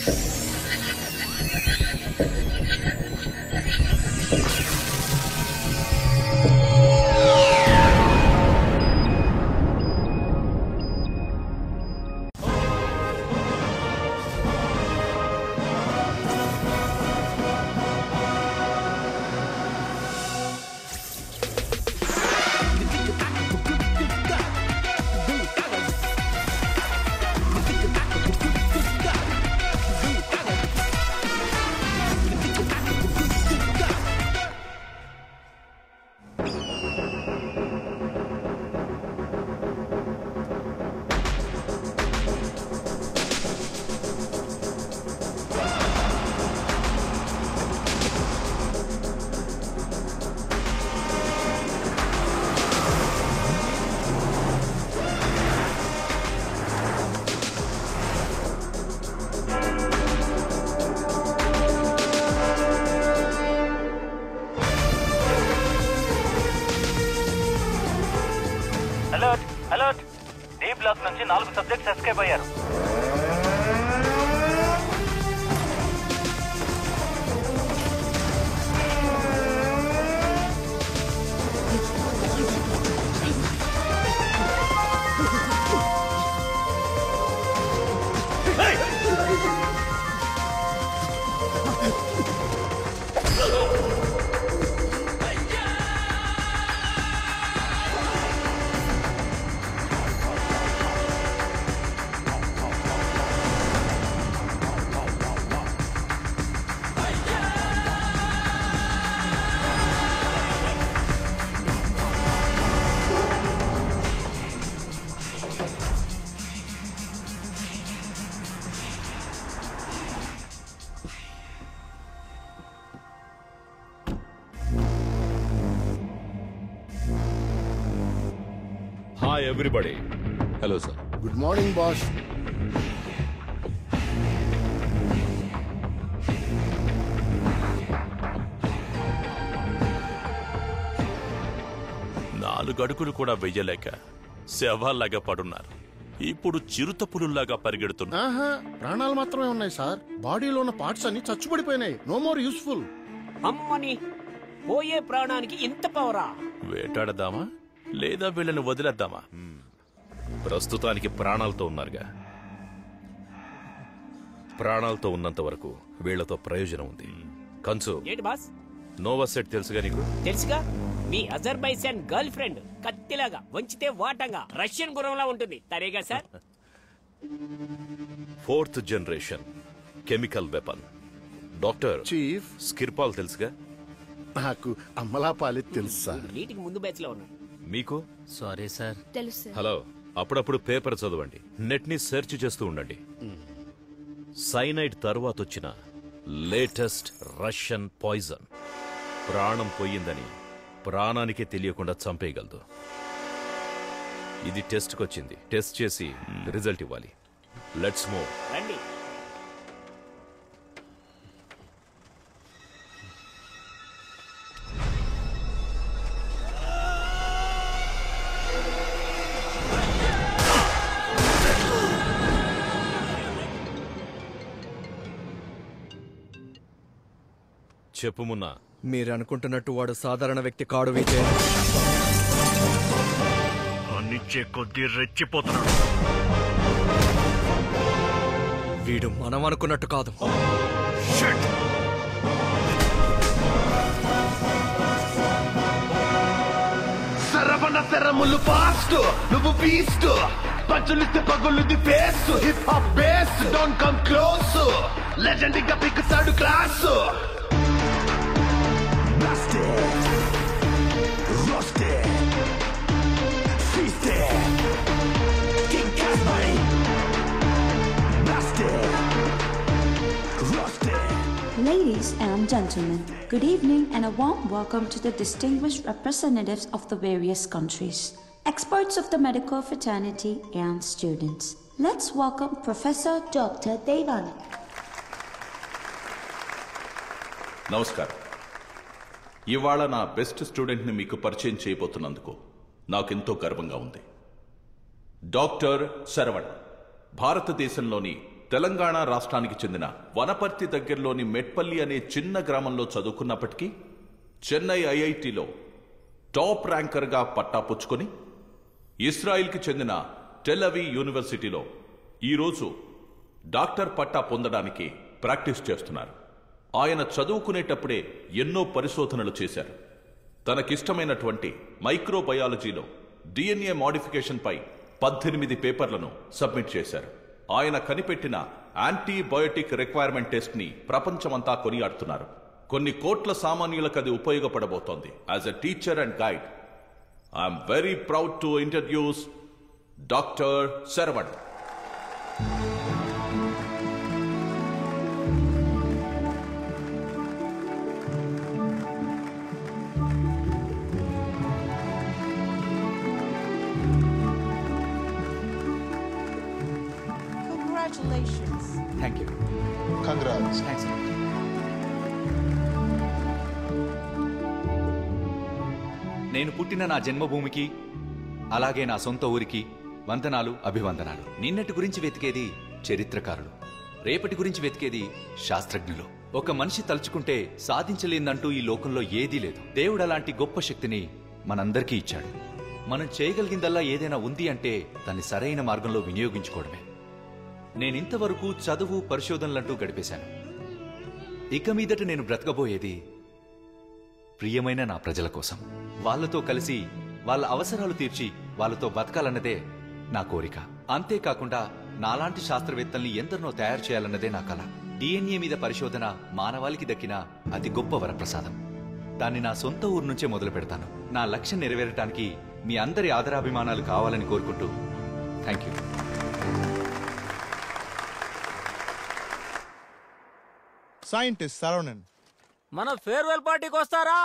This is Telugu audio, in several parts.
అలర్ట్ అలర్ట్ డి బ్లాక్ నుంచి నాలుగు సబ్జెక్ట్స్ ఎస్కేప్ అయ్యారు hi everybody hello sir good morning boss నాలుగు అడుగులు కూడా వెయ్యలేక శవాల్లాగా పడున్నారు ఇప్పుడు చిరుత పులుల్లాగా పరిగెడుతున్నారు ఆహా ప్రాణాలు మాత్రమే ఉన్నాయి సార్ బాడీలో ఉన్న పార్ట్స్ అన్ని చచ్చుబడిపోయినాయి నో మోర్ యూస్ఫుల్ అమ్మని పోయే ప్రాణానికి ఇంత పవరా వేటాడదామా లేదా వీళ్ళని వదిలేద్దామా ప్రస్తుతానికి ప్రాణాలతో ఉన్నారుగా ప్రాణాలతో ఉన్నంత వరకు వీళ్లతో ప్రయోజనం ఉంది కంచు ఏంటి బాస్ నోవా సెట్ తెలుసుగా నీకు తెలుసుగా మీ అజర్బైజాన్ గర్ల్ ఫ్రెండ్ కత్తిలాగా వంచితే వాటంగా రష్యన్ గుర్రంలా ఉంటుంది తరేగా sir fourth generation chemical weapon doctor chief Skripal తెలుసుగా నాకు అమ్మలా పాలి తెలుసు సార్ వీటికి ముందు బ్యాచ్ లో ఉన్నాడు మీకు సారీ సార్ తెలుసు సార్ హలో అప్పుడప్పుడు పేపర్ చదవండి నెట్ ని సెర్చ్ చేస్తూ ఉండండి సైనైడ్ తర్వాత వచ్చిన లేటెస్ట్ రష్యన్ పాయిజన్ ప్రాణం పోయిందని ప్రాణానికే తెలియకుండా చంపేయగలదు ఇది టెస్ట్కి వచ్చింది టెస్ట్ చేసి రిజల్ట్ ఇవ్వాలి లెట్స్ మూవ్ రండి చెప్పు మున్నా మీరు అనుకుంటున్నట్టు వాడు సాధారణ వ్యక్తి కాడు విజయ్ అన్నిచ్చే కొద్దీ రెచ్చిపోతున్నాడు వీడు మనం అనుకున్నట్టు కాదు సరవణ శరములు ఫాస్ట్ నువ్వు బీస్ట్ పంచులిస్తే పగులుది face hip hop base don't come close legend గా పిక్కుతాడు class Ladies and gentlemen, good evening and a warm welcome to the distinguished representatives of the various countries, experts of the medical fraternity, and students. Let's welcome Professor Dr. Devani. నమస్కారం ఇవాళ నా బెస్ట్ స్టూడెంట్ని మీకు పరిచయం చేయబోతున్నందుకు నాకెంతో గర్వంగా ఉంది డాక్టర్ శరవణ్ భారతదేశంలోని తెలంగాణ రాష్ట్రానికి చెందిన వనపర్తి దగ్గరలోని మెట్పల్లి అనే చిన్న గ్రామంలో చదువుకున్నప్పటికీ చెన్నై ఐఐటిలో టాప్ ర్యాంకర్గా పట్టా పుచ్చుకొని ఇస్రాయిల్కి చెందిన టెలవి యూనివర్సిటీలో ఈరోజు డాక్టర్ పట్టా పొందడానికి ప్రాక్టీస్ చేస్తున్నారు ఆయన చదువుకునేటప్పుడే ఎన్నో పరిశోధనలు చేశారు తనకిష్టమైనటువంటి మైక్రోబయాలజీలో డిఎన్ఏ మాడిఫికేషన్ పై పద్దెనిమిది పేపర్లను సబ్మిట్ చేశారు ఆయన కనిపెట్టిన యాంటీబయోటిక్ రిక్వైర్మెంట్ టెస్ట్ ని ప్రపంచమంతా కొనియాడుతున్నారు కొన్ని కోట్ల సామాన్యులకు అది ఉపయోగపడబోతోంది as a teacher and guide I'm very proud to introduce doctor Saravan Congratulations. Thank you congrats thanks నేను పుట్టిన నా జన్మభూమికి అలాగే నా సొంత ఊరికి వందనాలు అభివందనాలు నిన్నటి గురించి వెతికేది చరిత్రకారులు రేపటి గురించి వెతికేది శాస్త్రజ్ఞులు ఒక మనిషి తలుచుకుంటే సాధించలేదంటూ ఈ లోకంలో ఏదీ లేదు దేవుడు అలాంటి గొప్ప శక్తిని మనందరికీ ఇచ్చాడు మనం చేయగలిగిందల్లా ఏదైనా ఉంది అంటే దాన్ని సరైన మార్గంలో వినియోగించుకోవడమే నేనింతవరకు చదువు పరిశోధనలంటూ గడిపేశాను ఇక మీదట నేను బ్రతకబోయేది ప్రియమైన నా ప్రజల కోసం వాళ్ళతో కలిసి వాళ్ళ అవసరాలు తీర్చి వాళ్ళతో బతకాలన్నదే నా కోరిక అంతేకాకుండా నాలాంటి శాస్త్రవేత్తల్ని ఎందరినో తయారు చేయాలన్నదే నా కల డిఎన్ఏ మీద పరిశోధన మానవాళికి దక్కిన అతి గొప్ప వరప్రసాదం దాన్ని నా సొంత ఊరు నుంచే మొదలు పెడతాను నా లక్ష్యం నెరవేరటానికి మీ అందరి ఆదరాభిమానాలు కావాలని కోరుకుంటూ థ్యాంక్ యూ సైంటిస్ట్ సరవణన్ మన ఫేర్వెల్ పార్టీకి వస్తారా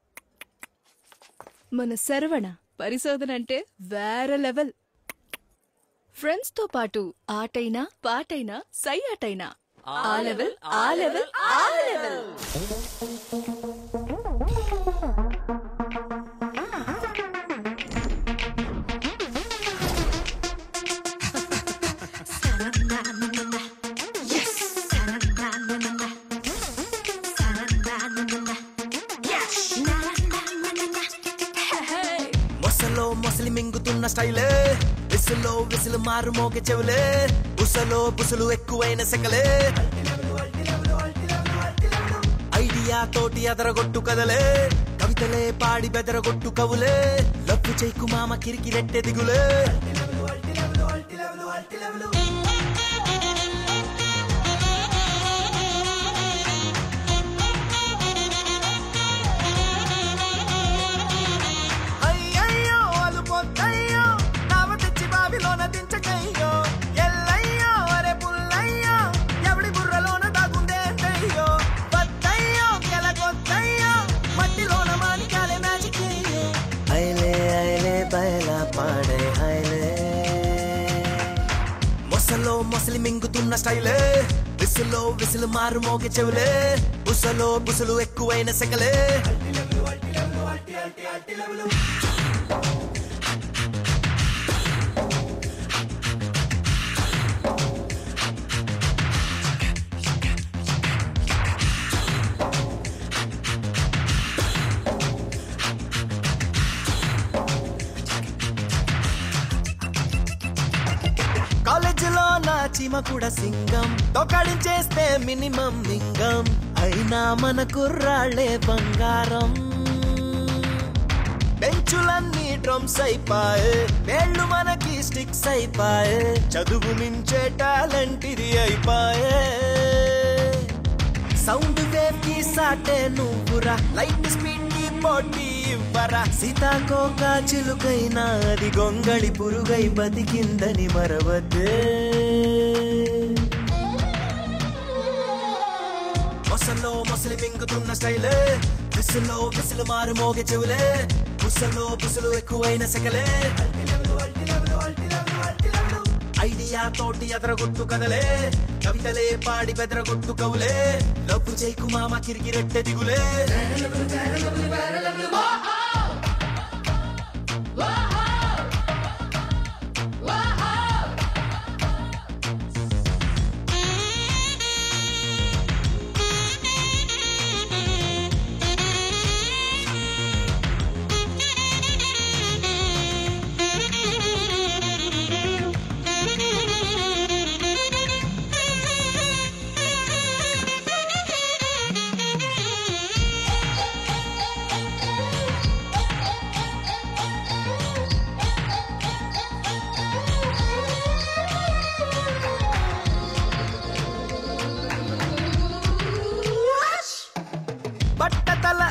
మన శరవణ పరిశోధన అంటే వేరే లెవెల్ ఫ్రెండ్స్ తో పాటు ఆటైనా పాటైనా సై ఆటైనా ఆ లెవెల్ ఆ లెవెల్ ఆ లెవెల్ మొసలో మొసలి మింగుతున్న స్టైలే విసులో విసులు మారు మోగ చెవులే బుసలో బుసలు ఎక్కువైన సెకలే ఐడియా తోటి అదరగొట్టు కదలే కవితలే పాడి బెదరగొట్టు కవులే లప్పు చేయకు మామ కిరికి రెట్టె దిగులే అయ్యయ్యో అలు పొద్దయ్యో నావ తెచ్చి బావిలోన దించకయ్యో ఎల్లయ్యో అరే పుల్లయ్యో ఎవడి బుర్రలోన దాగుందేంటయ్యో పద్దయ్యో కెలగొద్దయ్యో మట్టిలోన మానికాలే మ్యాజిక్ ఐలే ఐలే బయలా పాడే హైలే మొసలో మొసలి మింగుతున్న స్టైలే విసులో విసులు మారు మోగ చెవులే బుసలో బుసలు ఎక్కువైన సెకలే కాలేజీలో నా చీమ కూడా సింగం తొక్కడించేస్తే మినిమం మింగం అయినా మన కుర్రాళ్ళే బంగారం బెంచులన్నీ డ్రమ్స్ అయిపాయే వేళ్ళు మనకి స్టిక్స్ అయిపాయే చదువు మించే టాలెంట్ ఇది అయిపాయే సౌండ్ వేవ్ కి సాటే నువ్వురా లైట్ స్పీడ్ కి పోటీ ఇవ్వరా సీతాకోక చిలుకైనా అది గొంగళి పురుగై బతికిందని మరవద్దే మొసలో మొసలి మింగుతున్న స్టైలే విసులో విసులు మారు మోగ చెవులే బుసలో బుసలు ఎక్కువైన సెకలే ఐడియా తోటి ఎదరగొట్టు కదలే కవితలే పాడి బెదరగొట్టు కవులే లబ్బు చేయకు మామ కిరికి రెట్టె దిగులే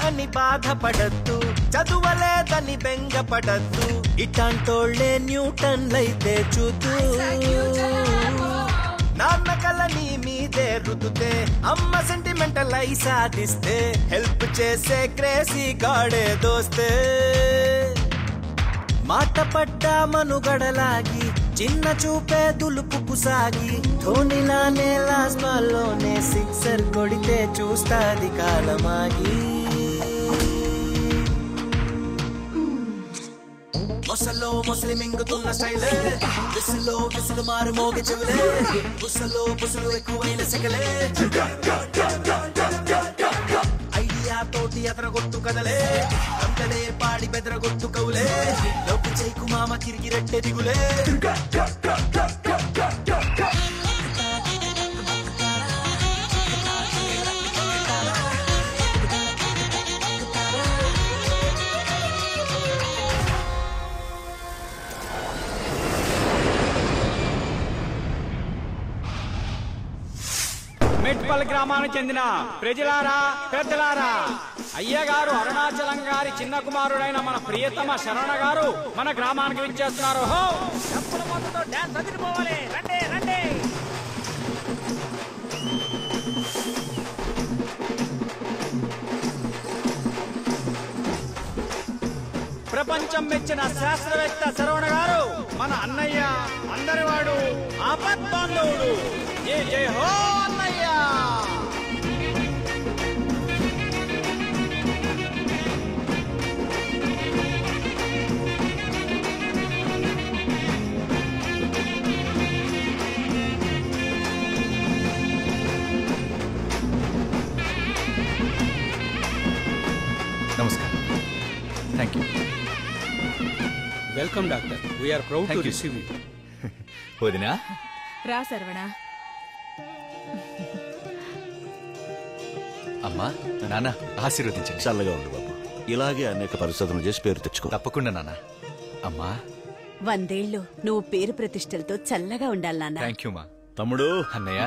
అని బాధపడద్దు చదువలేదని బెంగపడద్దు ఇట్లాంటోళ్ళే న్యూటన్లైతే చూతూ నాన్న కల నీ మీదే రుతుతే అమ్మ సెంటిమెంటల్ అయి సాధిస్తే హెల్ప్ చేసే క్రేజీ గాడే దోస్తే మాట పడ్డా మనుగడలాగి చిన్న చూపే దులుపుకు సాగి ధోనిలానే లాస్ట్ బాల్లోనే సిక్సర్ కొడితే చూస్తాది కాలమాగి మొసలో మొసలి మింగుతున్న స్టైలే విసులో విసులు మారు మోగి చెవులే బుసలో బుసలు ఎక్కువైన సిగలే ఐడియా తోటి ఎదరగొట్టు కదలే అంతలే పాడి బెదరగొట్టు కవులే డబ్బు చేకు మామ కిరిగి రెట్టె దిగులే మెట్పల్ గ్రామానికి చెందిన ప్రజలారా పెద్దలారా అయ్యగారు అరుణాచలం గారి చిన్న కుమారుడైన మన ప్రియతమ శరణ గారు మన గ్రామానికి విచ్చేస్తున్నారు హో డప్పుల మొత్తంతో డాన్స్ అదిరిపోవాలి రండి రండి ప్రపంచం మెచ్చిన శాస్త్రవేత్త శరవణ గారు మన అన్నయ్య అందరివాడు ఆపద్బాంధవుడు జై జై హో అన్నయ్య నమస్కారం thank you welcome doctor we're proud to Thank you. Receive you వదినా రా శరవణ అమ్మా నాన్న ఆశీర్వదించండి చల్లగా ఉండు బాబు ఇలాగే అనేక పరిశోధనలు చేసి పేరు తెచ్చుకో తప్పకుండా నాన్న అమ్మా వందేళ్లు నువ్వు పేరు ప్రతిష్టలతో చల్లగా ఉండాలి నాన్న థ్యాంక్ యూ మా తమ్ముడు అన్నయ్య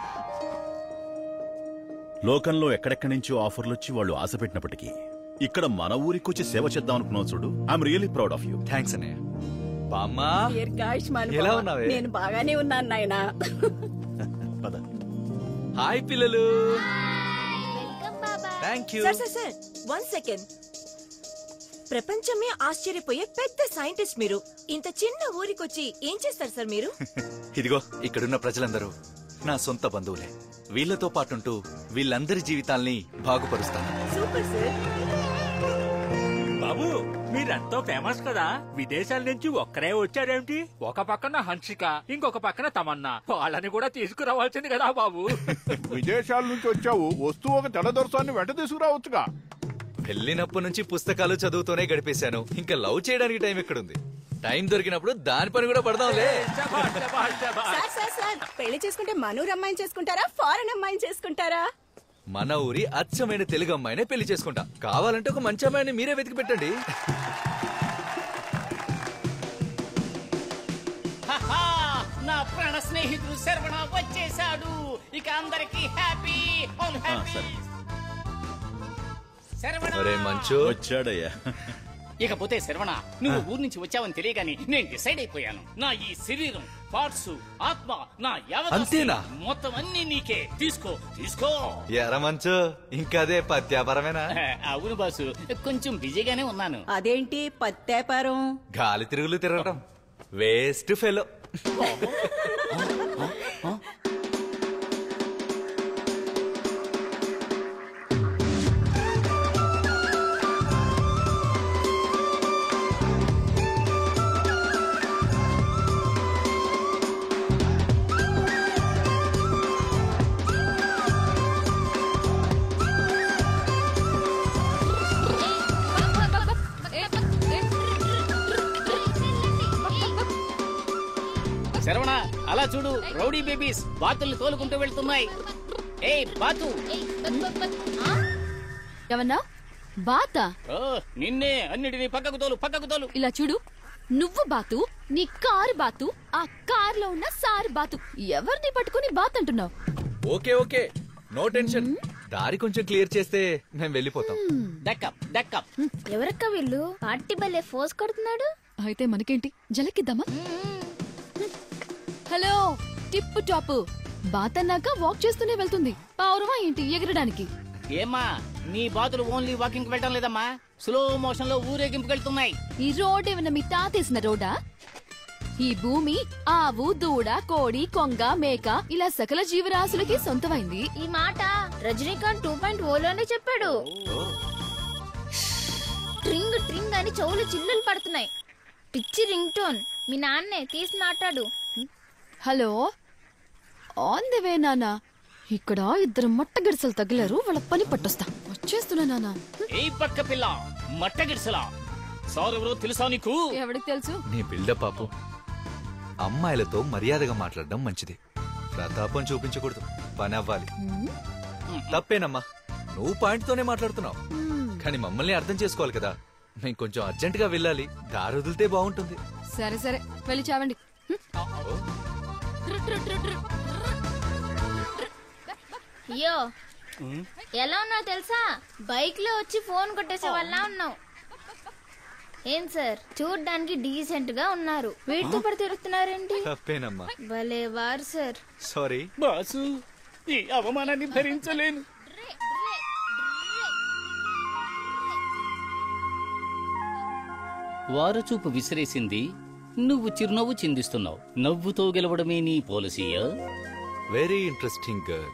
లోకంలో ఎక్కడెక్కడి నుంచో ఆఫర్లు వచ్చి వాళ్ళు ఆశ పెట్టినప్పటికీ ఇక్కడ మన ఊరికొచ్చి సేవ చేద్దాం అనుకున్నావు చూడు I'm really proud of you thanks అన్నయ్య బామ్మా దీర్ఘాయుష్మాన్ ఎలా భవ. ఉన్నావే? నేను బాగానే ఉన్నాను నాయనా పద హాయ్ పిల్లలు thank you sir sir sir one second ప్రపంచమే ఆశ్చర్యపోయే పెద్ద సైంటిస్ట్ మీరు ఇంత చిన్న ఊరికొచ్చి ఏం చేస్తారు సార్ మీరు ఇదిగో ఇక్కడున్న ప్రజలందరూ నా సొంత బంధువులే వీళ్ళతో పాటుంటూ వీళ్ళందరి జీవితాల్ని బాగుపరుస్తాను సూపర్ సార్ బాబు మీరెంతో ఫేమస్ కదా విదేశాల నుంచి ఒక్కరే వచ్చారేమిటి ఒక పక్కన హన్సిక ఇంకొక పక్కన తమన్నా వాళ్ళని కూడా తీసుకురావాల్సింది కదా బాబు విదేశాల నుంచి వచ్చావు వస్తువు ఒక తెల్లదొరసాన్ని వెంట తీసుకురావచ్చుగా వెళ్ళినప్పటి నుంచి పుస్తకాలు చదువుతూనే గడిపేశాను ఇంకా లవ్ చేయడానికి టైం ఎక్కడుంది టైం దొరికినప్పుడు దాని పని కూడా పడదాంలే సార్ సార్ సార్ పెళ్లి చేసుకుంటే మనూరు అమ్మాయిని చేసుకుంటారా ఫారెన్ అమ్మాయిని చేసుకుంటారా మన ఊరి అచ్చమైన తెలుగు అమ్మాయినే పెళ్లి చేసుకుంటా కావాలంటే ఒక మంచి అమ్మాయిని మీరే వెతికి పెట్టండి హహా, నా ప్రాణ స్నేహితుడు శరవణ వచ్చేసాడు ఇక అందరికి హ్యాపీ ఆల్ హ్యాపీ శరవణ ఒరే మంచు వచ్చాడయ్యా ఇకపోతే శరవణ నువ్వు ఊరు నుంచి వచ్చావని తెలియగాని నేను డిసైడ్ అయిపోయాను నా ఈ శరీరం పార్ట్స్ ఆత్మ నా యావత్ అంతేనా? మొత్తం అన్ని నీకే తీసుకో తీసుకో ఎర మంచు ఇంకా అదే పత్యాపరమేనా అవును బాసు కొంచెం బిజీగానే ఉన్నాను అదేంటి పత్తేపారం గాలి తిరుగులు తిరగడం వేస్ట్ ఫెలో శరవణ అలా చూడు రౌడీ బేబీస్ బాతుల్ని తోలుకుంటూ వెళ్తున్నాయి ఏ బాతు ఏమన్నా బాత ఓ నిన్నే అన్నిటినీ పక్కకు తోలు పక్కకు తోలు ఇలా చూడు నువ్వు బాతు నీ కారు బాతు ఆ కారులో ఉన్న సారు బాతు ఎవరిని పట్టుకుని బాత్ అంటున్నావు ఓకే ఓకే నో టెన్షన్ దారి కొంచెం క్లియర్ చేస్తే మేము వెళ్ళిపోతాం డక్కప్ డక్కప్ ఎవరక్క వీళ్ళు పార్టీ భలే ఫోర్స్ కొడుతున్నాడు అయితే మనకేంటి జలకిద్దామా హలో టిప్ టాప్ బాత్ అన్నాక వాక్ చేస్తూనే వెళ్తుంది పావురమా ఏంటి ఎగరడానికి ఏమ్మా నీ బాతులు ఓన్లీ వాకింగ్ వెళ్ళటం లేదమ్మా స్లో మోషన్ లో ఊరేగింపుకి వెళ్తున్నాయి ఈ రోడ్ ఏమన్నా మీ తాతేసిన రోడా ఈ భూమి ఆవు దూడ కోడి కొంగ మేక ఇలా సకల జీవరాశులకి సొంతమైంది ఈ మాట రజనీకాంత్ టూ పాయింట్ ఓలోనే చెప్పాడు ట్రింగ్ ట్రింగ్ అని చెవులు చిల్లులు పడుతున్నాయి పిచ్చి రింగ్ టోన్ మీ నాన్నే తీసి మాట్లాడు హలో ఆన్ ది వే నానా ఇక్కడ ఇద్దరు మట్ట గడిసలు తగిలారు వాళ్ళ పని పట్టొస్తా వచ్చేస్తున్నా నానా ఏ పక్క పిల్ల మట్ట గిడిసలా సార్ ఎవరో తెలుసా నీకు ఎవరికి తెలుసు నీ బిల్డప్ పాపు అమ్మాయిలతో మర్యాదగా మాట్లాడడం మంచిది ప్రతాపం చూపించకూడదు పని అవ్వాలి తప్పేనమ్మా నువ్వు పాయింట్తోనే మాట్లాడుతున్నావు కానీ మమ్మల్ని అర్థం చేసుకోవాలి కదా మేము కొంచెం అర్జెంటుగా వెళ్ళాలి దారి వదిలితే బాగుంటుంది సరే సరే వెళ్ళి చావండి అయ్యో ఎలా ఉన్నావు తెలుసా బైక్ లో వచ్చి ఫోన్ కొట్టేసే వాళ్ళ ఉన్నావు ఏం సార్ చూడ్డానికి డీసెంట్ గా ఉన్నారు వీటితో పడి తిరుగుతున్నారేంటి తప్పేనమ్మా భలే వారు సార్ సారీ బాసు ఈ అవమానాన్ని భరించలేను వారు చూపు విసిరేసింది నువ్వు చిరునవ్వు చిందిస్తున్నావు నవ్వుతో గెలవడమే నీ పాలసీయా వెరీ ఇంట్రెస్టింగ్ గర్ల్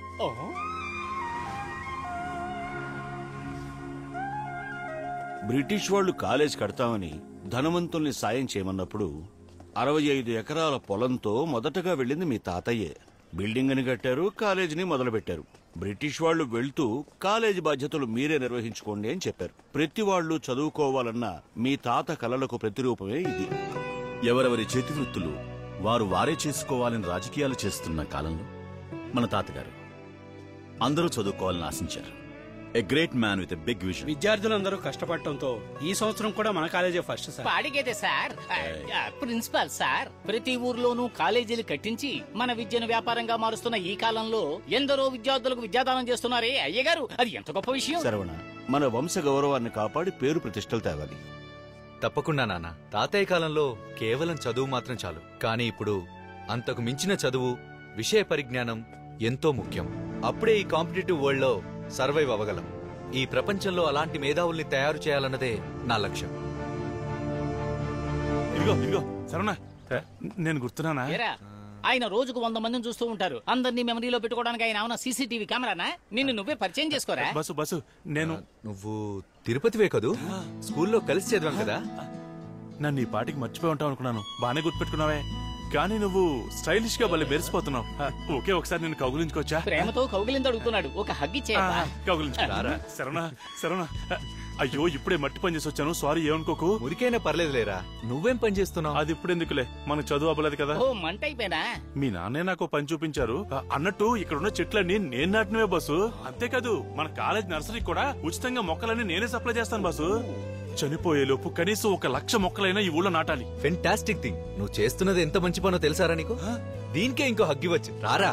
బ్రిటిష్ వాళ్ళు కాలేజ్ కడతామని ధనవంతుల్ని సాయం చేయమన్నప్పుడు అరవై ఐదు ఎకరాల పొలంతో మొదటగా వెళ్ళింది మీ తాతయ్యే బిల్డింగ్ అని కట్టారు కాలేజీని మొదలుపెట్టారు బ్రిటిష్ వాళ్ళు వెళ్తూ కాలేజీ బాధ్యతలు మీరే నిర్వహించుకోండి అని చెప్పారు ప్రతి వాళ్ళు చదువుకోవాలన్న మీ తాత కలలకు ప్రతిరూపమే ఇది ఎవరెవరి చేతి వృత్తులు వారు వారే చేసుకోవాలని రాజకీయాలు చేస్తున్న కాలంలో మన తాతగారు అందరూ చదువుకోవాలని ఆశించారు a great man with a big vision విద్యార్థులందరూ కష్టపడటంతో ఈ సంవత్సరం కూడా మన కాలేజే ఫస్ట్ సార్ పాడిగేదే సార్ ఆ, ప్రిన్సిపాల్ సార్ ప్రతి ఊర్లోనూ కాలేజీలు కట్టించి మన విద్యను వ్యాపారంగా మారుస్తున్న ఈ కాలంలో ఎందరో విద్యార్థులకు విద్యాదానం చేస్తున్నారే అయ్యగారు అది ఎంత గొప్ప విషయం శరవణ మన వంశ గౌరవాన్ని కాపాడి పేరు ప్రతిష్టలు తేవాలి తప్పకుండా నాన్న తాతయ్య కాలంలో కేవలం చదువు మాత్రం చాలు కానీ ఇప్పుడు అంతకు మించిన చదువు విషయ పరిజ్ఞానం ఎంతో ముఖ్యం అప్పుడే ఈ కాంపిటేటివ్ వరల్డ్ లో సర్వైవ్ అవ్వగలం ఈ ప్రపంచంలో అలాంటి మేధావుల్ని తయారు చేయాలన్నదే నా లక్ష్యం ఇదిగో ఇదిగో సరేనా నేను గుర్తున్నానా ఏరా ఆయన రోజుకు వంద మందిని చూస్తూ ఉంటారు అందరినీ మెమరీలో పెట్టుకోవడానికి ఆయన ఏమన్నా సీసీటీవీ కెమెరానా నిన్ను నువ్వే పరిచయం చేసుకోరా బస్సు బస్సు నేను నువ్వు తిరుపతివే కదూ స్కూల్లో కలిసి చదివాం కదా నన్ను ఈ పాటికి మర్చిపోయి ఉంటావు అనుకున్నాను బానే గుర్తుపెట్టుకున్నావే కానీ నువ్వు స్టైలిష్ గా భలే మెరిసిపోతున్నావు ఆ, ఒకే ఒకసారి నేను కౌగులించుకోవచ్చా ప్రేమతో కౌగిలింద అడుగుతున్నాడు ఒక హగ్ ఇచ్చేయరా కౌగులించుకుంటారా శరవణ శరవణ అయ్యో ఇప్పుడే మట్టి పని చేసి వచ్చాను సారీ ఏమనుకోకు మురికైనా పర్లేదు లేరా నువ్వేం పని చేస్తున్నావు అది ఇప్పుడు ఎందుకులే మనకు చదువు అవ్వలేదు కదా ఓ మంట అయిపోయినా మీ నాన్నే నాకు పని చూపించారు ఆ, అన్నట్టు ఇక్కడ ఉన్న చెట్లన్నీ నేను నాటినవే బస్సు అంతేకాదు మన కాలేజ్ నర్సరీ కూడా ఉచితంగా మొక్కలన్నీ నేనే సప్లై చేస్తాను బస్సు చనిపోయే లోపు కనీసం ఒక లక్ష మొక్కలైనా ఈ ఊళ్ళో నాటాలి ఫెంటాస్టిక్ థింగ్ నువ్వు చేస్తున్నది ఎంత మంచి పనో తెలుసారా నీకు దీనికే ఇంకో హగ్ ఇవ్వచ్చు రారా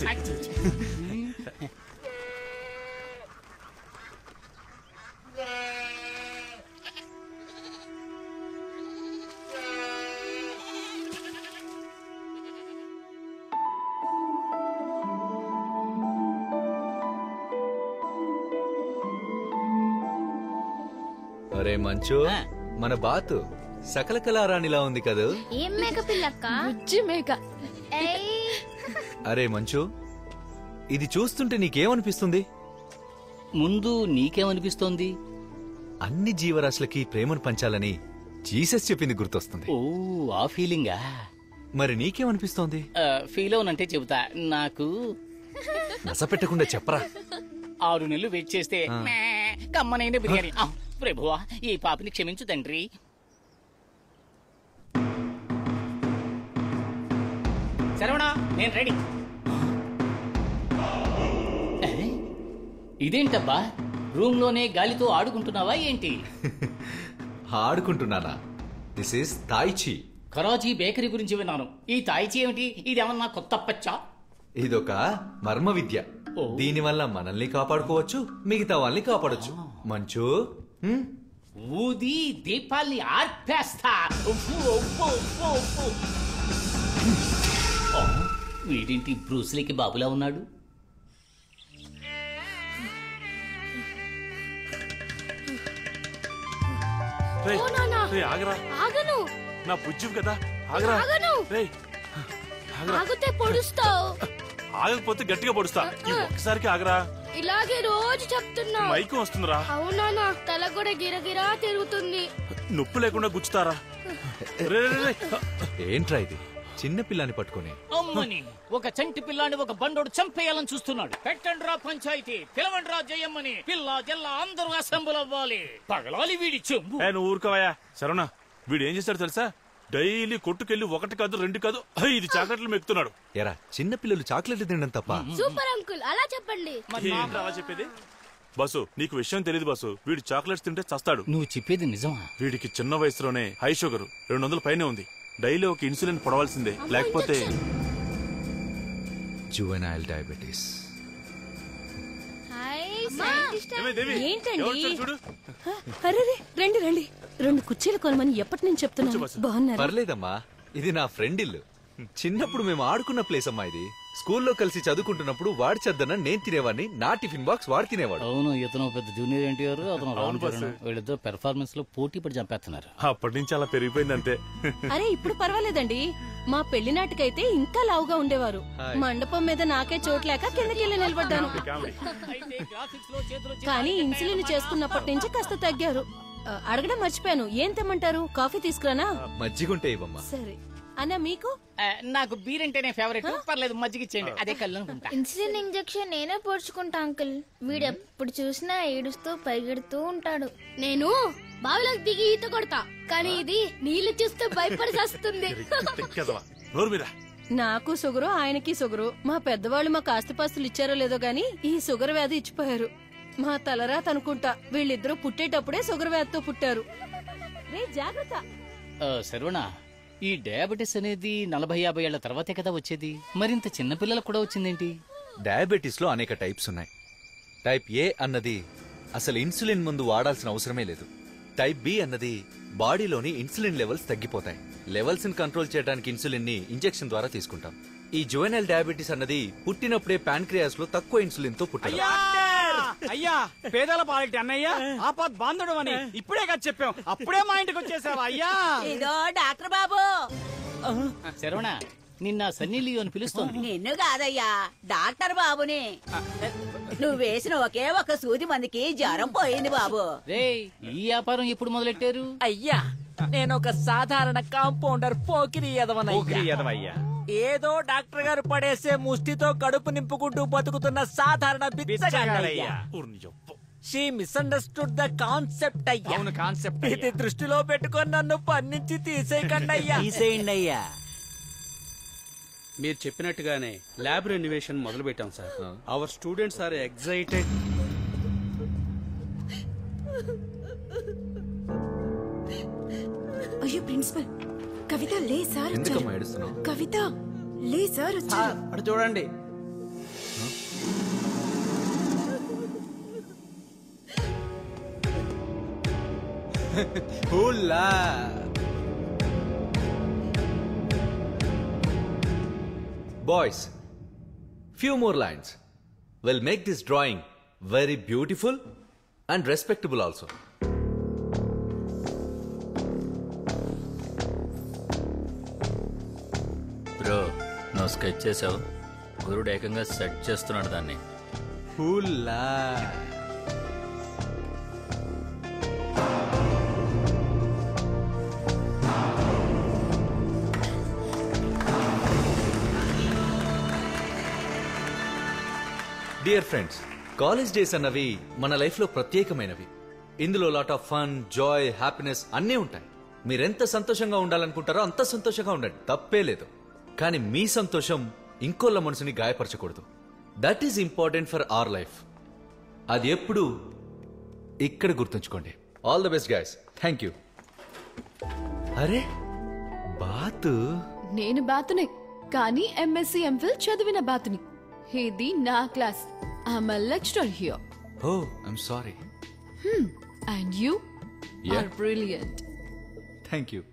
అరే మంచు మన బాతు సకల కళారాణిలా ఉంది కదూ ఏం మేక పిల్లక్క బుజ్జి మేక ఏయ్, అరే మంచు ఇది చూస్తుంటే నీకేమనిపిస్తుంది ముందు నీకేమనిపిస్తోంది అన్ని జీవరాశులకి ప్రేమను పంచాలని జీసస్ చెప్పింది గుర్తొస్తుంది ఓ ఆ ఫీలింగా మరి నీకేమనిపిస్తోంది ఫీల్ అవునంటే చెబుతా నాకు నస పెట్టకుండా చెప్పరా ఆరు నెలలు వెయిట్ చేస్తే ఆ. మే, కమ్మనైన బిర్యానీ ఆ, ప్రభువా ఈ పాపిని క్షమించు తండ్రి శరవణ నేను రెడీ ఏ? ఇదేంటబ్బా రూమ్ లోనే గాలితో ఆడుకుంటున్నావా ఏంటి ఆడుకుంటున్నానా this is tai chi Karachi bakery గురించి విన్నాను ఈ తాయిచి ఏమిటి ఇదేమన్నా కొత్త పచ్చా ఇదొక మర్మ విద్య దీనివల్ల మనల్ని కాపాడుకోవచ్చు మిగతా వాళ్ళని కాపాడొచ్చు మంచు హ్మ్? ఊది దీపాల్ని ఆర్పేస్తా ఉఫ్ఫు, ఉఫ్ఫు, ఉఫ్ఫు, ఉఫ్ఫు. ఓ, వీడింటి బ్రూస్లీకి బాబులా ఉన్నాడు రేయ్, ఓ నాన్నా. రేయ్, ఆగరా ఆగను నా బుజ్జు కదా ఆగరా ఆగను. రేయ్ ఆగరా ఆగితే పొడుస్తావు ఆగకపోతే గట్టిగా పొడుస్తా ఈ ఒక్కసారికి ఆగరా ఇలాగే రోజు చెప్తున్నావు మైకం వస్తుందిరా అవునా తల కూడా గిరగిరా తిరుగుతుంది నొప్పి లేకుండా గుచ్చుతారా రే, రే, రే. ఏంట్రా ఇది చిన్న పిల్లాన్ని పట్టుకొని అమ్మని ఒక చంటి పిల్లాన్ని ఒక బండోడు చంపేయాలని చూస్తున్నాడు పెట్టండి రా పంచాయతీ పిలవండి రా జయమ్మని పిల్ల జల్ల అందరూ అసెంబుల్ అవ్వాలి పగలాలి వీడి చెంబు ఏ నువ్వు ఊరుకోవయ్యా శరవణ వీడు ఏం చేస్తాడు తెలుసా డైలీ కొట్టుకెళ్ళి ఒకటి కాదు రెండు కాదు ఐదు చాక్లెట్లు మెక్కుతున్నాడు ఎరా చిన్న పిల్లలు చాక్లెట్లు తినడం తప్ప సూపర్ అంకుల్ అలా చెప్పండి ఏంట్రా అలా చెప్పేది బస్సు నీకు విషయం తెలియదు బస్సు వీడు చాక్లెట్స్ తింటే చస్తాడు నువ్వు చెప్పేది నిజమా వీడికి చిన్న వయసులోనే హై షుగర్ రెండు వందల పైనే ఉంది డైలీ ఒక ఇన్సులిన్ పొడవాల్సిందే లేకపోతే జువెనైల్ డయాబెటీస్ ఏంటండి అరే రండి రండి రెండు కుర్చీలు కొనమని ఎప్పటి నుంచి చెప్తున్నాను బాగున్నారు పర్లేదమ్మా ఇది నా ఫ్రెండ్ ఇల్లు చిన్నప్పుడు మేము ఆడుకున్న ప్లేస్ అమ్మా ఇది స్కూల్లో కలిసి చదువుకుంటున్నప్పుడు వాడి చెద్దన నేను తినేవాడిని నా టిఫిన్ బాక్స్ వాడు తినేవాడు అవును ఇతను పెద్ద జూనియర్ ఎన్టీఆర్ అతను రామ్ అవును చరణ్ బాసు. వీళ్ళిద్దరు పెర్ఫార్మెన్స్ లో పోటీ పడి చంపేస్తున్నారు అప్పటి నుంచి అలా పెరిగిపోయింది అంతే అరే ఇప్పుడు పర్వాలేదండి మా పెళ్లి నాటికైతే ఇంకా లావుగా ఉండేవారు హాయ్. మండపం మీద నాకే చోట్లేక కిందకెళ్ళి నిలబడ్డాను కానీ ఇన్సులిన్ చేసుకున్నప్పటి నుంచి కాస్త తగ్గారు ఆ, అడగడం మర్చిపోయాను ఏం తెమ్మంటారు కాఫీ తీసుకురానా మజ్జిగుంటే ఇవ్వమ్మా సరే అన్న మీకు ఆ, నాకు బీర్ అంటేనే ఫేవరెట్ పర్లేదు మజ్జిగ ఇచ్చేయండి అదే కళ్ళు అనుకుంటా ఇన్సులిన్ ఇంజెక్షన్ నేనే పొడుచుకుంటా అంకుల్ వీడు ఎప్పుడు చూసినా ఏడుస్తూ పరిగెడుతూ ఉంటాడు నేను బావిలోకి దిగి ఈత కొడతా కానీ ఇది నీళ్లు చూస్తే భయపడి వస్తుంది తెక్కెదవా. నోరు మీద నాకు షుగరు ఆయనకి షుగరు మా పెద్దవాళ్ళు మాకు ఆస్తిపాస్తులు ఇచ్చారో లేదో గాని ఈ షుగర్ వ్యాధి ఇచ్చిపోయారు మా తలరాత అనుకుంటా వీళ్ళిద్దరూ పుట్టేటప్పుడే షుగర్ వ్యాధితో పుట్టారు రే జాగ్రత్త ఆ, శరవణ ఈ డయాబెటిస్ అనేది నలభై యాభై ఏళ్ల తర్వాతే కదా వచ్చేది మరింత చిన్న పిల్లలకు కూడా వచ్చిందేంటి డయాబెటీస్ లో అనేక టైప్స్ ఉన్నాయి టైప్ ఏ అన్నది అసలు ఇన్సులిన్ ముందు వాడాల్సిన అవసరమే లేదు టైప్ బి అన్నది బాడీలోని ఇన్సులిన్ లెవెల్స్ తగ్గిపోతాయి లెవెల్స్ ని కంట్రోల్ చేయడానికి ఇన్సులిన్ ని ఇంజెక్షన్ ద్వారా తీసుకుంటాం ఈ జువెనల్ డయాబెటీస్ అన్నది పుట్టినప్పుడే పాన్క్రియాస్ లో తక్కువ ఇన్సులిన్ తో పుట్టడం అయ్యా పేదల పాలిటి అన్నయ్య ఆపద్ బాంధుడు అని ఇప్పుడే కదా చెప్పాం అప్పుడే మా ఇంటికి వచ్చేసావా అయ్యా ఇదో డాక్టర్ బాబు శరవణ నిన్న సన్నీ లియోని పిలుస్తోంది నిన్ను కాదయ్యా డాక్టర్ బాబుని నువ్వు వేసిన ఒకే ఒక సూది మందికి జ్వరం పోయింది బాబు రే ఈ వ్యాపారం ఎప్పుడు మొదలెట్టారు అయ్యా నేను ఒక సాధారణ కాంపౌండర్ పోకిరి పోకిరి ఎదవనయ్యా ఎదవయ్యా. ఏదో డాక్టర్ గారు పడేసే ముష్టితో కడుపు నింపుకుంటూ బతుకుతున్న సాధారణ బిచ్చగాడయ్యా షీ మిస్అండర్స్టూడ్ ద కాన్సెప్ట్ అయ్యా అవును కాన్సెప్ట్ ఇది దృష్టిలో పెట్టుకొని నన్ను పన్నించి తీసేయకండి అయ్యా తీసేయండి అయ్యా మీరు చెప్పినట్టుగానే ల్యాబ్ రెన్యువేషన్ మొదలు పెట్టాం sir our students are excited అయ్యో ప్రిన్సిపల్ కవిత లే సార్ ఎందుకమ్మా ఏడుస్తున్నావు కవిత లే సార్ వచ్చారు అటు చూడండి హుల్లా boys few more lines will make this drawing very beautiful and respectable also bro నువ్వు స్కెచ్ చేసావు గురుడు ఏకంగా సెట్ చేస్తున్నాడు దాన్ని హుల్లా డియర్ ఫ్రెండ్స్ కాలేజ్ డేస్ అన్నవి మన లైఫ్ లో ప్రత్యేకమైనవి ఇందులో lot of fun joy happiness అన్నీ ఉంటాయి మీరెంత సంతోషంగా ఉండాలనుకుంటారో అంత సంతోషంగా ఉండండి తప్పే లేదు కానీ మీ సంతోషం ఇంకోళ్ళ మనసుని గాయపరచకూడదు that is important for our life అది ఎప్పుడు ఇక్కడ గుర్తుంచుకోండి all the best guys thank you అరే బాతు నేను బాతునే కానీ ఎంఎస్సి ఎంఫిల్ చదివిన బాతుని ఇది నా class I'm a lecturer here. Oh I'm sorry Hmm. And you Yeah. are brilliant. Thank you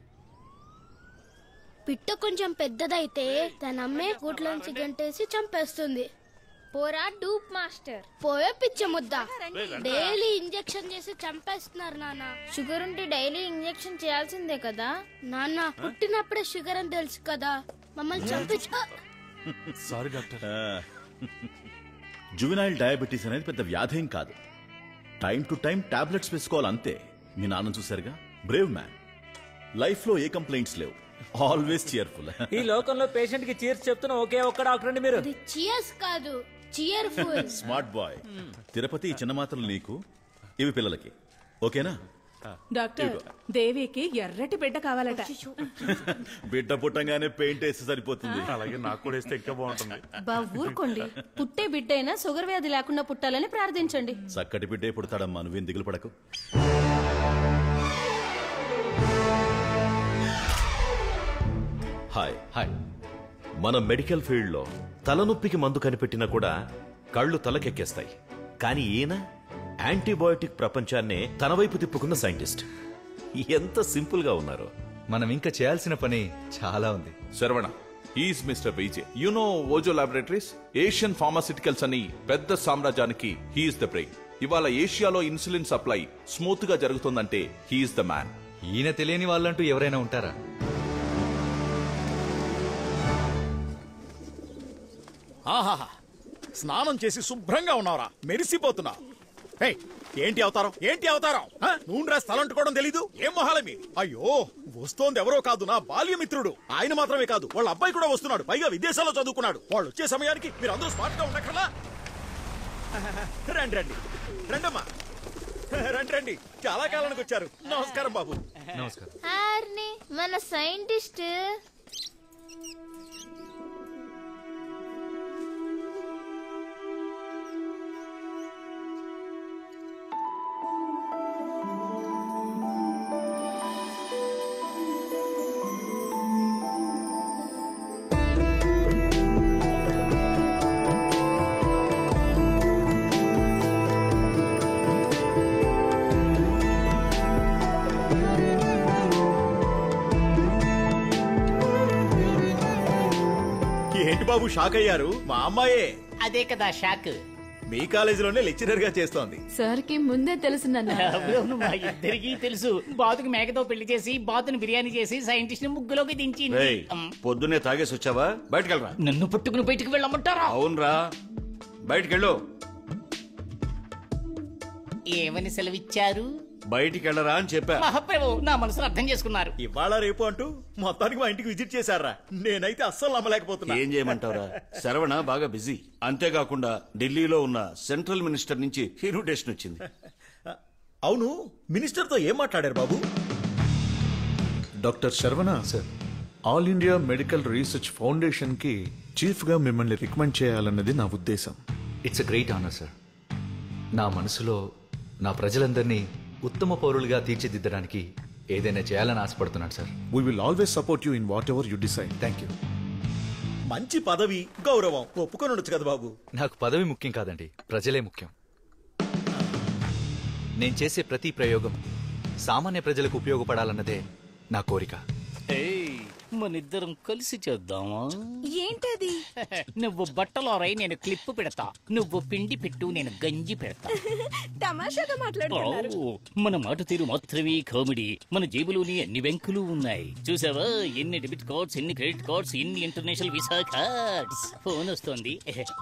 పిట్ట కొంచెం పెద్దదైతే తన అమ్మే గూట్లోంచి గంటేసి చంపేస్తుంది పోరా డూప్ మాస్టర్ పోయే పిచ్చ ముద్ద డైలీ ఇంజెక్షన్ చేసి చంపేస్తున్నారు నాన్న షుగర్ ఉంటే డైలీ ఇంజెక్షన్ చేయాల్సిందే కదా నాన్న పుట్టినప్పుడే షుగర్ అని తెలుసు కదా మమ్మల్ని చంపించ సారీ డాక్టర్ జువినైల్ డయాబెటీస్ అనేది పెద్ద వ్యాధేం కాదు టైం టు టైం టాబ్లెట్స్ వేసుకోవాలి అంతే మీ నాన్న చూసారుగా బ్రేవ్ మ్యాన్ లైఫ్ లో ఏ కంప్లైంట్స్ లేవు ఆల్వేస్ చియర్ఫుల్ ఈ లోకంలో పేషెంట్ కి చీర్స్ చెప్తున్న ఒకే ఒక్క డాక్టర్ అండి మీరు చియర్స్ కాదు చియర్ఫుల్ స్మార్ట్ బాయ్ తిరుపతి ఈ చిన్న మాత్రలు నీకు ఇవి పిల్లలకి ఓకేనా డాక్టర్ దేవికి ఎర్రటి బిడ్డ కావాలట బిడ్డ పుట్టంగానే పెయింట్ వేస్తే సరిపోతుంది అలాగే నాకు కూడా వేస్తే ఇంకా బాగుంటుంది బా ఊరుకోండి పుట్టే బిడ్డైనా షుగర్ వ్యాధి లేకుండా పుట్టాలని ప్రార్థించండి చక్కటి బిడ్డే పుడతాడమ్మా నువ్వేం దిగులు పడకు హాయ్ హాయ్ మన మెడికల్ ఫీల్డ్లో తలనొప్పికి మందు కనిపెట్టినా కూడా కళ్ళు తలకెక్కేస్తాయి కానీ ఈయన యాంటీబయోటిక్ ప్రపంచాన్నే తన వైపు తిప్పుకున్న సైంటిస్ట్ ఎంత సింపుల్ గా ఉన్నారు మనం ఇంకా చేయాల్సిన పని చాలా ఉంది Saravana is mister BJ you know Ojo laboratories Asian pharmaceuticals అని పెద్ద సామ్రాజ్యానికి హీఈస్ ద బ్రెయిన్ ఇవాళ ఏషియాలో ఇన్సులిన్ సప్లై స్మూత్ గా జరుగుతుందంటే హీఈస్ ద మ్యాన్ ఈయన తెలియని వాళ్ళంటూ ఎవరైనా ఉంటారా ఆహాహా స్నానం చేసి శుభ్రంగా ఉన్నావురా మెరిసిపోతున్నావు హే ఏంటి అవతారం ఏంటి అవతారం ఆ? నూనె స్థలం అంటుకోవడం తెలీదు ఏం మొహాల మీ అయ్యో వస్తోంది ఎవరో కాదు నా బాల్యమిత్రుడు ఆయన మాత్రమే కాదు వాళ్ళ అబ్బాయి కూడా వస్తున్నాడు పైగా విదేశాల్లో చదువుకున్నాడు వాళ్ళు వచ్చే సమయానికి మీరు అందరూ స్మార్ట్ గా ఉండకల్లా రండి రండి రండమ్మా రండి రండి చాలా కాలానికి వచ్చారు నమస్కారం బాబు నమస్కారం హార్ని మన సైంటిస్ట్ ఏంటి బాబు షాక్ అయ్యారు మా అమ్మాయే అదే కదా షాక్ మీ కాలేజీలోనే లెక్చరర్ గా చేస్తోంది సార్ కి ముందే తెలుసు నాన్న అవును మా ఇద్దరికి తెలుసు బాతుకి మేకతో పెళ్లి చేసి బాతుని బిర్యానీ చేసి సైంటిస్ట్ ని ముగ్గులోకి దించింది రేయ్, పొద్దున్నే తాగేసి వచ్చావా బయటకెళ్ళరా నన్ను పట్టుకుని బయటికి వెళ్ళమంటారా అవునరా బయటకెళ్ళు ఏమని సెలవిచ్చారు బయటికెళ్ళరా అని చెప్పా మహాప్రభు నా మనసును అర్థం చేసుకున్నారు ఇవాళ రేపు అంటూ మొత్తానికి మా ఇంటికి విజిట్ చేశారా నేనైతే అస్సలు నమ్మలేకపోతున్నా ఏం చేయమంటావురా శరవణ బాగా బిజీ అంతేకాకుండా ఢిల్లీలో ఉన్న సెంట్రల్ మినిస్టర్ నుంచి ఇన్విటేషన్ వచ్చింది అవును మినిస్టర్ తో ఏం మాట్లాడారు బాబు doctor Sarvana sir all India medical research foundation కి చీఫ్ గా మిమ్మల్ని రికమెండ్ చేయాలన్నది నా ఉద్దేశం it's a great honour sir నా మనసులో నా ప్రజలందరినీ ఉత్తమ పౌరులుగా తీర్చిదిద్దడానికి ఏదైనా చేయాలని ఆశపడుతున్నాను sir we will always support you in whatever you decide thank you మంచి పదవి గౌరవం ఒప్పుకొని ఉండొచ్చు కదా బాబు నాకు పదవి ముఖ్యం కాదండి ప్రజలే ముఖ్యం నేను చేసే ప్రతి ప్రయోగం సామాన్య ప్రజలకు ఉపయోగపడాలన్నదే నా కోరిక మనిద్దరం కలిసి చేద్దామా ఏంటది నువ్వు బట్టలోరై నేను క్లిప్పు పెడతా నువ్వు పిండి పెట్టు నేను గంజి పెడతా తమాషాగా మాట్లాడుతున్నారు ఓ, మన మాట తీరు మాత్రమే కామెడీ మన జేబులోని అన్ని బ్యాంకులు ఉన్నాయి చూసావా ఎన్ని డెబిట్ కార్డ్స్ ఎన్ని క్రెడిట్ కార్డ్స్ ఎన్ని ఇంటర్నేషనల్ వీసా కార్డ్స్ ఫోన్ వస్తోంది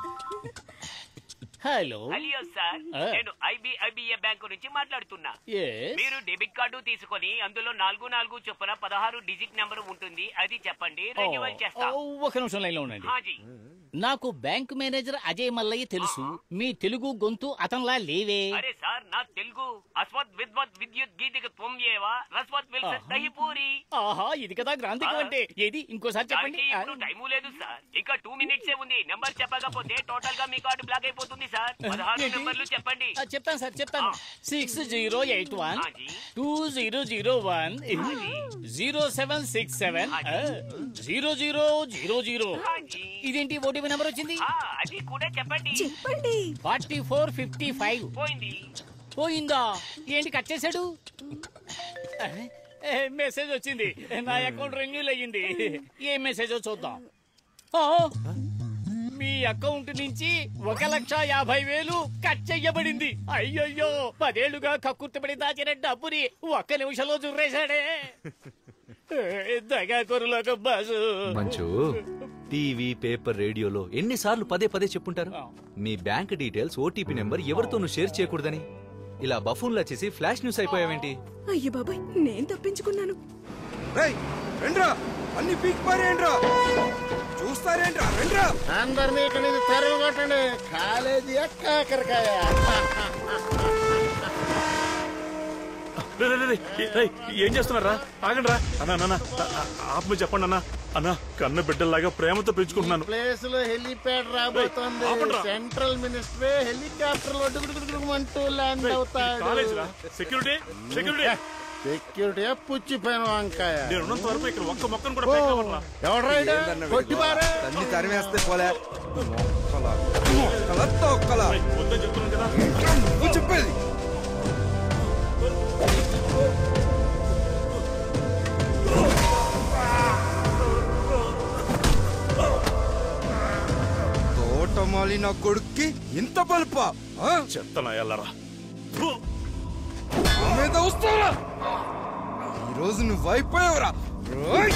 హలో హలో సార్ ఆ. నేను ఐబిఐబిఏ బ్యాంకు నుంచి మాట్లాడుతున్నా Yes. మీరు డెబిట్ కార్డు తీసుకొని అందులో నాలుగు నాలుగు చొప్పున పదహారు డిజిట్ నెంబర్ ఉంటుంది అది చెప్పండి రెన్యువల్ చేస్తా ఓ, ఒక నిమిషం లైన్లో ఉండండి హాజీ నాకు బ్యాంక్ మేనేజర్ అజయ్ మల్లయ్య తెలుసు మీ తెలుగు గొంతు అతనిలా లేవే అరే సార్ నా తెలుగు అస్వత్ విద్వత్ విద్యుత్ గీతిక త్వమ్యేవ రస్వత్ విల్సత్ ఆహా. దహి పూరి ఆహా ఇది కదా గ్రాంధికం అంటే ఏది ఇంకోసారి చెప్పండి దానికి ఇప్పుడు టైము లేదు సార్ ఇంకా టూ మినిట్స్ ఏ ఉంది నెంబర్ చెప్పకపోతే టోటల్ గా మీ కార్డు బ్లాక్ అయిపోతుంది సార్ పదహారు ఏంటి? నెంబర్లు చెప్పండి ఆ, చెప్తాను సార్ చెప్తాను సిక్స్ జీరో ఎయిట్ వన్ హాజీ. Two zero zero one zero seven six seven zero zero zero zero ఇదేంటి ఓటీపీ నెంబర్ వచ్చింది అది కూడా చెప్పండి చెప్పండి ఫార్టీ ఫోర్ ఫిఫ్టీ ఫైవ్ పోయింది పోయిందా ఏంటి కట్ చేశాడు ఏ, మెసేజ్ వచ్చింది నా అకౌంట్ రెన్యూల్ అయ్యింది ఏ మెసేజ్ చూద్దాం ఆ, మీ అకౌంట్ నుంచి ఒక లక్ష యాభై వేలు కట్ చెయ్యబడింది అయ్యయ్యో పదేళ్లుగా కక్కుర్తిపడి దాచిన డబ్బుని ఒక్క నిమిషంలో జుర్రేశాడే దగాకొరులోక బాసు మంచు టీవీ పేపర్ రేడియోలో ఎన్నిసార్లు పదే పదే చెప్పుంటారు మీ బ్యాంక్ డీటెయిల్స్ ఓటీపీ నెంబర్ ఎవరితోనూ షేర్ చేయకూడదని ఇలా బఫూన్లా చేసి ఫ్లాష్ న్యూస్ అయిపోయావేంటి అయ్య బాబాయ్ నేను తప్పించుకున్నాను రండ్రా అన్ని పీక్ పారేయండ్రా చూస్తారేంట్రా రండ్రా అందరినీ ఇక్కడ నుంచి తెరలు కొట్టండి కాలేజీ కాకరకాయ రే, రే, రే, రే, రేయ్, ఏం చేస్తున్నారా ఆగండి రా అన్నా నాన్న ఆత్మ చెప్పండి అన్న అన్న కన్న బిడ్డల్లాగా ప్రేమతో పెంచుకుంటున్నాను ప్లేస్ లో హెలిప్యాడ్ రాబోతోంది ఆపండ్రా. సెంట్రల్ మినిస్టర్ హెలికాప్టర్ లో డుగుడుగుడుగుమంటూ ల్యాండ్ రేయ్, అవుతాడు కాలేజ్ రా సెక్యూరిటీ సెక్యూరిటీ సెక్యూరిటీ పుచ్చిపోయిన వంకాయ నేను ఉన్నంత వరకు ఇక్కడ ఒక్క మొక్కను కూడా ఓ, పెట్టుకోమన్నా ఎవడ్రా ఈడు? కొట్టి పారే. అన్ని తరిమేస్తే పోలే మొక్కల మొక్కల తొక్కల వద్దని చెప్తున్నాను కదా నువ్వు చెప్పేది తోటమాలి నా కొడుక్కి ఇంత బల్పా చెత్తనా ఎల్లరా నా మీద వస్తారా ఈరోజు నువ్వు అయిపోయావురా రోయ్!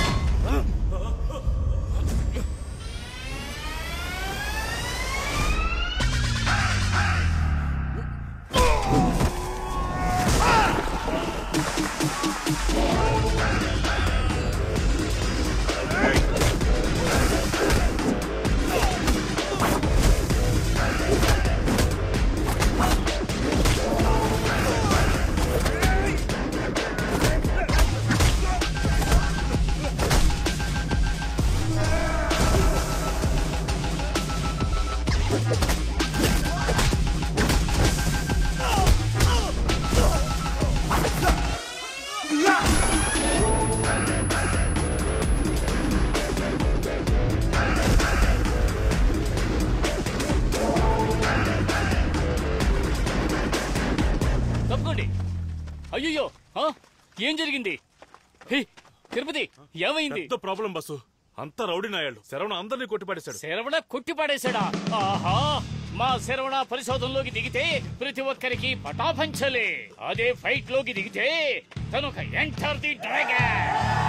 తప్పుకోండి అయ్యయ్యో ఆ? ఏం జరిగింది హే, తిరుపతి ఏమైంది పెద్ద ప్రాబ్లం బస్సు అంతా రౌడీ నాయాళ్ళు శరవణ అందరినీ కొట్టిపడేశాడు శరవణ కొట్టిపాడేశాడా ఆహా మా శరవణ పరిశోధనలోకి దిగితే ప్రతి ఒక్కరికి పటాపంచలే అదే ఫైట్ లోకి దిగితే తను ఒక ఎంటర్ ది డ్రాగన్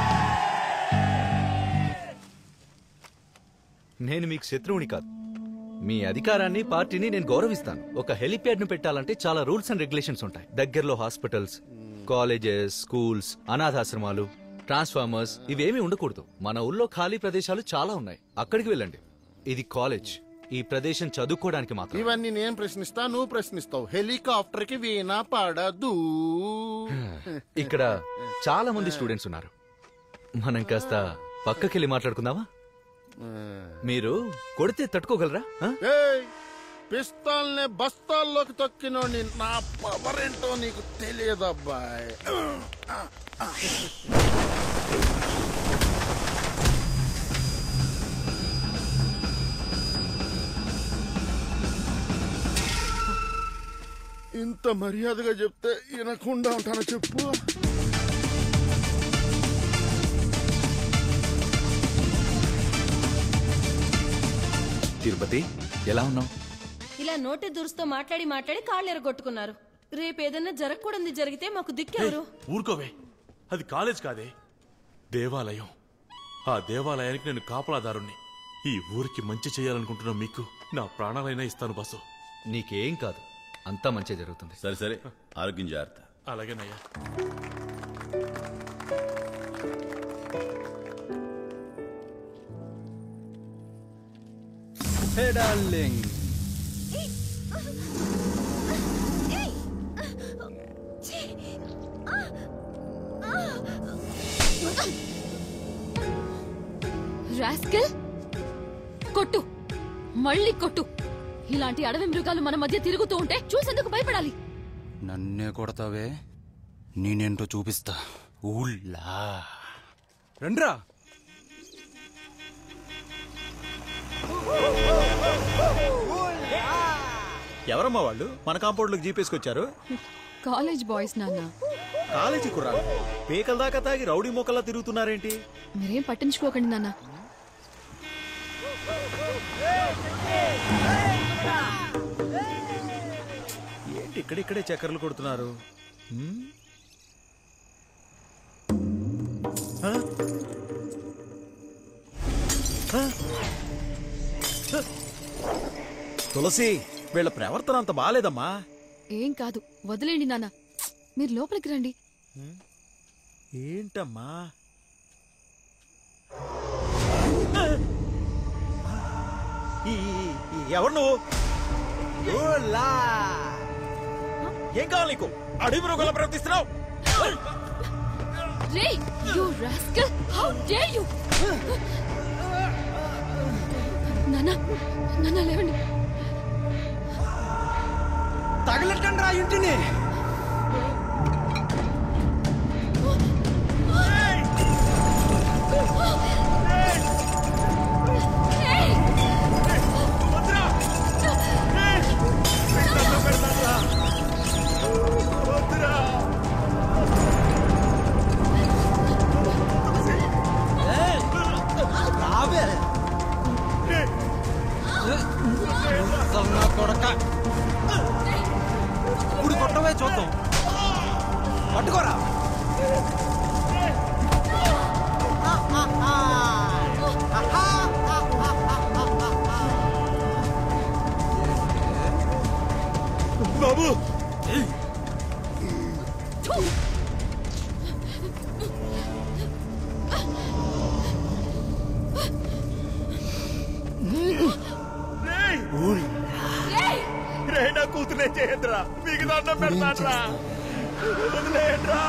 నేను మీకు శత్రువుని కాదు మీ అధికారాన్ని పార్టీని నేను గౌరవిస్తాను ఒక హెలిప్యాడ్ ను పెట్టాలంటే చాలా రూల్స్ అండ్ రెగ్యులేషన్స్ ఉంటాయి దగ్గరలో హాస్పిటల్స్ కాలేజెస్ స్కూల్స్ అనాథాశ్రమాలు ట్రాన్స్ఫార్మర్స్ ఇవేమీ ఉండకూడదు మన ఊళ్ళో ఖాళీ ప్రదేశాలు చాలా ఉన్నాయి అక్కడికి వెళ్ళండి ఇది కాలేజ్ ఈ ప్రదేశం చదువుకోవడానికి మాత్రం ఇవన్నీ నేను ప్రశ్నిస్తా నువ్వు ప్రశ్నిస్తావు హెలికాప్టర్ కి వీణ పడదు ఇక్కడ చాలా మంది స్టూడెంట్స్ ఉన్నారు మనం కాస్త పక్కకెళ్ళి మాట్లాడుకుందామా మీరు కొడితే తట్టుకోగలరా ఆ? ఏయ్ పిస్తాల్ని బస్తాల్లోకి తొక్కినోని నా పవర్ ఏంటో నీకు తెలియదబ్బాయ్ ఇంత మర్యాదగా చెప్తే వినకుండా ఉంటాను చెప్పు తిరుపతి ఎలా ఉన్నావు ఇలా నోటి దురుస్తో మాట్లాడి మాట్లాడి కాళ్ళు ఎరగొట్టుకున్నారు రేపు ఏదైనా జరగకూడదు జరిగితే మాకు దిక్కెవరు ఊరుకోవే అది కాలేజ్ కాదే దేవాలయం ఆ దేవాలయానికి నేను కాపలాదారుణ్ణి ఈ ఊరికి మంచి చేయాలనుకుంటున్న మీకు నా ప్రాణాలైనా ఇస్తాను బస్సు నీకేం కాదు అంతా మంచి జరుగుతుంది సరే సరే ఆరోగ్యం జాగ్రత్త అలాగేనయ్యా హే డార్లింగ్ రాస్కెల్ కొట్టు మళ్ళీ కొట్టు ఇలాంటి అడవి మృగాలు మన మధ్య తిరుగుతూ ఉంటే చూసేందుకు భయపడాలి నన్నే కొడతావే నేనేంటో చూపిస్తా ఊళ్ళా రండ్రా ఎవరమ్మా వాళ్ళు మన కాంపౌండ్లోకి జీపేసుకొచ్చారు కాలేజ్ బాయ్స్ నాన్న కాలేజీ కుర్రాడు పేకల దాకా తాగి రౌడీ మొక్కల్లా తిరుగుతున్నారేంటి మీరేం పట్టించుకోకండి నాన్న ఏంటి ఇక్కడిక్కడే చక్కర్లు కొడుతున్నారు హ్మ్? ఆ? ఆ? ఆ? తులసి వీళ్ళ ప్రవర్తన అంత బాలేదమ్మా ఏం కాదు వదిలేండి నాన్న మీరు లోపలికి రండి ఏంటమ్మా ఈ- ఈ- ఈ- ఎవరు నువ్వు ఓలా! ఏం కావాలి నీకు అడవి మృగాల ప్రవర్తిస్తున్నావు రే you rascal how dare you నాన్న నాన్న లేవండి తగలటండి రా ఇంటిని రావే కొడక ఇప్పుడు కొట్టవే చూద్దాం పట్టుకోరా బాబు రే నా కూతురే చేయద్రా మీకు దండం పెడతాడ్రా వదిలేయండ్రా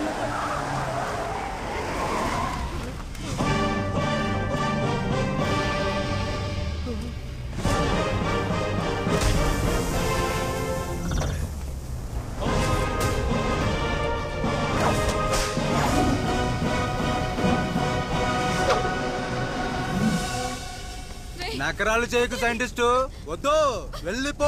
నకరాలు చేయకు సైంటిస్టు వద్దు వెళ్ళిపో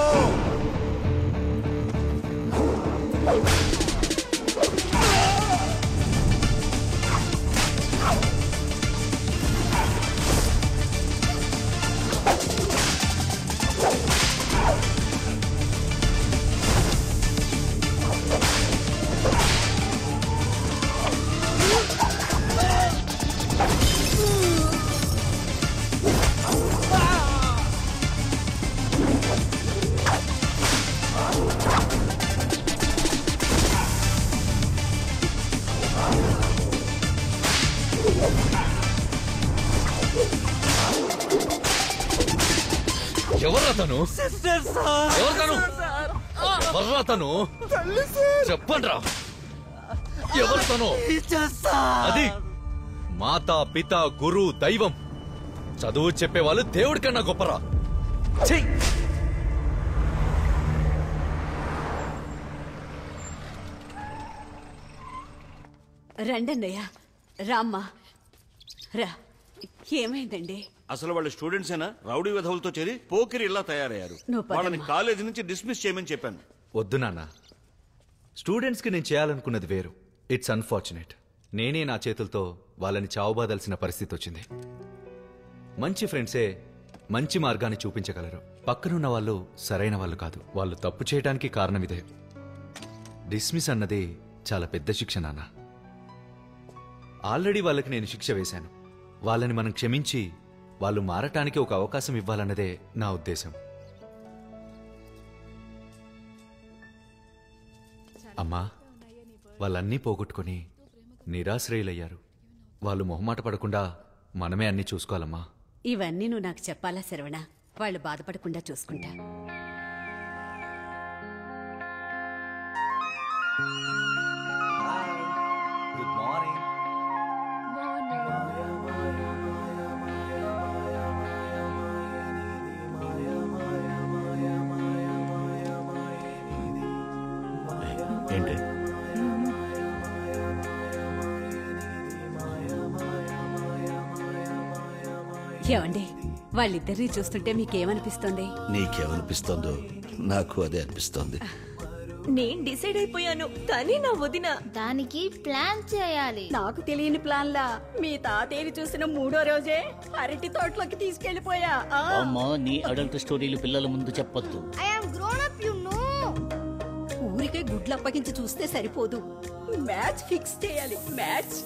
ఎవరు తను ఎవరు తను ఎవర్రా తను చెప్పండి రా ఎవరు తను అది మాతా పిత గురు దైవం చదువు చెప్పేవాళ్ళు దేవుడి కన్నా గొప్పరా ఛీ! రండన్నయ్య రామ్మా రా ఏమైందండి అసలు వాళ్ళు స్టూడెంట్సేనా రౌడీ విధవులతో చేరి పోకిరి ఇలా తయారయ్యారు నువ్వు పదమ్మా. వాళ్ళని కాలేజీ నుంచి డిస్మిస్ చేయమని చెప్పాను వద్దు నాన్న స్టూడెంట్స్కి నేను చేయాలనుకున్నది వేరు ఇట్స్ అన్ఫార్చునేట్ నేనే నా చేతులతో వాళ్ళని చావుబాదాల్సిన పరిస్థితి వచ్చింది మంచి ఫ్రెండ్సే మంచి మార్గాన్ని చూపించగలరు పక్కనున్న వాళ్ళు సరైన వాళ్ళు కాదు వాళ్ళు తప్పు చేయడానికి కారణం ఇదే డిస్మిస్ అన్నది చాలా పెద్ద శిక్ష నాన్న ఆల్రెడీ వాళ్ళకి నేను శిక్ష వేశాను వాళ్ళని మనం క్షమించి వాళ్ళు మారటానికి ఒక అవకాశం ఇవ్వాలన్నదే నా ఉద్దేశం అమ్మా వాళ్ళన్నీ పోగొట్టుకొని నిరాశ్రయులయ్యారు వాళ్ళు మొహమాట పడకుండా మనమే అన్నీ చూసుకోవాలమ్మా ఇవన్నీ నువ్వు నాకు చెప్పాలా శరవణ వాళ్ళు బాధపడకుండా చూసుకుంటా గుడ్ మార్నింగ్ ఏంటి ఏమండి వాళ్ళిద్దరిని చూస్తుంటే మీకేమనిపిస్తుంది నీకేమనిపిస్తోందో నాకు అదే అనిపిస్తోంది నేను డిసైడ్ అయిపోయాను కానీ నా వదిన దానికి ప్లాన్ చేయాలి నాకు తెలియని ప్లాన్లా మీ తాతయ్యని చూసిన మూడో రోజే అరటి తోటలోకి తీసుకెళ్లిపోయా ఆ. అమ్మా నీ అడల్ట్ స్టోరీలు పిల్లల ముందు చెప్పొద్దు I am grown up, you know. ఊరికే గుడ్లు అప్పగించి చూస్తే సరిపోదు మ్యాచ్ ఫిక్స్ చేయాలి మ్యాచ్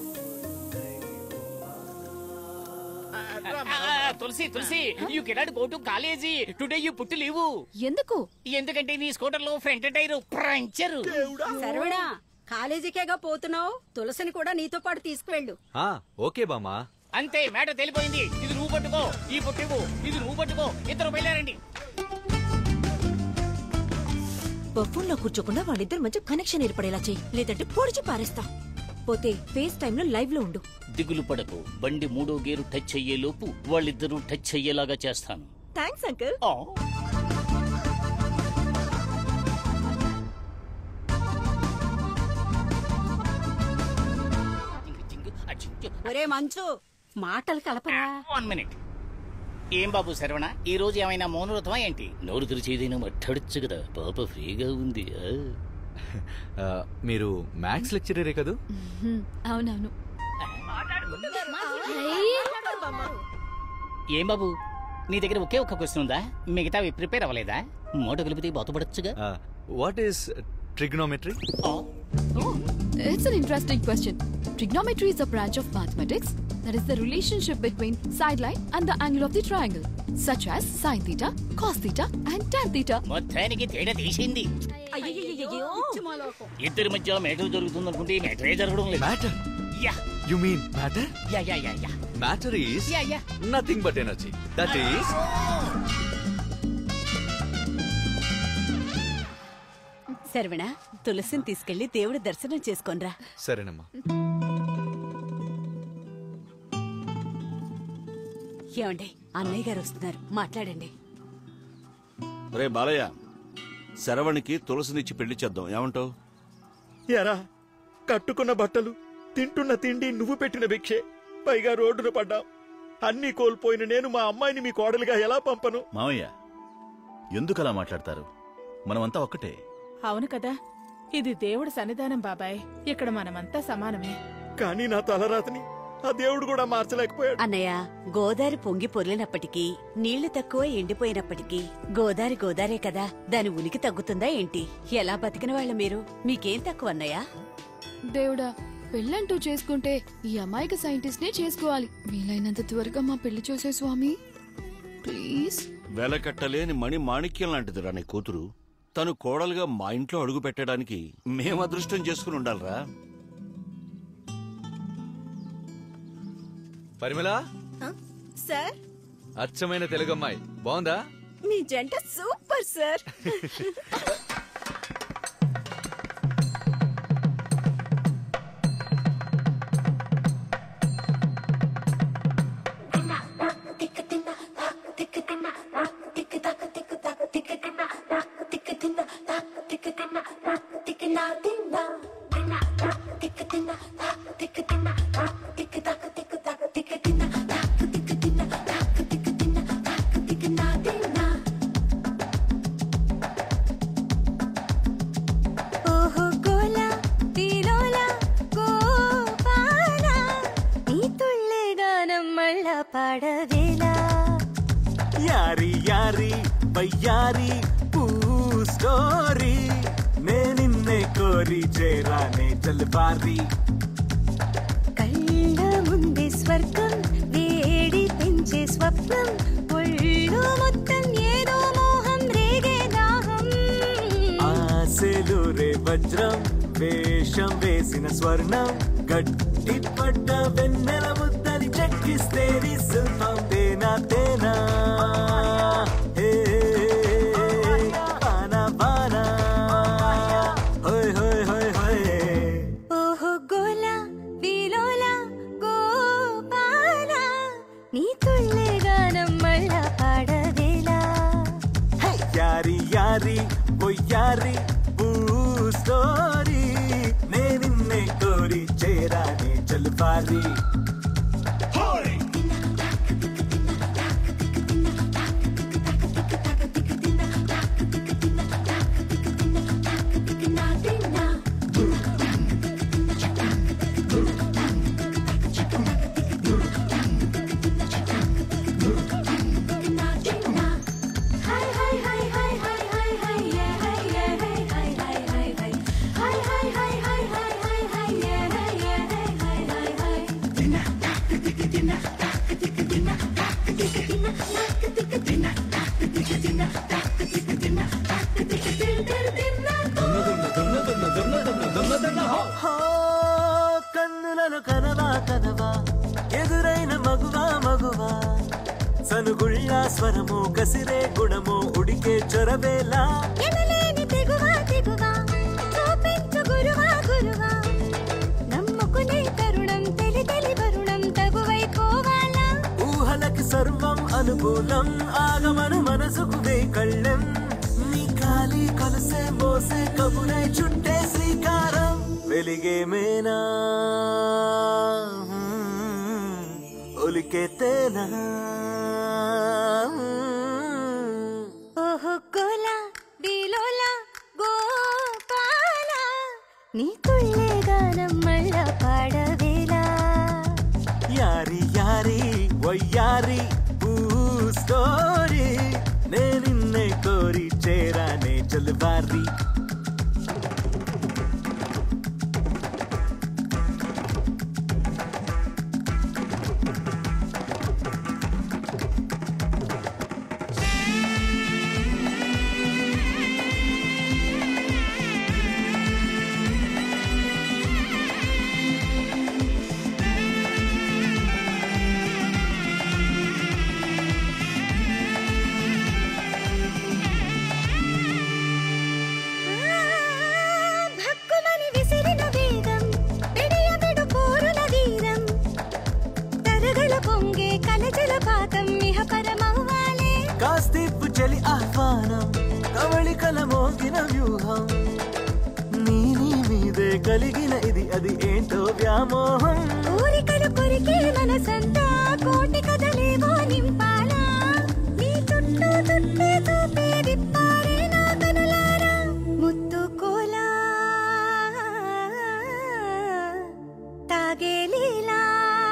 ఆ, Tulasi Tulasi you cannot go to college today you పుట్టి లీవు ఎందుకు ఎందుకంటే నీ స్కూటర్ లో ఫ్రంట్ టైర్ పంచర్ సరవణ కాలేజీకేగా పోతున్నావు తులసిని కూడా నీతో పాటు తీసుకువెళ్ళు ఓకే బామ్మా అంతే మేట తెలిపోయింది ఇది నువ్వు పట్టుకో ఈ పుట్టివు ఇది నువ్వు పట్టుకో ఇద్దరు బయలుదేరండి బఫూన్ లో కూర్చోకుండా వాళ్ళిద్దరి మధ్య కనెక్షన్ ఏర్పడేలా చెయ్యి లేదంటే పొడిచి పారేస్తా పోతే ఫేస్ టైమ్ లో లైవ్ లో ఉండు దిగులు పడకు బండి మూడో గేరు టచ్ అయ్యే లోపు వాళ్ళిద్దరూ టచ్ అయ్యేలాగా చేస్తాను థ్యాంక్స్ అంకుల్ ఒరే మంచు మాటలు కలపరా వన్ మినిట్ ఏం బాబు శరవణ ఈ రోజు ఏమైనా మౌనవ్రతమా ఏంటి నోరు తెరిచి ఏదైనా మాట్లాడచ్చు కదా పాప ఫ్రీగా ఉంది ఆ? మీరు మ్యాథ్స్ లెక్చరరే కదూ అవునవును ఏం బాబు నీ దగ్గర ఒకే ఒక్క క్వశ్చన్ ఉందా మిగతావి ప్రిపేర్ అవ్వలేదా మూట కలిపితే బాతపడచ్చుగా what is trigonometry It's an interesting question. Trigonometry is a branch of mathematics that is the relationship between sideline and the angle of the triangle, such as sine theta, cos theta, and tan theta. మొత్తానికి తేడా తీసింది ఇద్దరి మధ్య మేటర్ జరుగుతుంది అనుకుంటే ఈ మేటరే జరగడం లేదు matter yeah you mean matter yeah yeah yeah yeah matter is yeah yeah nothing but energy that is Saravana తులసిని తీసుకెళ్లి దేవుడి దర్శనం చేసుకోనరా సరేనమ్మా ఏమండి అన్నయ్య గారు వస్తున్నారు మాట్లాడండి రే బాలయ్య శరవణికి తులసినిచ్చి పెళ్లి చేద్దాం ఏమంటావు ఎరా కట్టుకున్న బట్టలు తింటున్న తిండి నువ్వు పెట్టిన భిక్షే పైగా రోడ్డున పడ్డాం అన్నీ కోల్పోయిన నేను మా అమ్మాయిని మీ కోడలిగా ఎలా పంపను మావయ్య ఎందుకలా మాట్లాడతారు మనమంతా ఒక్కటే అవును కదా ఇది దేవుడి సన్నిధానం బాబాయ్ ఇక్కడ మనమంతా సమానమే కానీ నా తలరాతని ఆ దేవుడు కూడా మార్చలేకపోయాడు అన్నయ్య గోదారి పొంగి పొర్లినప్పటికీ నీళ్లు తక్కువ ఎండిపోయినప్పటికీ గోదారి గోదారే కదా దాని ఉనికి తగ్గుతుందా ఏంటి ఎలా బతికిన వాళ్ళ మీరు మీకేం తక్కువ అన్నయ్య దేవుడా పెళ్ళంటూ చేసుకుంటే ఈ అమాయక సైంటిస్ట్ నే చేసుకోవాలి వీలైనంత త్వరగా మా పెళ్లి చూసే స్వామి ప్లీజ్ వెలకట్టలేని మణి మాణిక్యం లాంటిదిరా నీ కూతురు తను కోడలుగా మా ఇంట్లో అడుగు పెట్టడానికి మేము అదృష్టం చేసుకుని ఉండాలిరా పరిమళ సార్ అచ్చమైన తెలుగమ్మాయి బాగుందా మీ జంట సూపర్ సార్ ఓహో గోలా తీలోలా గోపాలా నీ తుళ్ళే గానం మళ్ళా పాడవేలా యారి యారి బయ్యారి పూ స్టోరీ నే నిన్నే కోరి చేరానే జల్బారి కళ్ళ ముందే స్వర్గం వేడి పెంచే స్వప్నం ఒళ్ళు మొత్తం ఏదో మోహం రేగే దాహం ఆశలు రే వజ్రం వేషం వేసిన స్వర్ణం గట్టి పడ్డ వెన్నెల ముద్దని చెక్కిస్తే నీ శిల్పం తేనా తేనా హే, వానా, వానా. హోయ్, హోయ్, హోయ్, హోయ్. ఓహో గోలా వీలోలా గోపాలా నీ తుళ్ళే గానం మళ్ళా పాడవేలా యారి యారి బొయ్యారి పూ స్టోరీ చేరానే చల్పారి హో, కన్నులను కనవా కనవా ఎదురైన మగువా మగువా సనుగుళ్ళ స్వరము కసిరే గుణము ఉడికే చొరవేలా ఎనలేని తెగువా తెగువా చూపించు గురువా గురువా నమ్ముకునే తరుణం తెలి తెలి వరుణం తగువై పోవాలా ఊహలకి సర్వం అనుకూలం ఆగమను మనసుకు వే కళ్ళెం నీ కాలి కొలసే మోసే కబురే చుట్టే శ్రీకారం వెలిగే మేనా ఒలికే తేనా ఓహో కోలా డీలోలా గోపాల నీ తుళ్ళే గానం మళ్ళా పాడవేలా యారి యారి వయ్యారి ఊ స్టోరీ నే నిన్నే కోరి చేరానే చల్వారి భక్కుమని విసిరిన వేగం విడియబిడు పోరుల వీరం తరగల పొంగే కలజల పాతం ఇహ పరమవ్వాలే కాస్తిప్పు చలి ఆహ్వానం కవళికల మోగిన వ్యూహం నీ నీ మీదే కలిగిన ఇది అది ఏంటో వ్యామోహం కోరికలు కొరికే మనసంతా కోటి కథలేవో నింపాలా నీ చుట్టూ చుట్టే చూపే విప్పారే నా కనులారా ముత్తు కోలా తాగే లీలా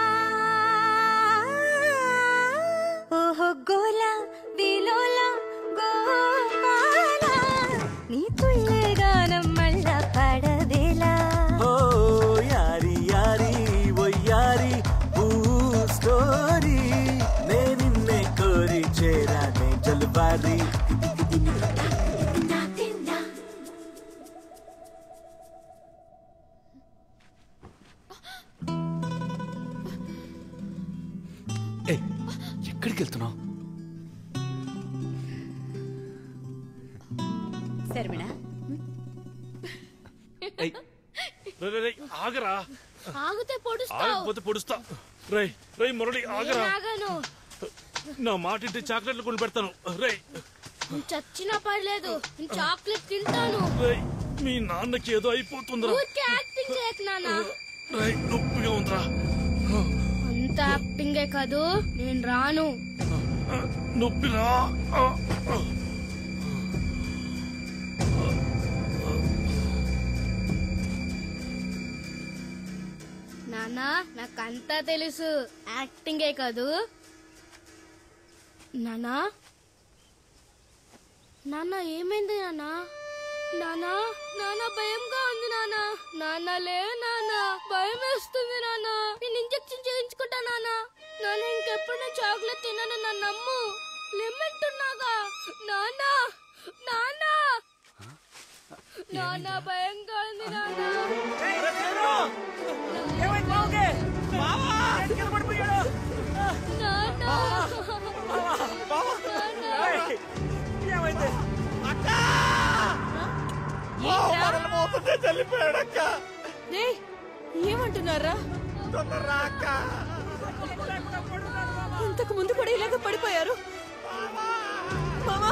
ఓహో గోలా విలోలా గోపాల నీ తుళ్ళే గానం మళ్ళా పడదేలా ఓ యారి యారి వయ్యారి ఊ స్టోరీ నే నిన్నే కోరి చేరానే జల్బారి ఏయ్, ఎక్కడికి వెళ్తున్నావు శర్మిణ రేయ్, రేయ్, రేయ్, ఆగరా ఆగితే పొడుస్తావు ఆగకపోతే పొడుస్తా రై రై మురళి ఆగరా ఆగను నా మాట ఇంటి చాక్లెట్లు కొని పెడతాను రై నువ్వు చచ్చినా పర్లేదు నేను చాక్లెట్ తింటాను రై మీ నాన్నకి ఏదో అయిపోతుందిరా ఊరికే యాక్టింగ్ చేయకు నాన్న రై నొప్పిగా ఉందిరా అంత యాక్టింగే కాదు నేను రాను నొప్పిరా నాన్న నాకంతా తెలుసు యాక్టింగే కాదు నానా నాన్న ఏమైంది నాన్న నానా నాన్న భయంగా ఉంది నాన్న నాన్న లే నాన్న భయం వేస్తుంది నాన్న నేను ఇంజెక్షన్ చేయించుకుంటా నాన్న నాన్న ఇంకెప్పుడు నేను చాక్లెట్ తినను నన్ను నమ్ము లెమ్మంటున్నాగా నాన్న నాన్న నాన్న భయంగా ఉంది నాన్న రేయ్, ఏమంటున్నారా ఇంతకు ముందు కూడా ఇలాగ పడిపోయారు మామా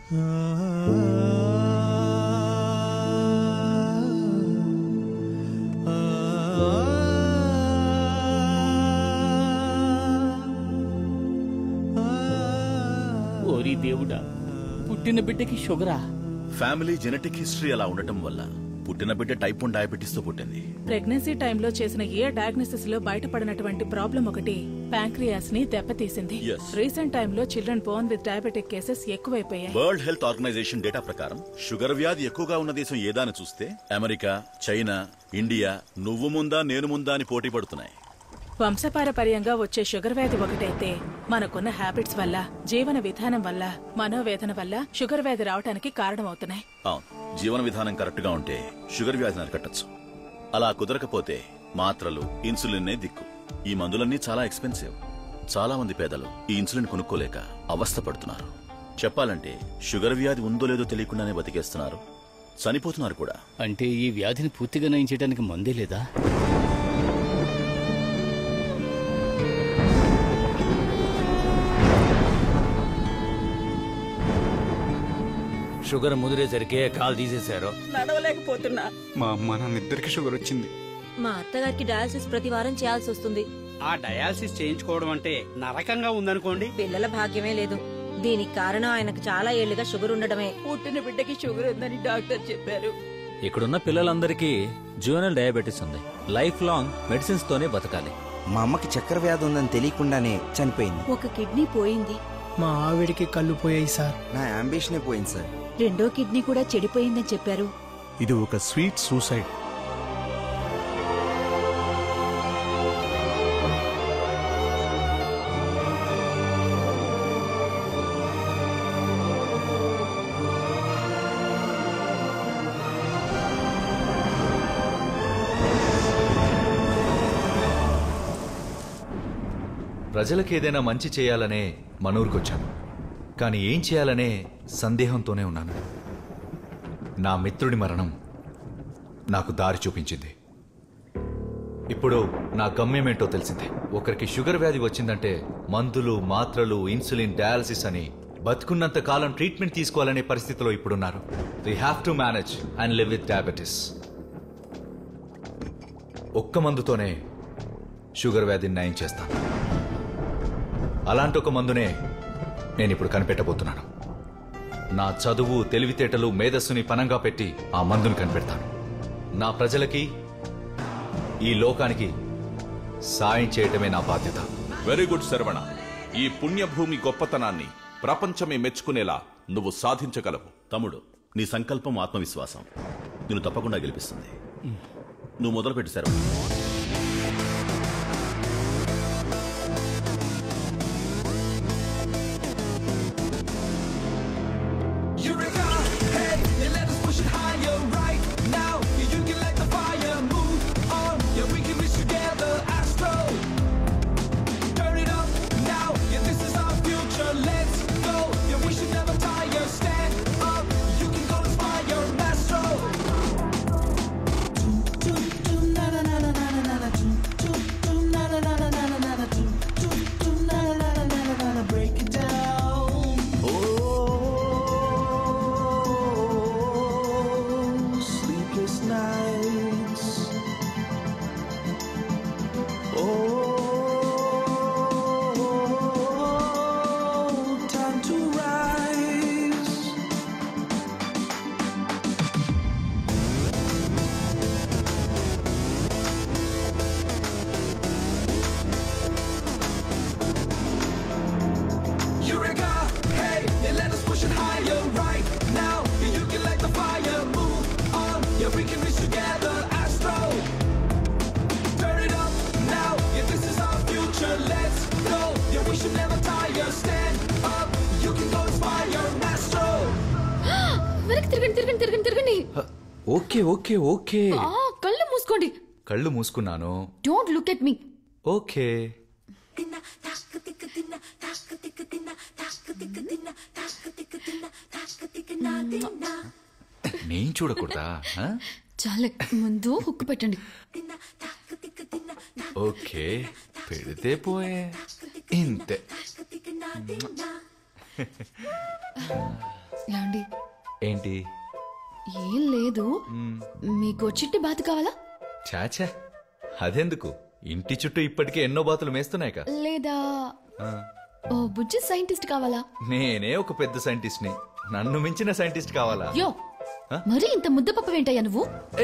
ఓరి దేవుడా పుట్టిన బిడ్డకి షుగరా ఫ్యామిలీ జెనెటిక్ హిస్టరీ అలా ఉండటం వల్ల పుట్టిన బిడ్డ టైప్ వన్ డయాబెటీస్ తో పుట్టింది ప్రెగ్నెన్సీ టైంలో చేసిన ఏ డయాగ్నోసిస్ లో బయటపడినటువంటి ప్రాబ్లం ఒకటి ప్యాంక్రియాస్ ని దెబ్బతీసింది Yes. రీసెంట్ టైంలో children born with diabetic cases ఎక్కువైపోయాయి వరల్డ్ హెల్త్ ఆర్గనైజేషన్ డేటా ప్రకారం షుగర్ వ్యాధి ఎక్కువగా ఉన్న దేశం ఏదా అని చూస్తే అమెరికా చైనా ఇండియా నువ్వు ముందా నేను ముందా అని పోటీ పడుతున్నాయి వంశపారపర్యంగా వచ్చే షుగర్ వ్యాధి ఒకటైతే మనకున్న హ్యాబిట్స్ వల్ల జీవన విధానం వల్ల మనోవేదన వల్ల షుగర్ వ్యాధి రావడానికి కారణమవుతున్నాయి అవును జీవన విధానం కరెక్ట్ గా ఉంటే షుగర్ వ్యాధిని అరికట్టచ్చు అలా కుదరకపోతే మాత్రలు ఇన్సులిన్నే దిక్కు ఈ మందులన్నీ చాలా ఎక్స్పెన్సివ్ చాలా మంది పేదలు ఈ ఇన్సులిన్ కొనుక్కోలేక అవస్థ పడుతున్నారు చెప్పాలంటే షుగర్ వ్యాధి ఉందో లేదో తెలియకుండానే బతికేస్తున్నారు చనిపోతున్నారు కూడా అంటే ఈ వ్యాధిని పూర్తిగా నయం చేయడానికి మందే లేదా షుగర్ ముదిరేసరికి కాలు తీసేశారు నడవలేకపోతున్నా మా అమ్మ నాన్న ఇద్దరికి షుగర్ వచ్చింది మా అత్తగారికి డయాలసిస్ ప్రతి వారం చేయాల్సి వస్తుంది ఆ డయాలసిస్ చేయించుకోవడం అంటే నరకంగా ఉందనుకోండి పిల్లల భాగ్యమే లేదు దీనికి కారణం ఆయనకు చాలా ఏళ్లుగా షుగర్ ఉండడమే పుట్టిన బిడ్డకి షుగర్ ఉందని డాక్టర్ చెప్పారు ఇక్కడున్న పిల్లలందరికీ జూనల్ డయాబెటీస్ ఉంది లైఫ్ లాంగ్ మెడిసిన్స్ తోనే బతకాలి మా అమ్మకి చక్కెర వ్యాధి ఉందని తెలియకుండానే చనిపోయింది ఒక కిడ్నీ పోయింది మా ఆవిడికి కళ్ళు పోయాయి సార్ నా అంబిషనే పోయింది సార్ రెండో కిడ్నీ కూడా చెడిపోయిందని చెప్పారు ఇది ఒక స్వీట్ సూసైడ్ ప్రజలకు ఏదైనా మంచి చేయాలనే మనూరుకొచ్చాను కానీ ఏం చేయాలనే సందేహంతోనే ఉన్నాను నా మిత్రుడి మరణం నాకు దారి చూపించింది ఇప్పుడు నా గమ్యమేంటో తెలిసిందే ఒకరికి షుగర్ వ్యాధి వచ్చిందంటే మందులు మాత్రలు ఇన్సులిన్ డయాలసిస్ అని బతుకున్నంత కాలం ట్రీట్మెంట్ తీసుకోవాలనే పరిస్థితిలో ఇప్పుడున్నారు they have to manage and live with diabetes ఒక్క మందుతోనే షుగర్ వ్యాధిని నయం చేస్తాను అలాంటి ఒక మందునే నేను ఇప్పుడు కనిపెట్టబోతున్నాను నా చదువు తెలివితేటలు మేధస్సుని పనంగా పెట్టి ఆ మందుని కనిపెడతాను నా ప్రజలకి ఈ లోకానికి సాయం చేయటమే నా బాధ్యత వెరీ గుడ్ శరవణ ఈ పుణ్యభూమి గొప్పతనాన్ని ప్రపంచమే మెచ్చుకునేలా నువ్వు సాధించగలవు తమ్ముడు నీ సంకల్పం ఆత్మవిశ్వాసం నిన్ను తప్పకుండా గెలిపిస్తుంది నువ్వు మొదలుపెట్టు Saravana Eureka! Hey, yeah, let us push it higher right now. Yeah, you can let the fire move on. Yeah, we can reach together, Astro. Turn it up now. Yeah, this is our future. Let's go. Yeah, we should never tire. Stand up. You can go inspire, Astro. Break it down. Oh, sleepless nights. Oh, time to rise. Eureka! Hey, yeah, let us push it higher right now. Yeah, you can let the fire move on. Yeah, we can reach together, Astro. Turn it up now. Yeah, this is our future. Let's go. Yeah, we should never tire. Stand up. You can go inspire, Astro. వెనక్కి తిరగండి తిరగండి తిరగండి తిరగండి ఓకే ఓకే ఓకే ఆ, కళ్ళు మూసుకోండి కళ్ళు మూసుకున్నాను don't look at me okay నేను చూడకూడదా ఆ? చాలే ముందు హుక్కు పెట్టండి ఓకే పెడితే పోయే ఇంతే యాండి ఏంటి ఏం లేదు మ్మ్, మీకు చిట్టి బాతు కావాలా చాచా అదెందుకు ఇంటి చుట్టూ ఇప్పటికే ఎన్నో బాతులు మేస్తున్నాయిక లేదా ఓ బుజ్జి సైంటిస్ట్ కావాలా నేనే ఒక పెద్ద సైంటిస్ట్ని నన్ను మించిన సైంటిస్ట్ కావాలా యో ఆ? మరీ ఇంత ముద్ద పప్ప ఏంటయ్యా నువ్వు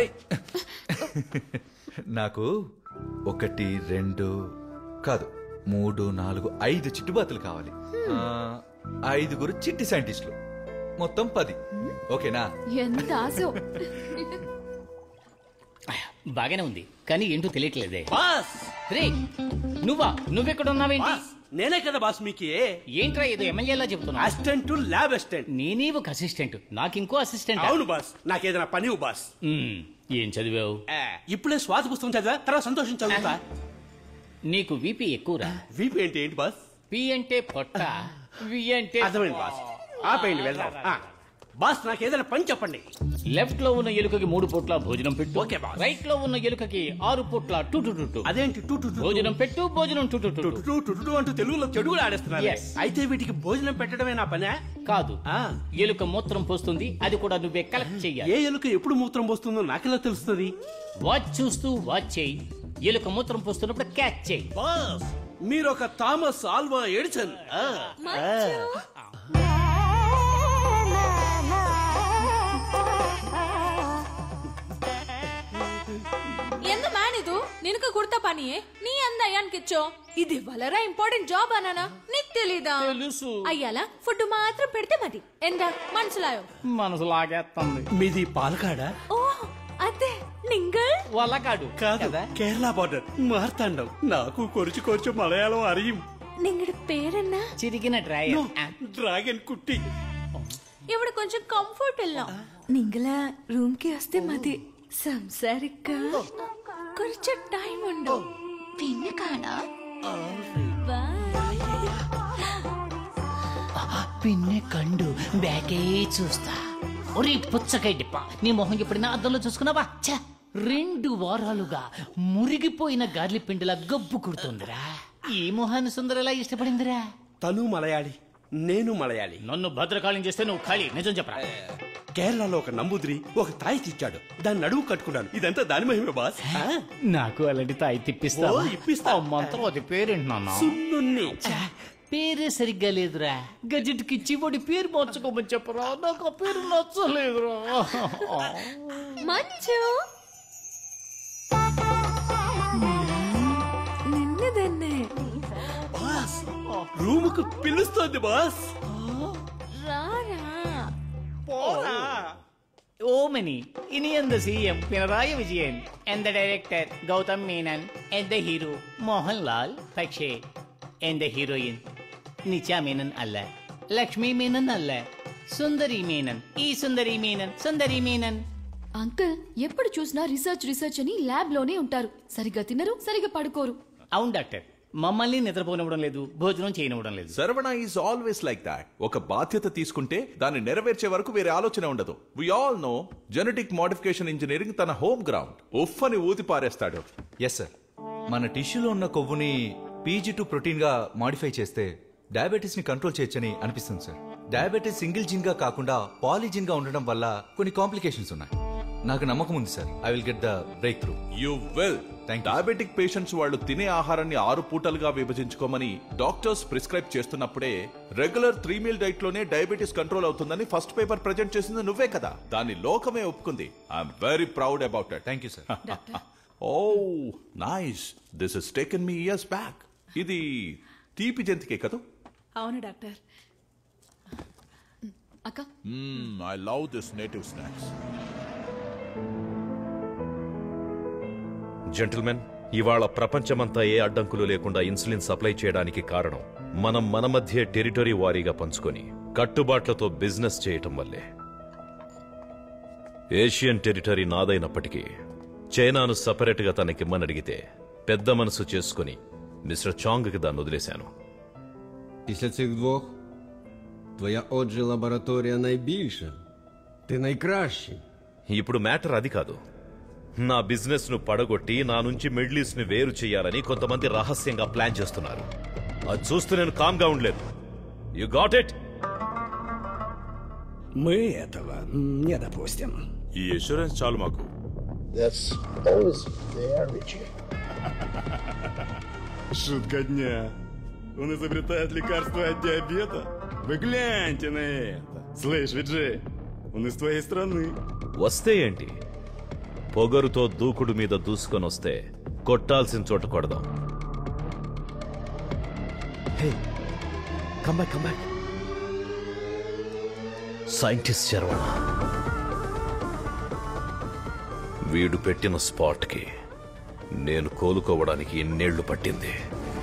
నాకు ఒకటి రెండు కాదు మూడు నాలుగు ఐదు చిట్టుబాతులు కావాలి ఆ, ఐదుగురు చిట్టి సైంటిస్టులు మొత్తం పది ఓకేనా ఎంత ఆశో బాగానే ఉంది కానీ ఏంటో తెలియట్లేదే బాస్ రే నువ్వా నువ్వెక్కడ ఉన్నావేంటి బాస్, నేనే కదా బాస్ మీకు ఏంట్రా ఏదో ఎమ్మెల్యేలా చెప్తున్నా అసిస్టెంట్ ల్యాబ్ అసిస్టెంట్ నేనే ఒక అసిస్టెంట్ నాకు ఇంకో అసిస్టెంట్ అవును బాస్ నాకేదైనా పని ఇవ్వు బాస్ ఏం చదివావు ఇప్పుడే స్వాతి పుస్తకం చదివా తర్వాత సంతోషం చదువుతా నీకు విపి ఎక్కువరా వీపీ అంటే ఏంటి బాస్ పి అంటే పొట్ట వి అంటే అర్థమైంది బాస్ ఆపేయండి వెళ్దాం ఆ, బాస్ నాకు ఏదైనా పని చెప్పండి లెఫ్ట్ లో ఉన్న ఎలుకకి మూడు పూట్ల భోజనం పెట్టు ఓకే బాస్. రైట్ లో ఉన్న ఎలుకకి ఆరు పూట్ల టు టు టు టు అదేంటి టూ టూ భోజనం పెట్టు భోజనం టు టు టు టు. టూ టూ టూ అంటూ తెలుగులో చెడుగులు ఆడేస్తున్నారు Yes. అయితే వీటికి భోజనం పెట్టడమే నా పనే కాదు ఆ. ఎలుక మూత్రం పోస్తుంది అది కూడా నువ్వే కలెక్ట్ చెయ్యాలి ఏ ఎలుక ఎప్పుడు మూత్రం పోస్తుందో నాకెలా తెలుస్తుంది వాచ్ చూస్తూ వాచ్ చేయి ఎలుక మూత్రం పోస్తున్నప్పుడు క్యాచ్ చేయి బాస్ మీరు ఒక థామస్ ఆల్వా ఎడిసన్ ఆ. ಎಂದ ಮ್ಯಾನ್ ಇದು ನಿನಗೆ ಕೊಡ್ತಾ ಪನಿಯೇ ನೀ ಅಂದ ಅಯ್ಯಾನ್ಕಿಚ್ಚೋ ఇది వలరా ఇంపార్టెంట్ జాబ్ అన్నానా నీకు తెలీదా తెలుసు. అయ్యాల ఫుడ్ మాత్రం పెడితే మది ఎంత మనసులాయో మనసు లాగేస్తుంది మీది పాలకాడా ఓ అదే నింగల్ వల్లకాడు కాదు కేరళ బార్డర్ మార్తాండం నాకు కొరిచి కొరిచి మలయాళం అరియం నింగడి పేరన్నా చిరిగిన డ్రాయర్ డ్రాగన్ కుట్టి ఇప్పుడు కొంచెం కంఫర్ట్ వెళ్ళాం నింగల రూమ్ కి వస్తే మది సంసారిక కొంచెం టైం ఉండు పిన్న కాడా పిన్నె కండు బ్యాకే చూస్తా ఒరే పుచ్చకాయ డిప్ప నీ మొహం ఎప్పుడైనా అద్దంలో చూసుకున్నావా ఛ! రెండు వారాలుగా మురిగిపోయిన గార్లి పిండిలా గబ్బు కుడుతుందిరా ఈ మొహాన్ని సుందరలా ఇష్టపడిందిరా తను మలయాళి నేను మలయాళి నన్ను భద్రకాళం చేస్తే నువ్వు ఖాళీ నిజం చెప్పరా కేరళలో ఒక నంబుదిరి ఒక తాయి ఇచ్చాడు దాన్ని నడువు కట్టుకున్నాను ఇదంతా దాని మహిమే బాస్ ఆ? నాకు అలాంటి తాయి తిప్పిస్తా ఓ, ఇప్పిస్తా. మంత్రం అది పేరేంటి నాన్న సున్నున్ని పేరే సరిగ్గా లేదురా గజెట్ కి ఇచ్చి వాడి పేరు మార్చుకోమని చెప్పరా నాకు ఆ పేరు నచ్చలేదురా మంచు నిన్నదన్నే బాస్ రూముకు పిలుస్తోంది బాస్ రారా ഓമനി ഇനി എന്ത് സി എം പിണറായി വിജയൻ എന്റെ ഡയറക്ടർ ഗൗതം മേനൻ എന്റെ ഹീറോ മോഹൻലാൽ പക്ഷേ എന്റെ ഹീറോയിൻ നിച്ച മേനൻ അല്ല ലക്ഷ്മി മേനൻ അല്ല സുന്ദരി മേനൻ ഈ സുന്ദരി മേനൻ സുന്ദരി മേനൻ అంకుల్ ఎప్పుడు చూసినా రీసెర్చ్ రీసెర్చ్ అని ల్యాబ్ లోనే ఉంటారు సరిగ్గా తినరు సరిగ్గా పడుకోరు అవును డాక్టర్ మమ్మల్ని నిద్రపోనివ్వడం లేదు భోజనం చేయనివ్వడం లేదు Saravana is always like that ఒక బాధ్యత తీసుకుంటే దాన్ని నెరవేర్చే వరకు వేరే ఆలోచన ఉండదు we all know genetic modification engineering తన హోమ్ గ్రౌండ్ ఉఫ్ అని ఊతి పారేస్తాడు ఎస్ సార్ మన టిష్యూలో ఉన్న కొవ్వుని పీజీ టు ప్రోటీన్ గా మాడిఫై చేస్తే డయాబెటీస్ ని కంట్రోల్ చేయొచ్చని అనిపిస్తుంది సార్ డయాబెటీస్ సింగిల్ జిన్ గా కాకుండా పాలిజిన్ గా ఉండడం వల్ల కొన్ని కాంప్లికేషన్స్ ఉన్నాయి నాకు నమ్మకం ఉంది sir I will get the breakthrough you well diabetic patients వాళ్ళు తినే ఆహారాన్ని ఆరు పూటలుగా విభజించుకోమని డాక్టర్స్ ప్రిస్క్రైబ్ చేస్తున్నప్పుడే రెగ్యులర్ త్రీ మీల్ డైట్ లోనే డయాబెటీస్ కంట్రోల్ అవుతుందని ఫస్ట్ పేపర్ ప్రజెంట్ చేసింది నువ్వే కదా దాని లోకమే ఒప్పుకుంది I'm very proud about it thank you sir oh nice this is taken me years back ఇది తీపి జంతికే కదా అవును డాక్టర్ అక్క I love this native snacks gentlemen ఇవాళ ప్రపంచమంతా ఏ అడ్డంకులు లేకుండా ఇన్సులిన్ సప్లై చేయడానికి కారణం మనం మన మధ్య టెరిటరీ వారీగా పంచుకొని కట్టుబాట్లతో బిజినెస్ చేయటం వల్లే ఏషియన్ టెరిటరీ నాదైనప్పటికీ చైనాను సపరేట్గా తనకిమ్మని అడిగితే పెద్ద మనసు చేసుకుని మిస్టర్ చాంగ్కి దాన్ని వదిలేశాను Після цих двох твоя отже лабораторія найбільша. Ти найкращий. ఇప్పుడు మ్యాటర్ అది కాదు నా బిజినెస్ ను పడగొట్టి నా నుంచి మిడిల్ ఈస్ట్ ని వేరు చేయాలని కొంతమంది రహస్యంగా ప్లాన్ చేస్తున్నారు అది చూస్తూ నేను కామ్గా ఉండలేదు యు గాట్ ఇట్ Мы этого не допустим. ఈ అష్యూరెన్స్ చాలు మాకు That's always there, Richie. Шутка дня. Он изобретает лекарство от диабета. Вы гляньте на это. Слышь, Виджей, он из твоей страны. వస్తే ఏంటి పొగరుతో దూకుడు మీద దూసుకొనొస్తే కొట్టాల్సిన చోట కొడదాం come back come back scientist Saravana వీడు పెట్టిన స్పాట్కి నేను కోలుకోవడానికి ఎన్నేళ్లు పట్టింది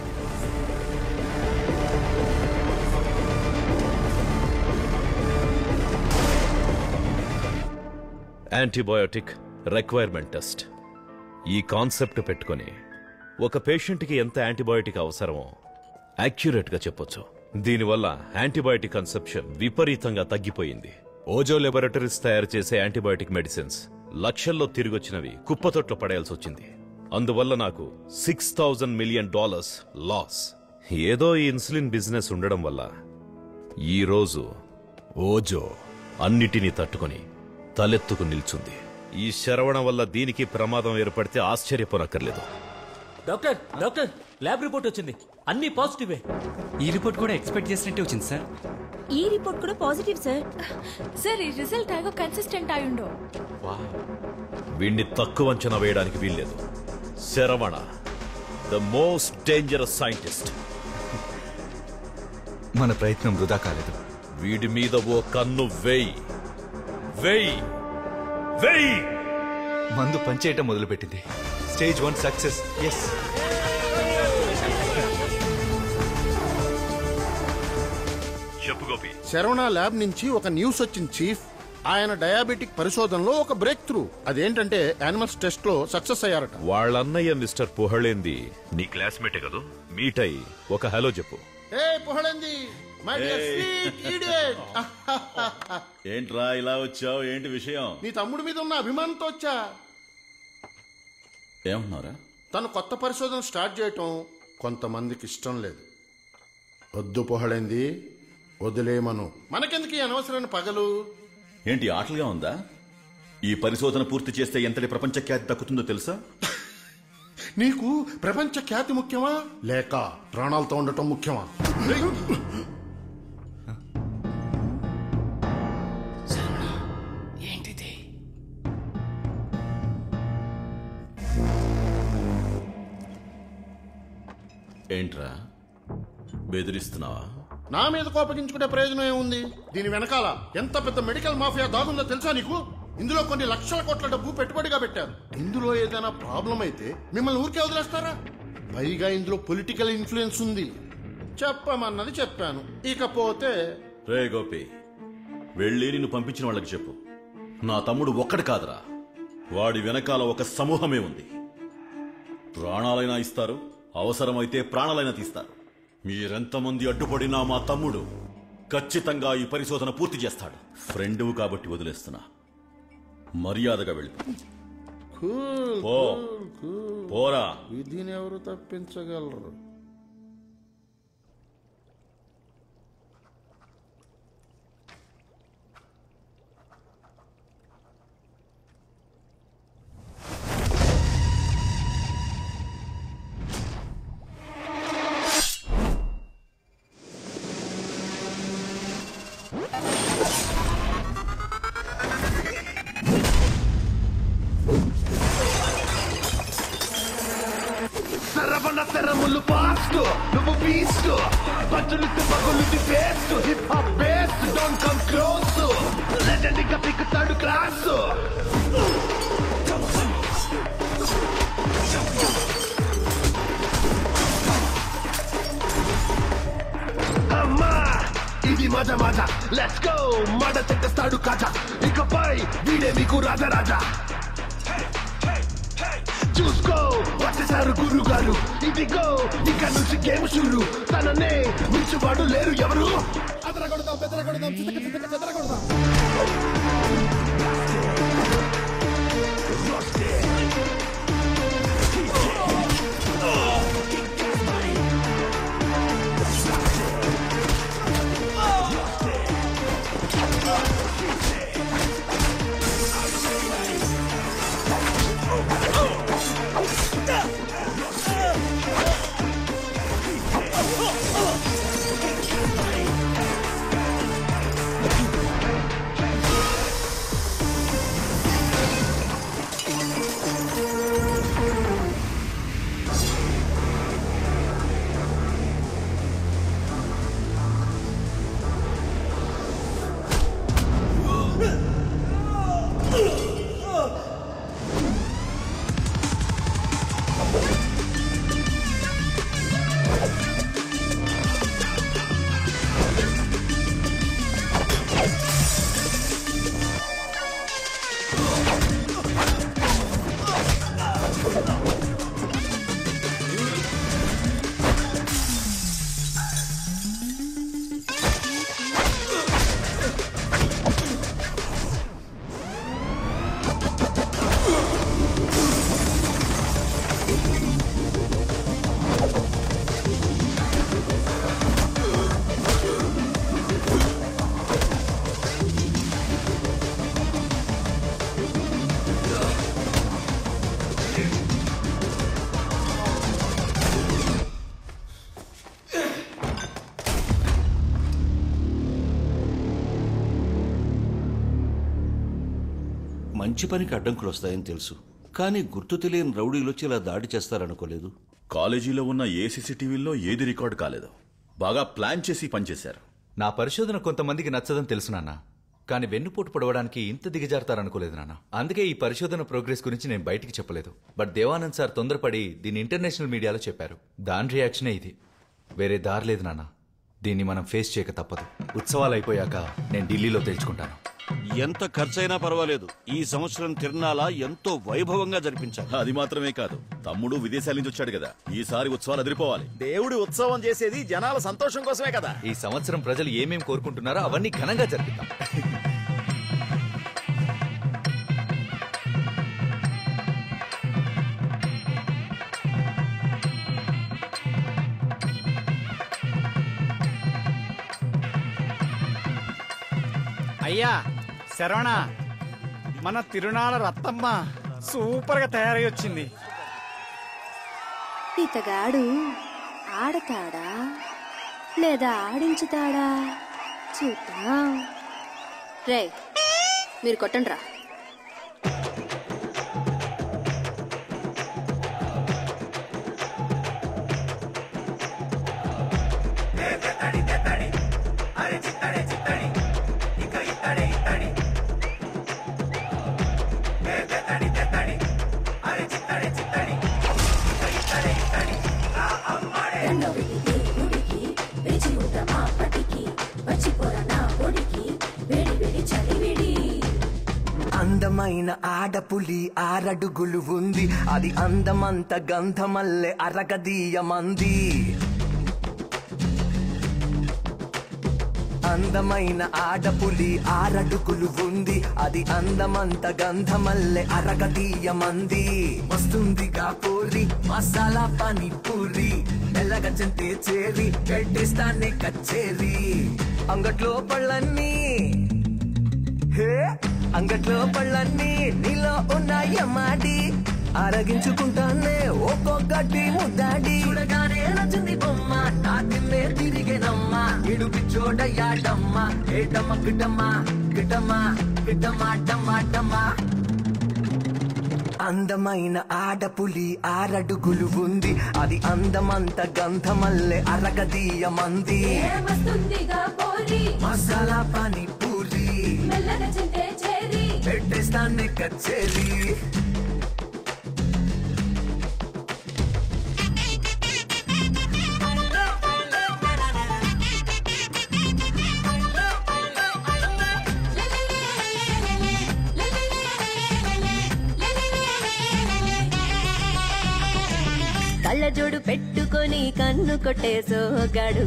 యాంటీబయోటిక్ రిక్వైర్మెంట్ టెస్ట్ ఈ కాన్సెప్ట్ పెట్టుకొని ఒక పేషెంట్కి ఎంత యాంటీబయోటిక్ అవసరమో యాక్యురేట్గా చెప్పొచ్చు దీనివల్ల యాంటీబయోటిక్ కన్సెప్షన్ విపరీతంగా తగ్గిపోయింది ఓజో లెబొరేటరీస్ తయారు చేసే యాంటీబయోటిక్ మెడిసిన్స్ లక్షల్లో తిరిగొచ్చినవి కుప్పతొట్లో పడేయాల్సి వచ్చింది అందువల్ల నాకు six thousand million dollars loss ఏదో ఈ ఇన్సులిన్ బిజినెస్ ఉండడం వల్ల ఈరోజు ఓజో అన్నిటినీ తట్టుకొని తలెత్తుకు నిల్చుంది ఈ శరవణ వల్ల దీనికి ప్రమాదం ఏర్పడితే ఆశ్చర్యపోనక్కర్లేదు డాక్టర్ డాక్టర్ ల్యాబ్ రిపోర్ట్ వచ్చింది అన్ని పాజిటివే ఈ రిపోర్ట్ కూడా ఎక్స్పెక్ట్ చేసినట్టే వచ్చింది సార్ ఈ రిపోర్ట్ కూడా పాజిటివ్ సార్ సార్ ఈ రిజల్ట్ ఆగో కన్సిస్టెంట్ అయ్యుండో వీణ్ణి తక్కువ అంచనా వేయడానికి వీల్లేదు Saravana the most dangerous scientist మన ప్రయత్నం వృధా కాలేదు వీడి మీద ఓ కన్ను వేయి వేయి వేయి మందు పనిచేయటం మొదలుపెట్టింది స్టేజ్ వన్ సక్సెస్ ఎస్ చెప్పు గోపి శరవణ ల్యాబ్ నుంచి ఒక న్యూస్ వచ్చింది చీఫ్ ఆయన డయాబెటిక్ పరిశోధనలో ఒక బ్రేక్ త్రూ అదేంటంటే యానిమల్స్ టెస్ట్ లో సక్సెస్ అయ్యారట వాళ్ళన్నయ్య మిస్టర్ పుహళేంది నీ క్లాస్మేటే కదూ మీట్ అయి ఒక హలో చెప్పు ఏ Pugazhendhi my dear sweet idiot ఏంట్రా ఇలా వచ్చావు ఏంటి విషయం నీ తమ్ముడి మీద ఉన్న అభిమానంతో వచ్చా ఏమంటున్నారా తను కొత్త పరిశోధన స్టార్ట్ చేయటం కొంతమందికి ఇష్టం లేదు వద్దు పొహళైంది వదిలేమను మనకెందుకు ఈ అనవసరమైన పగలు ఏంటి ఆటలుగా ఉందా ఈ పరిశోధన పూర్తి చేస్తే ఎంతటి ప్రపంచ ఖ్యాతి దక్కుతుందో తెలుసా నీకు ప్రపంచ ఖ్యాతి ముఖ్యమా లేక ప్రాణాలతో ఉండటం ముఖ్యమా ఏంటిది ఏంట్రా బెదిరిస్తున్నావా నా మీద కోపగించుకునే ప్రయోజనం ఏముంది దీని వెనకాల ఎంత పెద్ద మెడికల్ మాఫియా దాగుందో తెలుసా నీకు ఇందులో కొన్ని లక్షల కోట్ల డబ్బు పెట్టుబడిగా పెట్టారు ఇందులో ఏదైనా ప్రాబ్లం అయితే మిమ్మల్ని ఊరికే వదిలేస్తారా పైగా ఇందులో పొలిటికల్ ఇన్ఫ్లుయెన్స్ ఉంది చెప్పమన్నది చెప్పాను ఇకపోతే రే గోపి వెళ్ళి నిన్ను పంపించిన వాళ్ళకి చెప్పు నా తమ్ముడు ఒక్కడు కాదురా వాడి వెనకాల ఒక సమూహమే ఉంది ప్రాణాలైనా ఇస్తారు అవసరమైతే ప్రాణాలైనా తీస్తారు మీరెంతమంది అడ్డుపడినా మా తమ్ముడు ఖచ్చితంగా ఈ పరిశోధన పూర్తి చేస్తాడు ఫ్రెండ్ కాబట్టి వదిలేస్తున్నా మర్యాదగా వెళ్ళి కూల్ పో. Cool, cool. పోరా. విధిని ఎవరు తప్పించగలరు సరవణ తెరములు పాస్ట్ నువ్వు బీస్ట్ పంచులుకి పగులుది beast hip hop beast don't come close legend గా పిక్కుతాడు క్లాస్ అమ్మా ఇది మజా మజా లెట్స్ గో మడ చెట్టేస్తాడు కాజా ఇకపై వీడే మీకు రాజా రాజా చూసుకో వచ్చేసారు గురు గారు ఇదిగో ఇక నుంచి గేమ్ షూరు తననే మించువాడు లేరు ఎవరు అదరగొడదాం బెదరగొడదాం చితక చితక చెదరగొడదాం మంచి పనికి అడ్డంకులు వస్తాయని తెలుసు కానీ గుర్తు తెలియని రౌడీలు వచ్చి ఇలా దాడి చేస్తారనుకోలేదు కాలేజీలో ఉన్న ఏ సీసీటీవీల్లో ఏది రికార్డ్ కాలేదు బాగా ప్లాన్ చేసి పనిచేశారు నా పరిశోధన కొంతమందికి నచ్చదని తెలుసు నాన్న కానీ వెన్నుపోటు పొడవడానికి ఇంత దిగజారుతారనుకోలేదు నాన్న అందుకే ఈ పరిశోధన ప్రోగ్రెస్ గురించి నేను బయటికి చెప్పలేదు బట్ దేవానంద్ సార్ తొందరపడి దీన్ని ఇంటర్నేషనల్ మీడియాలో చెప్పారు దాని రియాక్షనే ఇది వేరే దారి లేదు నాన్న దీన్ని మనం ఫేస్ చేయక తప్పదు ఉత్సవాలు అయిపోయాక నేను ఢిల్లీలో తెలుసుకుంటాను ఎంత ఖర్చైనా పర్వాలేదు ఈ సంవత్సరం తిరునాళ ఎంతో వైభవంగా జరిపించాలి అది మాత్రమే కాదు తమ్ముడు విదేశాల నుంచి వచ్చాడు కదా ఈసారి ఉత్సవాలు ఎదిరిపోవాలి దేవుడి ఉత్సవం చేసేది జనాల సంతోషం కోసమే కదా ఈ సంవత్సరం ప్రజలు ఏమేం కోరుకుంటున్నారో అవన్నీ ఘనంగా జరిపిద్దాం అయ్యా శరవణ మన తిరునాళ్ళ రత్తమ్మ సూపర్ గా తయారై వచ్చింది ఇతగాడు ఆడతాడా లేదా ఆడించుతాడా చూద్దాం రే మీరు కొట్టండి రా అందమైన ఆడపులి ఆరడుగులు ఉంది అది అందమంత గంధమల్లె అరగదీయమంది అందమైన ఆడపులి ఆరడుగులు ఉంది అది అందమంత గంధమల్లె అరగదీయమంది వస్తుందిగా పూరి మసాలా పానీ పూరి మెల్లగా చెంతే చేరి పెట్టేస్తానే కచ్చేరి అంగట్లో పళ్ళన్నీ హే అంగట్లో పళ్ళన్నీ నీలో ఉన్నాయమ్మాడి అరగించుకుంటానే ఒక్కొక్కటి ముద్దాడి చూడగానే నచ్చింది బొమ్మ నా తిన్నే తిరిగేనమ్మ ఇడుపి చోడయాడమ్మ ఏటమ్మ కిటమ్మ కిటమ్మ కిటమ్మ డమ్మ డమ్మ అందమైన ఆడపులి ఆరడుగులు ఉంది అది అందమంత గంధమల్లె అరగదీయమంది మసాలా పానీ పూరి పెట్టేస్తానే కచ్చేరి కళ్ళజోడు పెట్టుకొని కన్ను కొట్టేసోగాడు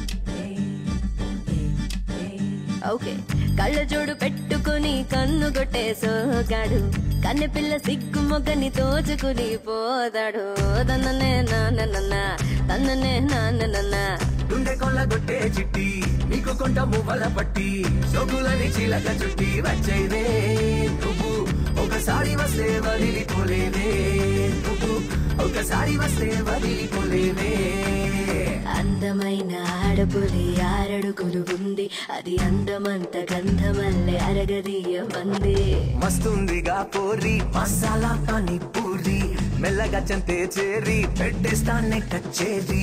ఓకే కళ్ళజోడు పెట్టుకొని కన్ను కొట్టేసోగాడు కన్నె పిల్ల సిగ్గు మొగ్గని తోచుకుని పోదాడు తన్ననే నాన్న తన్ననే నాన్న గుండె కొల్లగొట్టే చిట్టి నీకు కొంట మువ్వల పట్టి సొగులని చిలక చుట్టి వచ్చేదే నువ్వు ఒకసారి వస్తే వదిలిపోలేదే నువ్వు ఒకసారి వస్తే వదిలిపోలేదే అందమైన ఆడపులి ఆరడుగులు ఉంది అది అందమంత గంధమల్లె అరగదీయమంది మస్తుందిగా పోరి మసాలా పానీ పూరి మెల్లగా చంతే చేరి పెట్టేస్తానే కచ్చేరి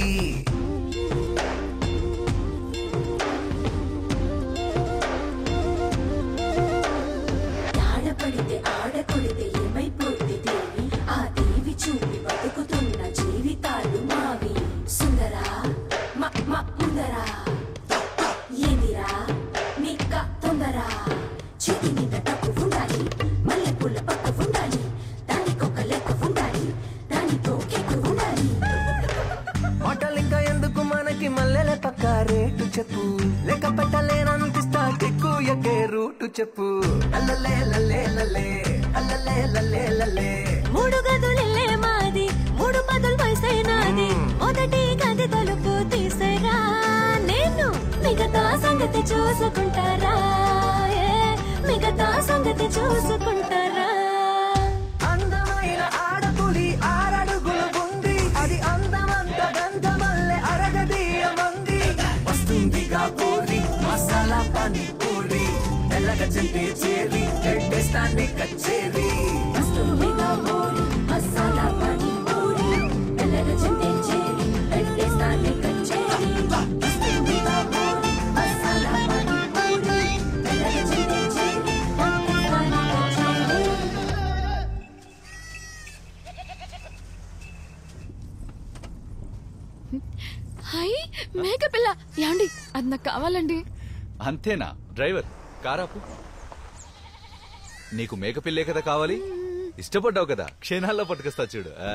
ఆడపడితే ఆడకొడితే ఏమైపోద్ది దేవి ఆ దేవి చూపి బతుకుతున్న జీవితాలు మావి సుందరా మ మ ముందరా ఏందిరా నిక్క తొందరా చేతి మీద డబ్బు ఉండాలి మల్లె పూల పక్క ఉండాలి దానికొక లెక్క ఉండాలి దానితో కెక్కు ఉండాలి మాటలింకా ఎందుకు మనకి మల్లెల పక్క రేటు చెప్పు లెక్క పెట్టలేనంతిస్తా దిక్కు ఎక్కే రూటు చెప్పు అల్లలే లల్లే లల్లే అల్లలే లల్లే లల్లే మూడు గదులే మాది మూడు పదులు వయసైనాది మొదటి గది తలుపు తీసేరా నేను మిగతా సంగతి చూసుకుంటారా ఏ, మిగతా సంగతి చూసుకుంటారా అందమైన ఆడపులి ఆరడుగులు ఉంది అది అందమంత గంధమల్లె అరగదీయమంది వస్తుందిగా పూరి మసాలా పానీ పూరి పూరి తెల్లగా చెంటే చేరి పెట్టేస్తాన్ని కచ్చేరి మస్తుగా పూరి మసాలా పని పూరి తెల్లగా చింతే చేరి పెట్టేస్తాన్ని కచ్చేరి మస్తుగా పూరి మసాలా పని పూరి తెల్లగా చింతే చేరి పెట్టేస్తాన్ని కచ్చేరి హాయ్ మేకపిల్ల యాండి అది నాకు కావాలండి అంతేనా డ్రైవర్ కారాపు నీకు మేకపిల్లే కదా కావాలి ఇష్టపడ్డావు కదా క్షణాల్లో పట్టుకొస్తా చూడు ఆ.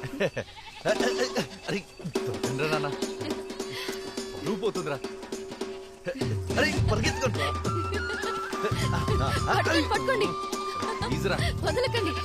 అరే దొరకండిరా నాన్న పరువు పోతుందిరా అరే పరిగెత్తుకోండి పట్టుకోండి పట్టుకోండి ఈజరా వదలకండి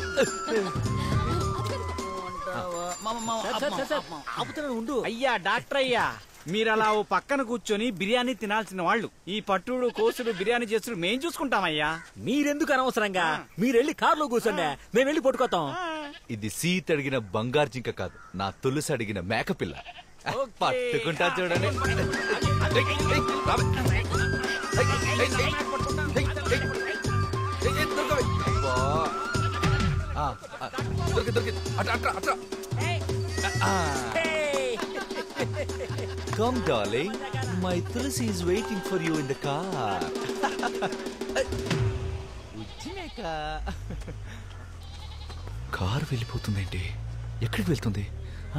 ఉండు అయ్యా డాక్టర్ అయ్యా మీరు అలా ఓ పక్కన కూర్చొని బిర్యానీ తినాల్సిన వాళ్ళు ఈ పట్టుడు కోసుడు బిర్యానీ చేస్తుడు మేం చూసుకుంటామయ్యా మీరెందుకు అనవసరంగా మీరెళ్ళి కారులో కూర్చోండి మేము వెళ్ళి పట్టుకోతాం ఇది సీట్ అడిగిన బంగారు జింక కాదు నా తులసి అడిగిన మేకపిల్ల పట్టుకుంటా చూడండి దొరికి దొరికి అట్రా అట్రా అట్రా come darling my Tulasi is waiting for you in the car car వెళ్ళిపోతుందేంటి ఎక్కడికి వెళ్తుంది ఆ?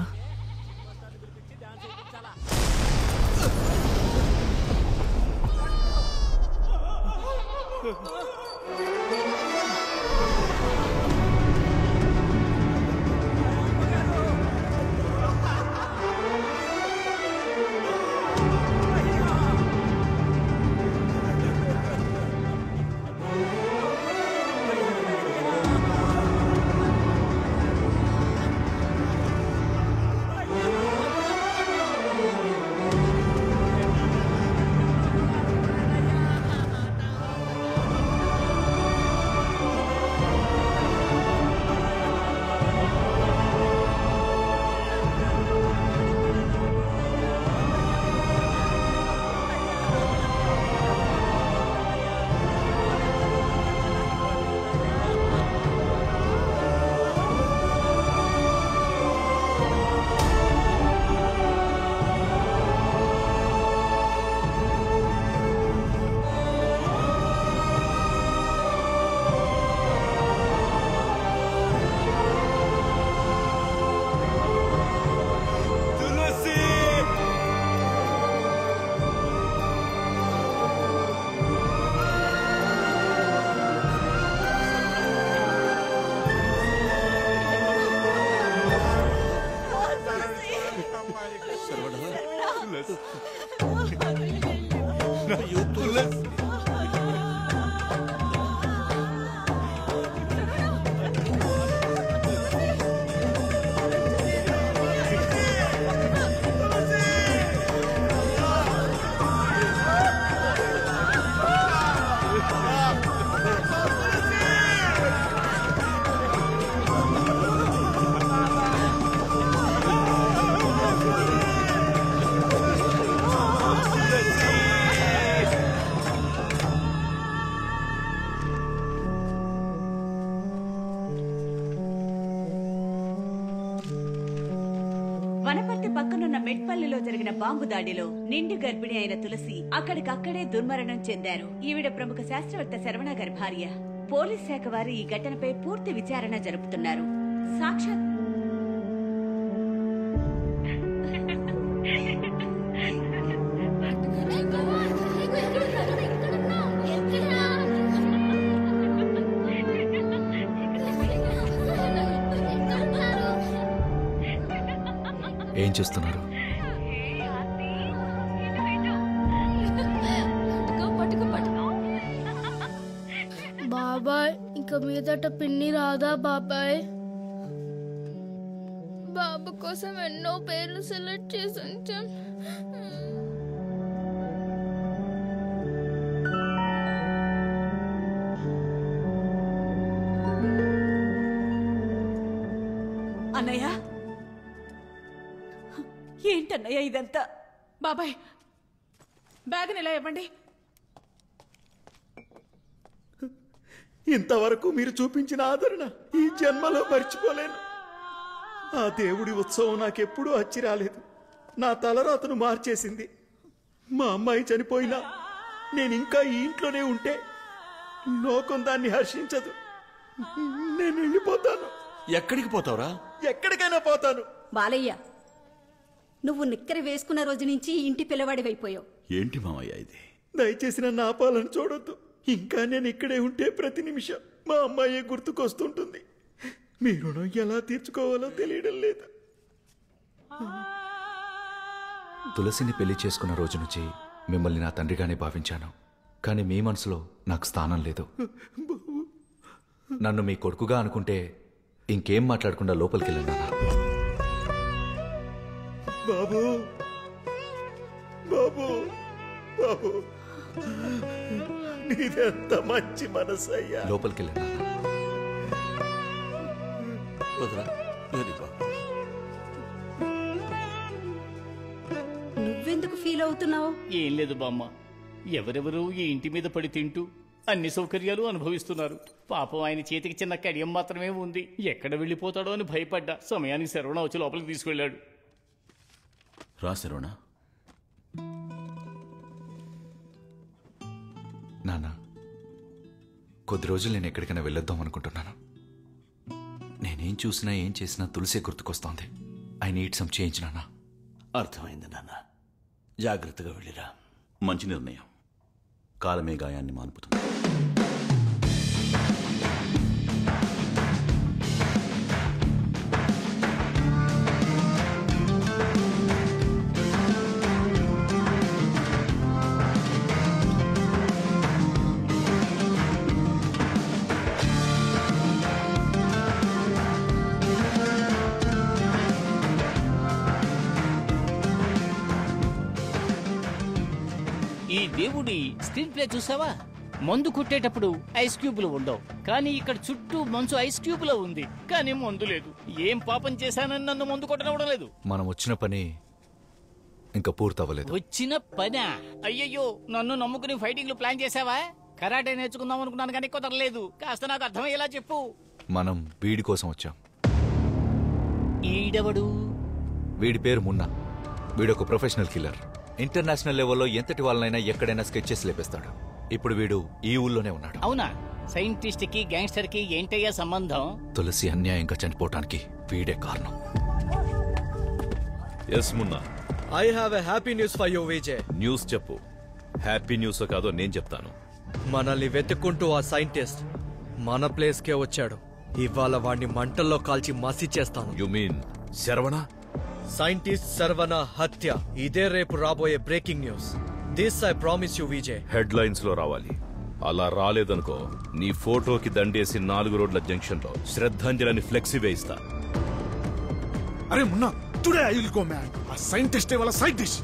వనపర్తి పక్కనున్న మెట్పల్లిలో జరిగిన బాంబు దాడిలో నిండు గర్భిణి అయిన తులసి అక్కడికక్కడే దుర్మరణం చెందారు ఈవిడ ప్రముఖ శాస్త్రవేత్త శరవణ గారి భార్య పోలీస్ శాఖ వారు ఈ ఘటనపై పూర్తి విచారణ జరుపుతున్నారు సాక్షాత్ ఏం చేస్తున్నారు బాబాయ్ ఇక మీదట పిన్ని రాదా బాబాయ్ బాబు కోసం ఎన్నో పేర్లు సెలెక్ట్ చేసి ఉంచాం అన్నయ్య ఏంటన్నయ్య ఇదంతా బాబాయ్ బ్యాగ్ ఇలా ఇవ్వండి ఇంతవరకు మీరు చూపించిన ఆదరణ ఈ జన్మలో మర్చిపోలేను ఆ దేవుడి ఉత్సవం నాకెప్పుడూ అచ్చి రాలేదు నా తలరాతను మార్చేసింది మా అమ్మాయి చనిపోయినా నేను ఇంకా ఈ ఇంట్లోనే ఉంటే లోకం దాన్ని హర్షించదు నేను వెళ్ళిపోతాను ఎక్కడికి పోతావురా ఎక్కడికైనా పోతాను బాలయ్య నువ్వు నిక్కర వేసుకున్న రోజు నుంచి ఈ ఇంటి పిల్లవాడివైపోయావు ఏంటి మామయ్య ఇది దయచేసి నన్ను ఆపాలని చూడొద్దు ఇంకా నేను ఇక్కడే ఉంటే ప్రతి నిమిషం మా అమ్మాయి గుర్తుకొస్తుంటుంది మీ రుణం ఎలా తీర్చుకోవాలో తెలియడం లేదు తులసిని పెళ్లి చేసుకున్న రోజు నుంచి మిమ్మల్ని నా తండ్రిగానే భావించాను కానీ మీ మనసులో నాకు స్థానం లేదు నన్ను మీ కొడుకుగా అనుకుంటే ఇంకేం మాట్లాడకుండా లోపలికి వెళ్ళండి నాన్న బాబు బాబు బాబు నీదెంత మంచి మనసు అయ్యా లోపలికి వెళ్ళండి నువ్వెందుకు ఫీల్ అవుతున్నావు ఏం లేదు బామ్మ ఎవరెవరు ఈ ఇంటి మీద పడి తింటూ అన్ని సౌకర్యాలు అనుభవిస్తున్నారు పాపం ఆయన చేతికి చిన్న కడియం మాత్రమే ఉంది ఎక్కడ వెళ్ళిపోతాడో అని భయపడ్డా సమయానికి శరవణ వచ్చి లోపలికి తీసుకెళ్ళాడు రా శరవణ నాన్న కొద్ది రోజులు నేను ఎక్కడికైనా వెళ్ళొద్దాం అనుకుంటున్నాను నేనేం చూసినా ఏం చేసినా తులసే గుర్తుకొస్తోంది ఐ నీడ్ సమ్ చేంజ్ నాన్న అర్థమైంది నాన్న జాగ్రత్తగా వెళ్ళిరా మంచి నిర్ణయం కాలమే గాయాన్ని మాన్పుతుంది ఈ దేవుడి స్క్రీన్ ప్లే చూసావా మందు కొట్టేటప్పుడు ఐస్ క్యూబ్లు ఉండవు కానీ ఇక్కడ చుట్టూ మంచు ఐస్ క్యూబ్ లో ఉంది కానీ మందు లేదు ఏం పాపం చేశానని నన్ను మందు కొట్టనవడం లేదు మనం వచ్చిన పని ఇంకా పూర్తవ్వలేదు వచ్చిన పనా అయ్యయ్యో నన్ను నమ్ముకుని ఫైటింగ్లు ప్లాన్ చేసావా కరాటే నేర్చుకుందాం అనుకున్నాను కానీ కుదరలేదు కాస్త నాకు అర్థమయ్యేలా చెప్పు మనం వీడి కోసం వచ్చాం ఈడవడు వీడి పేరు మున్నా వీడొక ప్రొఫెషనల్ కిల్లర్ ఇంటర్నేషనల్ లెవెల్లో ఎంతటి వాళ్ళనైనా ఎక్కడైనా స్కెచెస్ లేపేస్తాడు ఇప్పుడు వీడు ఈ ఊళ్ళోనే ఉన్నాడు అవునా సైంటిస్ట్ కి గ్యాంగ్స్టర్ కి ఏంటయ్యా సంబంధం తులసి అన్యాయంగా చనిపోవటానికి వీడే కారణం yes Munna I have a happy news for you Vijay news చెప్పు హ్యాపీ న్యూస్ కాదో నేను చెప్తాను మనల్ని వెతుక్కుంటూ ఆ సైంటిస్ట్ మన ప్లేస్ కే వచ్చాడు ఇవాళ వాడిని మంటల్లో కాల్చి మసి చేస్తాను you mean Saravana scientist Sarvana హత్య ఇదే రేపు రాబోయే breaking news this I promise you Vijay headlines లో రావాలి అలా రాలేదనుకో నీ ఫోటోకి దండేసి నాలుగు రోడ్ల జంక్షన్ లో శ్రద్ధాంజలిని ఫ్లెక్సీ వేయిస్తా అరే Munna today I will go man ఆ సైంటిస్ట్ వాళ్ళ సైంటిస్ట్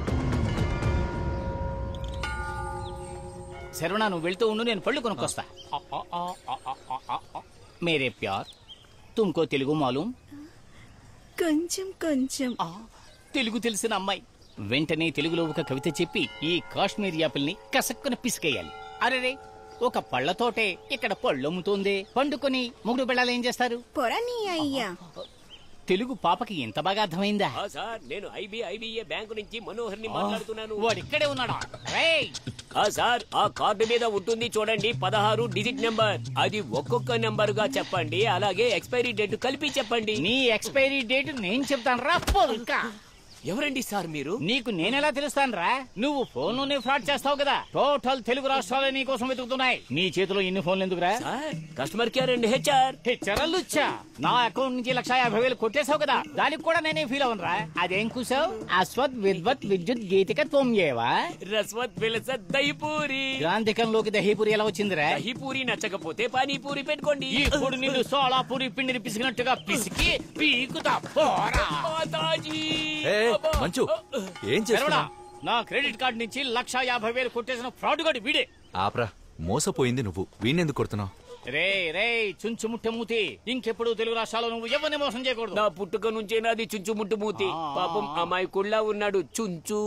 శరవణ నువ్వు వెళ్తూ ఉండు నేను పళ్ళు కొనుక్కొస్తా ఆ, ఆ, ఆ, ఆ, ఆ, ఆ, ఆ, ఆ. మేరే ప్యార్ తుమ్కో తెలుగు మాలూం కొంచెం కొంచెం తెలుగు తెలిసిన అమ్మాయి వెంటనే తెలుగులో ఒక కవిత చెప్పి ఈ కాశ్మీర్ యాపిల్ని కసక్కున పిసికేయాలి అరెరే ఒక పళ్ళతోటే ఇక్కడ పళ్ళు అమ్ముతోంది పండుకొని ముగ్గురు బిళ్ళాలు ఏం చేస్తారు పొరని అయ్యా తెలుగు పాపకి ఎంత బాగా అర్థమైందా ఆ సార్ నేను ఐబిఐబిఏ బ్యాంకు నుంచి మనోహర్ని మాట్లాడుతున్నాను వాడు ఇక్కడే ఉన్నాడా రేయ్ ఆ సార్ ఆ కార్డు మీద ఉంటుంది చూడండి పదహారు డిజిట్ నెంబర్ అది ఒక్కొక్క నెంబర్ గా చెప్పండి అలాగే ఎక్స్పైరీ డేట్ కలిపి చెప్పండి నీ ఎక్స్పైరీ డేట్ నేను చెప్తాను రా పొల్కా ఎవరండి సార్ మీరు నీకు నేనెలా తెలుస్తాను రా నువ్వు ఫోన్ లోనే ఫ్రాడ్ చేస్తావు కదా టోటల్ తెలుగు రాష్ట్రాలే నీ కోసం వెతుకుతున్నాయి నీ చేతిలో ఇన్ని ఫోన్లు ఎందుకురా కస్టమర్ కేర్ అండ్ హెచ్ఆర్ హెచ్చరల్ లుచ్చా నా అకౌంట్ నుంచి లక్ష యాభై వేలు కొట్టేశావు కదా దానికి కూడా నేనే ఫీల్ అవునరా అదేం కూసావు అశ్వత్ విద్వత్ విద్యుత్ గీతిక తొమ్మిదేవా రస్వత్ విలసత్ దహిపూరి గ్రాంధికంలోకి దహీపూరి ఎలా వచ్చిందిరా దహిపూరి నచ్చకపోతే పానీపూరి పెట్టుకోండి ఇప్పుడు నిన్ను సోలాపూరి పిండిని పిసికినట్టుగా పిసికి పీకుతా పోరా మాతాజీ ఏ మంచు ఏం శరవణ, చేస్తున్నా నా క్రెడిట్ కార్డు నుంచి లక్ష యాభై వేలు కొట్టేసిన ఫ్రాడ్ గాడు వీడే ఆప్రా మోసపోయింది నువ్వు వీణెందుకు కొడుతున్నావు రే రే చుంచుముట్టె మూతి ఇంకెప్పుడు తెలుగు రాష్ట్రాల్లో నువ్వు ఎవరిని మోసం చేయకూడదు నా పుట్టుక నుంచే నాది చుంచుముట్టు మూతి పాపం అమాయకుళ్ళ ఉన్నాడు చుంచు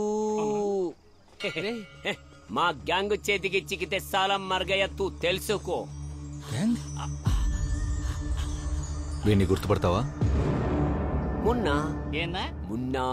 మా గ్యాంగ్ చేతికి చిక్కితే సాలం మర్గయ్య తూ తెలుసుకో వీడిని గుర్తుపడతావా మున్నా ఏనా మున్నా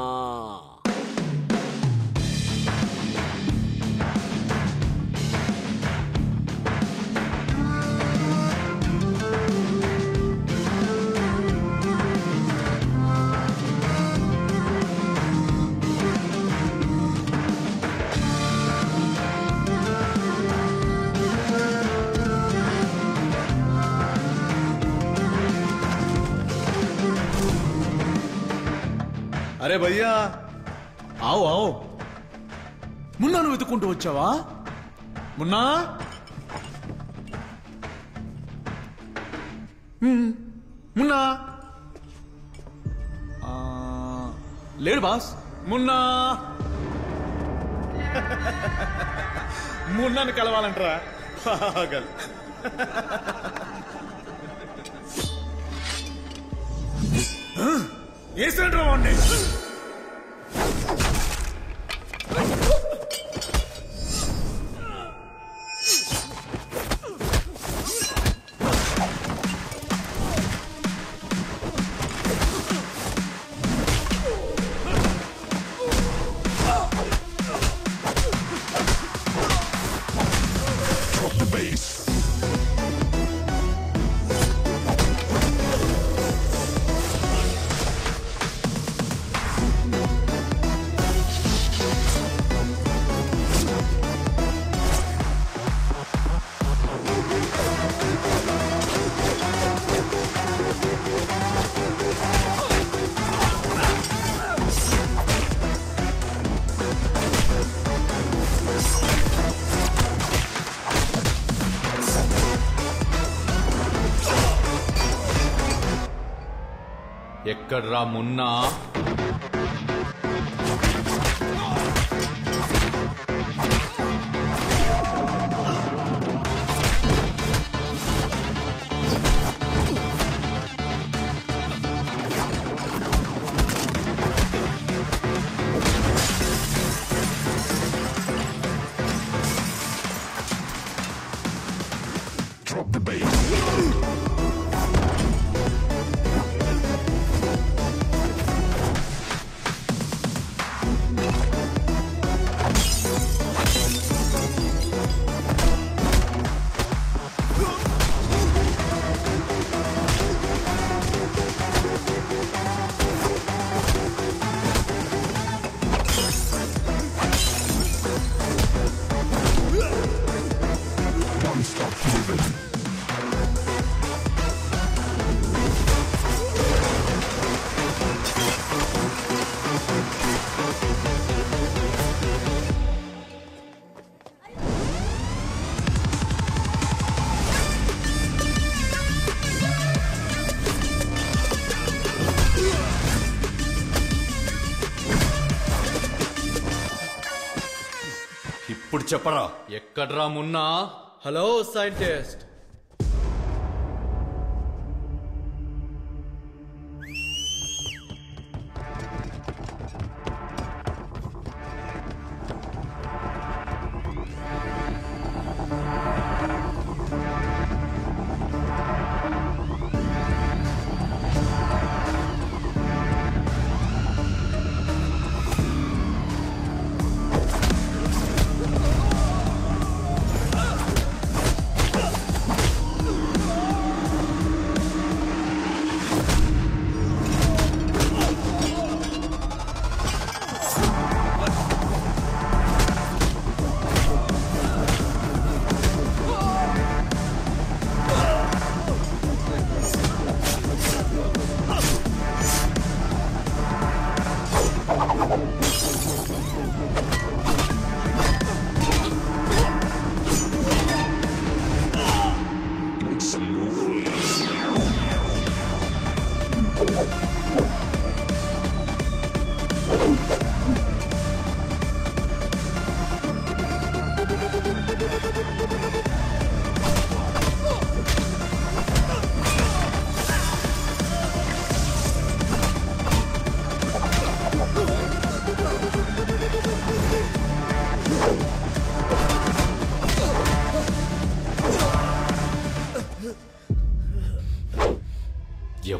అరే భయ్యా ఆవు ఆవు మున్నా నువ్వు వెతుక్కుంటూ వచ్చావా మున్నా హ్మ్. మున్నా ఆ, లేడు బాస్ మున్నా మున్నాను కలవాలంటరా పాగల్ వేసినట్రా వాడిని ఎక్కడ్రా మున్నా ఇప్పుడు చెప్పరా ఎక్కడ్రా మున్నా హలో సైంటిస్ట్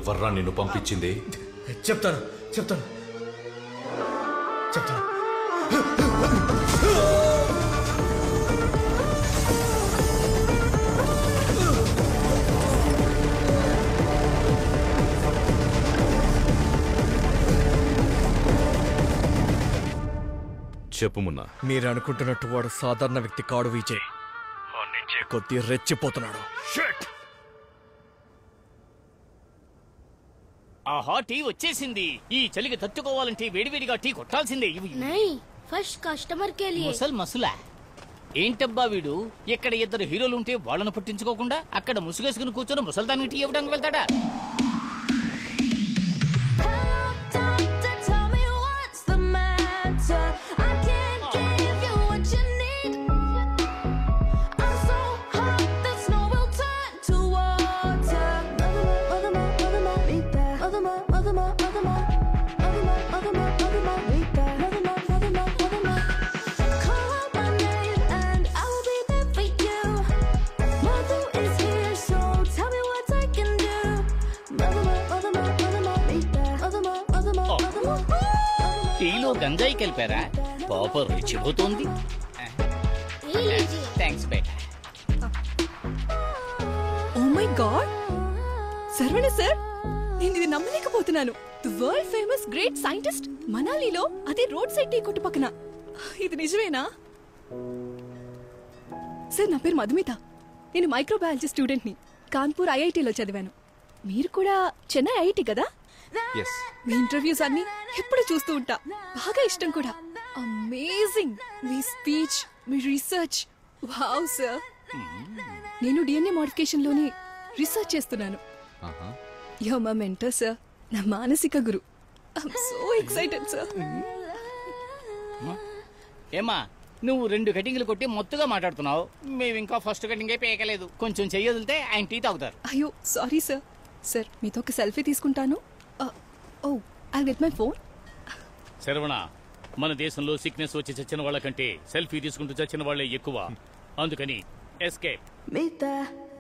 ఎవర్రా నిన్ను పంపించింది చెప్తాను చెప్తాను చెప్తాను చెప్పు మున్నా మీరు అనుకుంటున్నట్టు వాడు సాధారణ వ్యక్తి కాడు విజయ్ నుంచే కొద్ది రెచ్చిపోతున్నాడు ఆహా టీ వచ్చేసింది ఈ చలికి తట్టుకోవాలంటే వేడివేడిగా టీ కొట్టాల్సిందే ఇవి नहीं फर्स्ट कस्टमर के लिए ముసల్ మసులా ఏంటబ్బా వీడు ఇక్కడ ఇద్దరు హీరోలు ఉంటే వాళ్ళను పట్టించుకోకుండా అక్కడ ముసుగేసుకుని కూర్చొని ముసల్దానికి టీ ఇవ్వడానికి వెళ్తాడా Tell me what's the matter. I can't give you what you need. I'm so hot, the snow will turn to water. Mother, mother, mother, mother, Rita. Mother, mother, mother, mother, mother, mother, mother, Rita. Mother, mother, mother, mother. Call out my name and I will be there for you. Mother is here, so tell me what I can do. Mother, mother, mother, mother, Rita. Mother, mother, mother, mother. టీలో గంజాయి కలిపారా పాప రుచిపోతోంది థ్యాంక్స్ బేటా oh my god Sarvana sir నేను ఇది నమ్మలేకపోతున్నాను the world famous great scientist మనాలిలో అదే రోడ్ సైడ్ టీ కొట్టు పక్కన ఇది నిజమేనా సార్ నా పేరు మధుమిత నేను మైక్రోబయాలజీ స్టూడెంట్ ని కాన్పూర్ ఐఐటిలో చదివాను మీరు కూడా చెన్నై ఐఐటి కదా ఎస్ మీ ఇంటర్వ్యూస్ అన్ని ఎప్పుడు చూస్తూ ఉంటా బాగా ఇష్టం కూడా అమేజింగ్ మీ స్పీచ్ మీ రీసెర్చ్ వావ్ సార్ నేను డిఎన్ఏ మోడిఫికేషన్ లోని రీసెర్చ్ చేస్తున్నాను యో మా మెంటర్ సార్ నా మానసిక గురు ఐఎమ్ సో ఎక్సైటెడ్ సార్ ఏమా నువ్వు రెండు కటింగ్లు కొట్టి మొత్తుగా మాట్లాడుతున్నావు మేము ఇంకా ఫస్ట్ కటింగే పేయకలేదు కొంచెం చెయ్యదిలితే ఆయన టీ తాగుతారు అయ్యో సారీ సార్ సార్ మీతో ఒక సెల్ఫీ తీసుకుంటాను oh I get my phone Saravana మన దేశంలో సిక్నెస్ వచ్చి చచ్చిన వాళ్ళకంటే సెల్ఫీ తీసుకుంటూ చచ్చిన వాళ్ళే ఎక్కువ అందుకని ఎస్కేప్ మీతా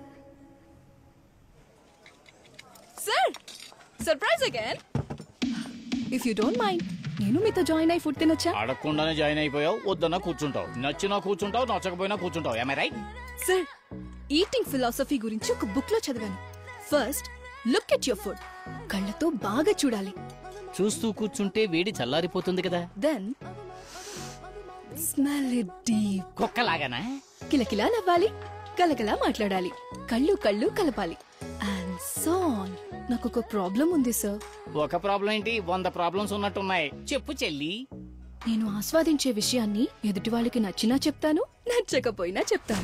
sir surprise again if you don't mind నేను మీతో జాయిన్ అయి ఫుడ్ తినొచ్చా అడగకుండానే జాయిన్ అయిపోయావు వద్దన్నా కూర్చుంటావు నచ్చినా కూర్చుంటావు నచ్చకపోయినా కూర్చుంటావు ఏమై రైట్ సార్ ఈటింగ్ ఫిలాసఫీ గురించి ఒక బుక్ లో చదివాను first look at your food కళ్ళతో బాగా చూడాలి చూస్తూ కూర్చుంటే వేడి చల్లారిపోతుంది కదా దెన్ స్మెల్ ఇట్ డీప్ కుక్కలాగానా కిలకిలా నవ్వాలి కలకలా మాట్లాడాలి కళ్ళు కళ్ళు కలపాలి అండ్ సోన్ నాకు ఒక ప్రాబ్లం ఉంది సార్ ఒక ప్రాబ్లం ఏంటి వంద ప్రాబ్లమ్స్ ఉన్నట్టున్నాయి చెప్పు చెల్లి నేను ఆస్వాదించే విషయాన్ని ఎదుటి వాళ్ళకి నచ్చినా చెప్తాను నచ్చకపోయినా చెప్తాను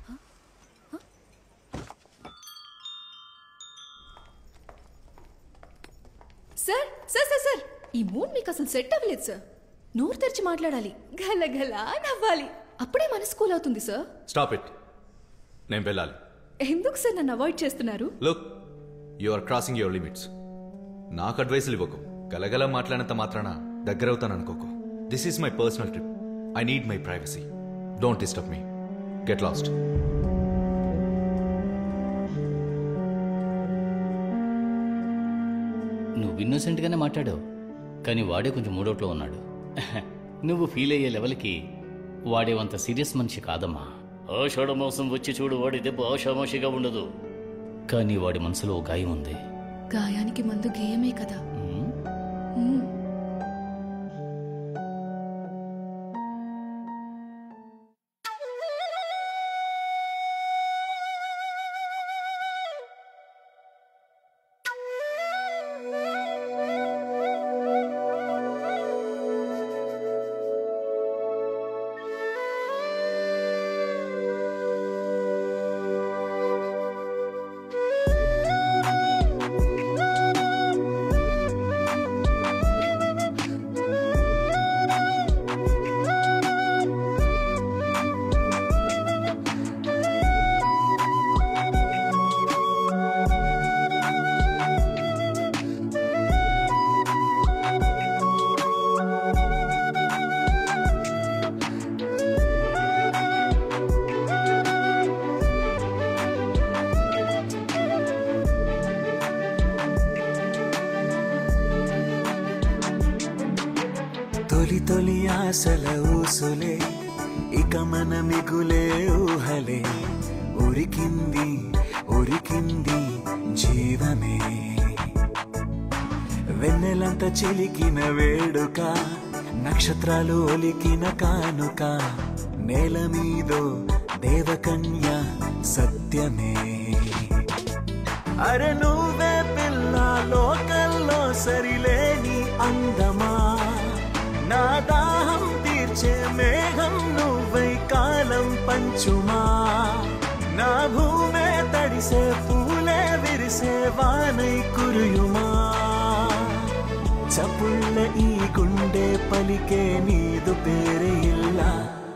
సార్ సార్ సార్ సార్ ఈ మూడ్ మీకు అసలు సెట్ అవ్వలేదు సార్ నోరు తెరిచి మాట్లాడాలి గలగల నవ్వాలి అప్పుడే మనసు కూల్ అవుతుంది సార్ స్టాప్ ఇట్ నేను వెళ్ళాలి ఎందుకు సార్ నన్ను అవాయిడ్ చేస్తున్నారు look you are crossing your limits నాకు అడ్వైసులు ఇవ్వకు గలగల మాట్లాడినంత మాత్రాన దగ్గరవుతాను అనుకోకు this is my personal trip I need my privacy don't disturb me get lost నువ్వు ఇన్నోసెంట్ గానే మాట్లాడావు కానీ వాడే కొంచెం మూడోట్లో ఉన్నాడు నువ్వు ఫీల్ అయ్యే లెవెల్కి వాడేవంత సీరియస్ మనిషి కాదమ్మా ఆషాఢ మోసం వచ్చి చూడు వాడి దెబ్బ ఆషామాషిగా ఉండదు కానీ వాడి మనసులో ఓ గాయం ఉంది గాయానికి మందు గేయమే కదా మ్మ్. Thank తొలి ఆశల ఊసులే ఇక మన మిగులే ఊహలే ఉరికింది ఉరికింది జీవమే వెన్నెలంత చిలికిన వేడుక నక్షత్రాలు ఒలికిన కానుక నేల మీదో దేవకన్య సత్యమే అరే నువ్వే పిల్ల లోకల్లో సరిలేని అందమా నా దాహం తీర్చే మేఘం నువ్వై కాలం పంచుమా నా భూమే తడిసే పూలే విరిసే వానై కురుయుమా చపుళ్ళ ఈ గుండె పలికే నీదు పేరే ఇల్లా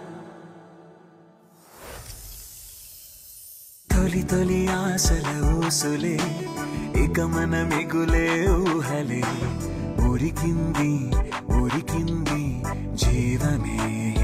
తొలి తొలి ఆశల ఊసులే ఇక మన మిగులే ఊహలే ఉరికింది ఉరికింది జీవమే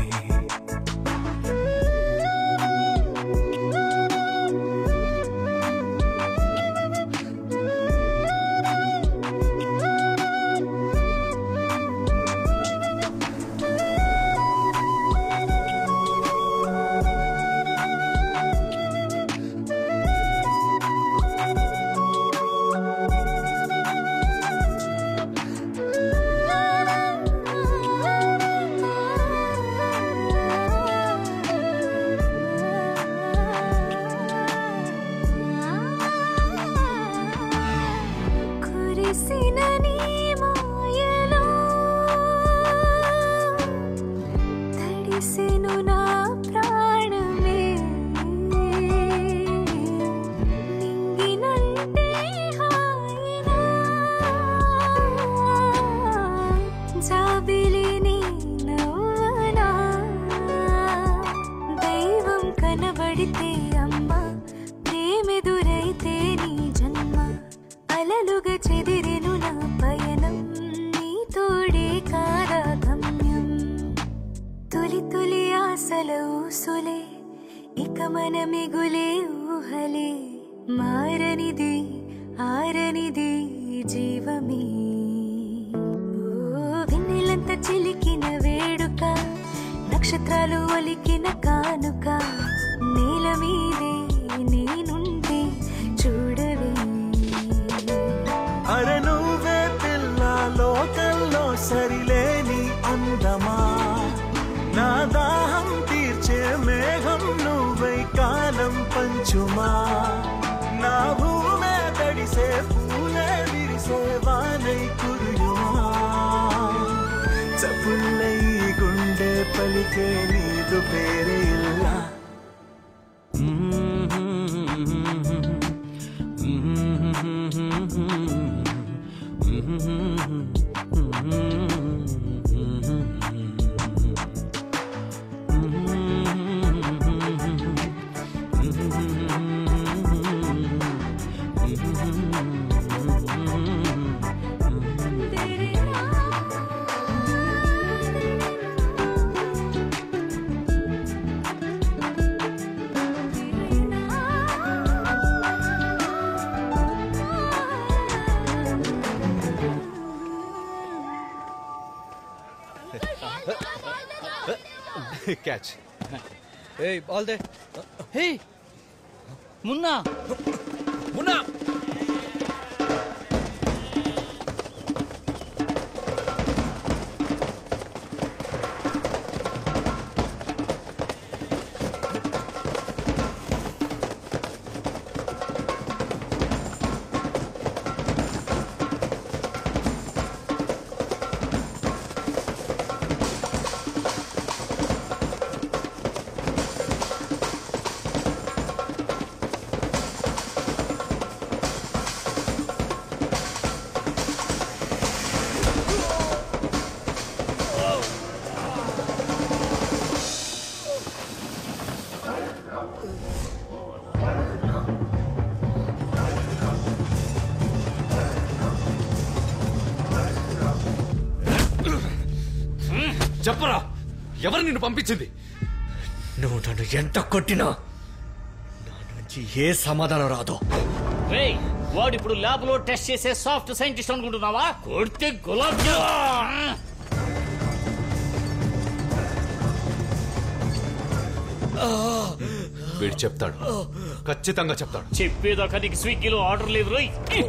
కురిసిన నీ మాయలో తడిసెను నా ప్రాణమే నింగినంటే హాయినా జాబిలిని నవ్వనా దైవం కనబడితే అమ్మ ప్రేమెదురైతే నీ జన్మ అలలుగా చెదిరెను నా పయనం నీ తోడే కారా గమ్యం తొలి తొలి ఆశల ఊసులే ఇక మన మిగులే ఊహలే మారనిది ఆరనిది జీవమే ఓ వెన్నెలంత చిలికిన వేడుక నక్షత్రాలు ఒలికిన కానుక నేల మీదే నేనుంటే చూడవే అరే నువ్వే పిల్ల లోకల్లో సరిలేని అందమా నా దాహం తీర్చే మేఘం నువ్వై కాలం పంచుమా నా భూమే తడిసే పూలే విరిసే వానై కురుయుమా చపుల్లై గుండె పలికే నీదు పేరే ఇల్లా క్యాచ్ ఏయ్ బాల్ దే హే మున్నా మున్నా చెప్పరా ఎవరు నిన్ను పంపించింది నువ్వు నన్ను ఎంత కొట్టినా నా నుంచి ఏ సమాధానం రాదు రేయ్ వాడు ఇప్పుడు ల్యాబ్ లో టెస్ట్ చేసే సాఫ్ట్ సైంటిస్ట్ అనుకుంటున్నావా కొడితే గులాబ్ జామ్ వీడు చెప్తాడు ఖచ్చితంగా చెప్తాడు చెప్పేదాకా నీకు స్విగ్గీలో ఆర్డర్ లేదు రోయ్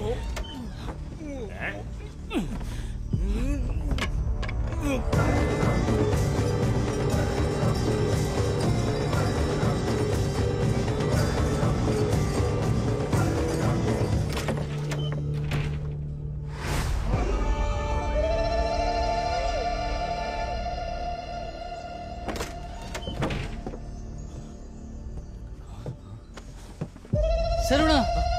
శరవణ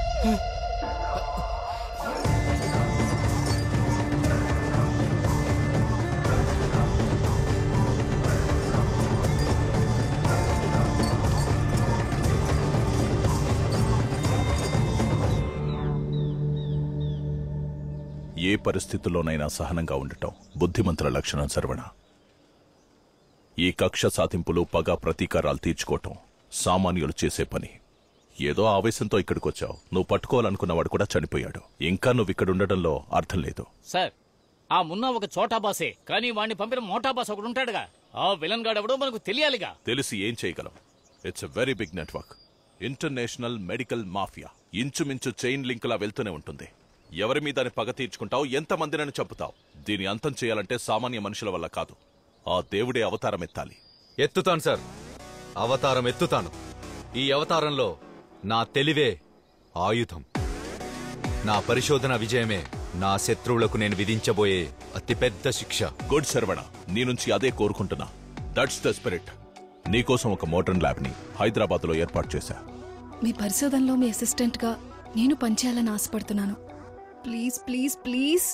ఏ పరిస్థితుల్లోనైనా సహనంగా ఉండటం బుద్ధిమంతుల లక్షణం సర్వణ ఈ కక్ష సాధింపులు పగ ప్రతీకారాలు తీర్చుకోవటం సామాన్యులు చేసే పని ఏదో ఆవేశంతో ఇక్కడికొచ్చావు నువ్వు పట్టుకోవాలనుకున్నవాడు కూడా చనిపోయాడు ఇంకా నువ్వు ఇక్కడ ఉండడంలో అర్థం లేదు సార్ ఆ మున్నా ఒక చోటా బాసే కానీ వాడిని పంపిన మోటా బాస్ ఒకడు ఉంటాడుగా ఆ విలన్ గాడెవడో మనకు తెలియాలిగా తెలిసి ఏం చేయగలం it's a very big network international medical mafia ఇంచుమించు చైన్ లింకులా వెళ్తూనే ఉంటుంది ఎవరి మీద దాన్ని పగ తీర్చుకుంటావు ఎంతమందినని చంపుతావు దీని అంతం చేయాలంటే సామాన్య మనుషుల వల్ల కాదు ఆ దేవుడే అవతారం ఎత్తాలి ఎత్తుతాను సార్ అవతారం ఎత్తుతాను ఈ అవతారంలో నా తెలివే ఆయుధం నా పరిశోధన విజయమే నా శత్రువులకు నేను విధించబోయే అతిపెద్ద శిక్ష గుడ్ శరవణ నీ నుంచి అదే కోరుకుంటున్నా దట్స్ ద స్పిరిట్ నీకోసం ఒక మోడర్న్ ల్యాబ్ ని హైదరాబాద్ లో ఏర్పాటు చేశా మీ పరిశోధనలో మీ అసిస్టెంట్ గా నేను పనిచేయాలని ఆశపడుతున్నాను please please please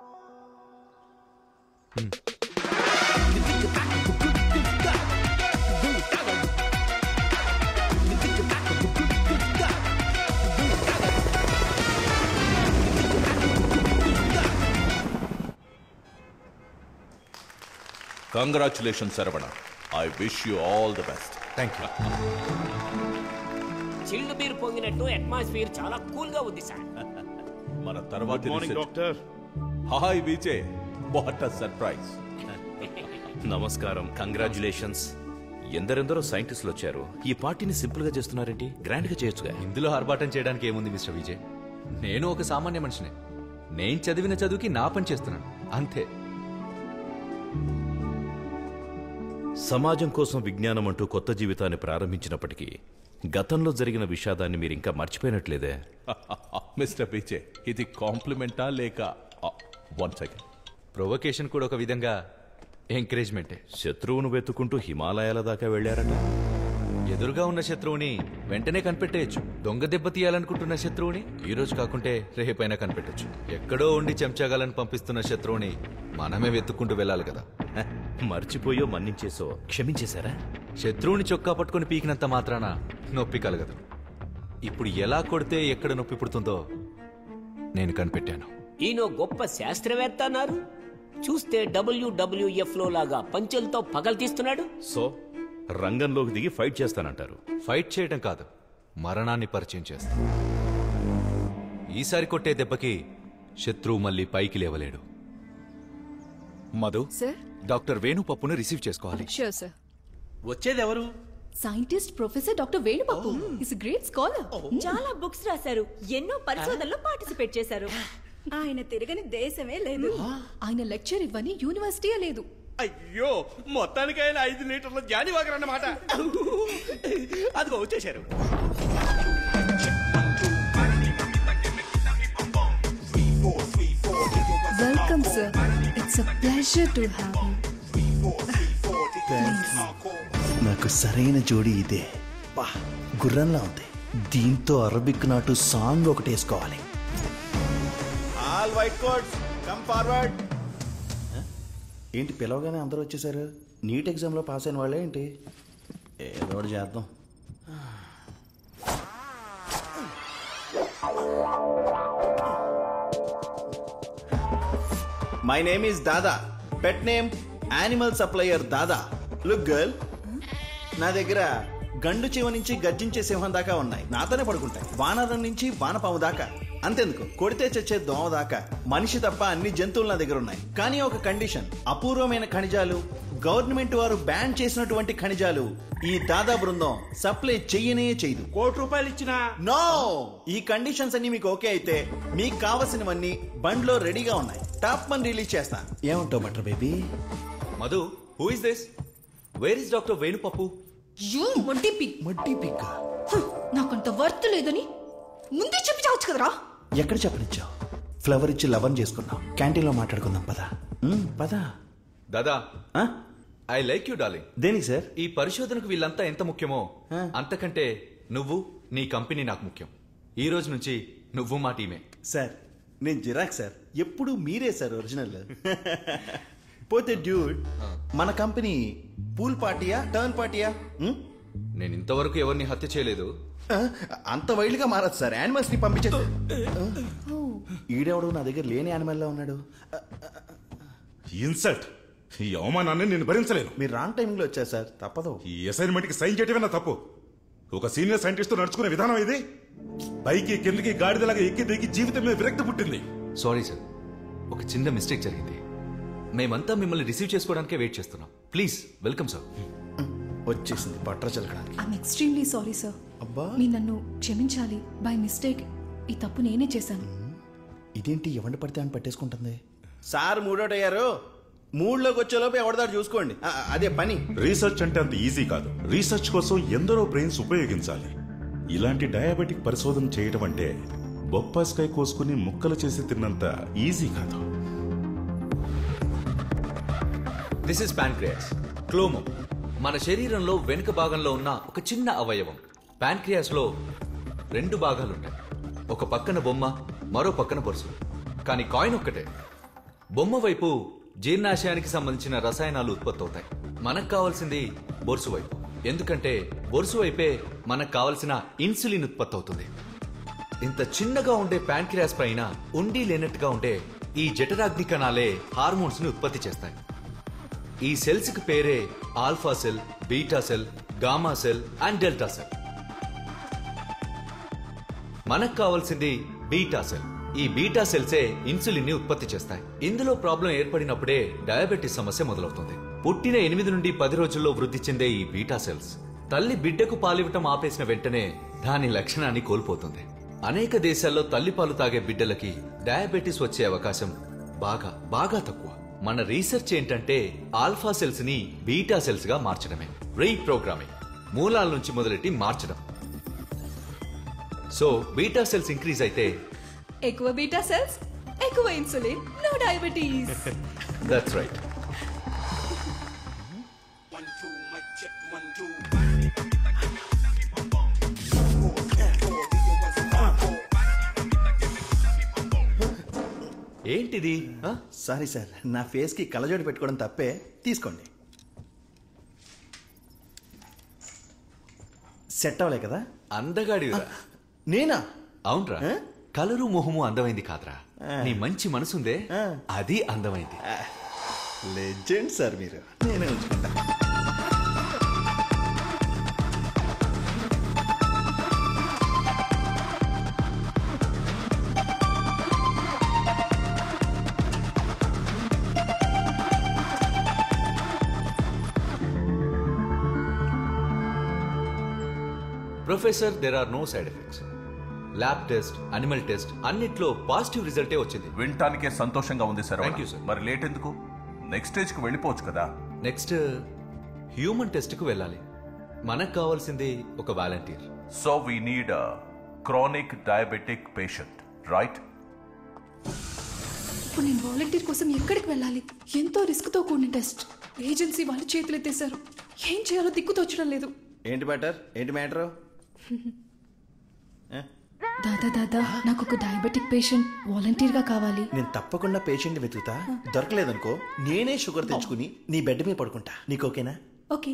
congratulation Saravana I wish you all the best thank you chilled beer పొంగినట్టు అట్మాస్ఫియర్ చాలా కూల్ గా ఉంది సార్ మన తర్వాత Good morning, doctor. Hi Vijay what a surprise నమస్కారం కంగ్రాచులేషన్స్ ఎందరెందరో సైంటిస్టులు వచ్చారు ఈ పార్టీని సింపుల్ గా చేస్తున్నారేంటి గ్రాండ్ గా చేయొచ్చుగా ఇందులో ఆర్భాటం చేయడానికి ఏముంది మిస్టర్ విజయ్ నేను ఒక సామాన్య మనిషినే నేను చదివిన చదువుకి నా పని చేస్తున్నాను అంతే సమాజం కోసం విజ్ఞానం అంటూ కొత్త జీవితాన్ని ప్రారంభించినప్పటికీ గతంలో జరిగిన విషాదాన్ని మీరు ఇంకా మర్చిపోయినట్లేదే మిస్టర్ విజయ్ ఇది కాంప్లిమెంటా లేక వన్ సెకండ్ ప్రొవకేషన్ కూడా ఒక విధంగా ఎంకరేజ్మెంటే శత్రువును వెతుకుంటూ హిమాలయాల దాకా వెళ్ళారట ఎదురుగా ఉన్న శత్రువుని వెంటనే కనిపెట్టేయచ్చు దొంగ దెబ్బ తీయాలనుకుంటున్న శత్రువుని ఈ రోజు కాకుంటే రేపైనా కనిపెట్టొచ్చు ఎక్కడో ఉండి చెంచాగాలని పంపిస్తున్న శత్రువుని మనమే వెతుక్కుంటూ వెళ్ళాలి కదా మర్చిపోయో మన్నించేసో క్షమించేశారా శత్రువుని చొక్కా పట్టుకుని పీకినంత మాత్రాన నొప్పి కలగదు ఇప్పుడు ఎలా కొడితే ఎక్కడ నొప్పి పుడుతుందో నేను కనిపెట్టాను ఈయన గొప్ప శాస్త్రవేత్త అన్నారు చూస్తే డబ్ల్యూడబ్ల్యూఎఫ్ లో లాగా పంచెలతో పగలు తీస్తున్నాడు సో రంగంలోకి దిగి ఫైట్ చేస్తానంటారు ఫైట్ చేయడం కాదు మరణాన్ని పరిచయం చేస్తాం ఈసారి కొట్టే దెబ్బకి శత్రువు మళ్ళీ పైకి లేవలేడు మధు సార్ డాక్టర్ వేణు పప్పును రిసీవ్ చేసుకోవాలి షూర్ సార్ వచ్చేది ఎవరు scientist professor doctor Venubabu is great scholar చాలా బుక్స్ రాశారు ఎన్నో పరిశోధనలో పార్టిసిపేట్ చేశారు ఆయన తిరగని దేశమే లేదు ఆయన లెక్చర్ ఇవ్వని యూనివర్సిటీయే లేదు అయ్యో మొత్తానికి ఆయన ఐదు లీటర్ల జాని వాగరన్నమాట అదిగో వచ్చేశారు welcome sir it's a pleasure to have you నాకు సరైన జోడి ఇదే బా గుర్రంలా ఉంది దీంతో అరబిక్ నాటు సాంగ్ ఒకటి వేసుకోవాలి all white coats come forward ఏంటి పిలవగానే అందరూ వచ్చేసారు నీట్ ఎగ్జామ్లో పాస్ అయిన వాళ్ళే ఏంటి ఏదో ఒకటి చేద్దాం my name is Dada pet name animal supplier Dada look girl నా దగ్గర గండు చీమ నుంచి గర్జించే సింహం దాకా ఉన్నాయి నాతోనే పడుకుంటాయి వానరం నుంచి వానపాము దాకా అంతెందుకు కొడితే చచ్చే దోమ దాకా మనిషి తప్ప అన్ని జంతువులు నా దగ్గర ఉన్నాయి కానీ ఒక కండిషన్ అపూర్వమైన ఖనిజాలు గవర్నమెంట్ వారు బ్యాన్ చేసినటువంటి ఖనిజాలు ఈ దాదా బృందం సప్లై చెయ్యనే చేయదు కోటి రూపాయలు ఇచ్చినా నో ఈ కండిషన్స్ అన్ని మీకు ఓకే అయితే మీకు కావలసినవన్నీ బండ్లో రెడీగా ఉన్నాయి టాప్ మన్ రిలీజ్ చేస్తా ఏమంటావు butter baby Madhu who is this where is doctor Venupappu you muddy pig muddy pig నాకంత వర్త్ లేదని ముందే చెప్పి చావచ్చు కదరా ఎక్కడ చెప్పనిచ్చావు ఫ్లవర్ ఇచ్చి లవన్ చేసుకున్నాం క్యాంటీన్లో మాట్లాడుకుందాం పదా మ్, పదా Dada I like you darling దేనికి సార్ ఈ పరిశోధనకు వీళ్ళంతా ఎంత ముఖ్యమో అంతకంటే నువ్వు నీ కంపెనీ నాకు ముఖ్యం ఈ రోజు నుంచి నువ్వు మా టీమే సార్ నేను జిరాక్ సార్ ఎప్పుడు మీరే సార్ ఒరిజినల్ పోతే డ్యూడ్ మన కంపెనీ పూల్ పార్టీయా టర్న్ పార్టీయా మ్? నేను ఇంతవరకు ఎవరిని హత్య చేయలేదు ఆ, అంత వైల్డ్ గా మారదు సార్ యానిమల్స్ ని పంపించేది ఈడెవడు నా దగ్గర లేని యానిమల్ లా ఉన్నాడు ఇన్సల్ట్ ఈ అవమానాన్ని నేను భరించలేను మీరు రాంగ్ టైమింగ్ లో వచ్చారు సార్ తప్పదు ఈ అసైన్మెంట్ కి సైన్ చేయటమే నా తప్పు ఒక సీనియర్ సైంటిస్ట్ తో నడుచుకునే విధానం ఇది పైకి కిందకి గాడిదలాగా ఎక్కి దిగి జీవితం మీద విరక్తి పుట్టింది సారీ సార్ ఒక చిన్న మిస్టేక్ జరిగింది మేమంతా మిమ్మల్ని రిసీవ్ చేసుకోవడానికే వెయిట్ చేస్తున్నాం ప్లీజ్ వెల్కమ్ సార్ వచ్చేసింది పట్ర చలకడానికి ఐఎమ్ ఎక్స్ట్రీమ్లీ సారీ సార్ అబ్బా మీరు నన్ను క్షమించాలి బై మిస్టేక్ ఈ తప్పు నేనే చేశాను ఇదేంటి ఎవరిని పడితే అని పట్టేసుకుంటుంది సార్ మూడోటి అయ్యారు మూడులోకి వచ్చేలోపు ఎవడదాడు చూసుకోండి ఆ, అదే పని రీసెర్చ్ అంటే అంత ఈజీ కాదు రీసెర్చ్ కోసం ఎందరో బ్రెయిన్స్ ఉపయోగించాలి ఇలాంటి డయాబెటిక్ పరిశోధన చేయటం అంటే బొప్పాస్కాయ కోసుకుని ముక్కలు చేసి తిన్నంత ఈజీ కాదు దిస్ ఇస్ ప్యాన్క్రియాస్ క్లోమో మన శరీరంలో వెనుక భాగంలో ఉన్న ఒక చిన్న అవయవం ప్యాన్క్రియాస్ లో రెండు భాగాలుంటాయి ఒక పక్కన బొమ్మ మరో పక్కన బొరుసు కానీ కాయిన్ ఒక్కటే బొమ్మ వైపు జీర్ణాశయానికి సంబంధించిన రసాయనాలు ఉత్పత్తి అవుతాయి మనకు కావాల్సింది బొరుసు వైపు ఎందుకంటే బొరుసు వైపే మనకు కావలసిన ఇన్సులిన్ ఉత్పత్తి అవుతుంది ఇంత చిన్నగా ఉండే ప్యాన్క్రియాస్ పైన ఉండి లేనట్టుగా ఉండే ఈ జఠరాగ్ని కణాలే హార్మోన్స్ ని ఉత్పత్తి చేస్తాయి ఈ సెల్స్ కి పేరే alpha cell beta cell gamma cell and delta cell మనకు కావాల్సింది బీటా సెల్ ఈ బీటా సెల్సే ఇన్సులిన్ ని ఉత్పత్తి చేస్తాయి ఇందులో ప్రాబ్లం ఏర్పడినప్పుడే డయాబెటీస్ సమస్య మొదలవుతుంది పుట్టిన ఎనిమిది నుండి పది రోజుల్లో వృద్ధి చెందే ఈ బీటా సెల్స్ తల్లి బిడ్డకు పాలివ్వటం ఆపేసిన వెంటనే దాని లక్షణాన్ని కోల్పోతుంది అనేక దేశాల్లో తల్లిపాలు తాగే బిడ్డలకి డయాబెటీస్ వచ్చే అవకాశం బాగా బాగా తక్కువ మన రీసెర్చ్ ఏంటంటే ఆల్ఫా సెల్స్ ని బీటా సెల్స్ గా మార్చడమే రీప్రోగ్రామింగ్ మూలాల నుంచి మొదలెట్టి మార్చడం సో బీటా సెల్స్ ఇంక్రీజ్ అయితే ఎక్కువ బీటా సెల్స్ ఎక్కువ insulin no diabetes that's right ఏంటిది సారీ సార్ నా ఫేస్ కి కళ్ళజోడు పెట్టుకోవడం తప్పే తీసుకోండి సెట్ అవ్వలే కదా అందగాడిరా నేనా అవునరా కలరు మొహము అందమైంది కాదురా నీ మంచి మనసుందే అది అందమైంది లెజెండ్ సార్ మీరు నేనే ఉంచుకుంటా professor there are no side effects lab test animal test అన్నిట్లో పాజిటివ్ రిజల్టే వచ్చింది వినటానికే సంతోషంగా ఉంది సార్ Thank you, sir. మరి లేట్ ఎందుకు నెక్స్ట్ స్టేజ్ కి వెళ్ళిపోవచ్చు కదా నెక్స్ట్ హ్యూమన్ టెస్ట్ కు వెళ్ళాలి మనకు కావాల్సింది ఒక volunteer so we need chronic diabetic patient right ఇప్పుడు నేను వాలంటీర్ కోసం ఎక్కడికి వెళ్ళాలి ఎంతో రిస్క్ తో కూడిన టెస్ట్ ఏజెన్సీ వాళ్ళు చేతులెత్తేశారు ఏం చేయాలో దిక్కు తోచడం లేదు ఏంటి బెటర్ ఏంటి మ్యాటర్ దాదా దాదా నాకు ఒక డయాబెటిక్ పేషెంట్ వాలంటీర్ గా కావాలి నేను తప్పకుండా పేషెంట్ వెతుకుతా దొరకలేదనుకో నేనే షుగర్ తెచ్చుకుని నీ బెడ్ మీద పడుకుంటా నీకు ఓకేనా ఓకే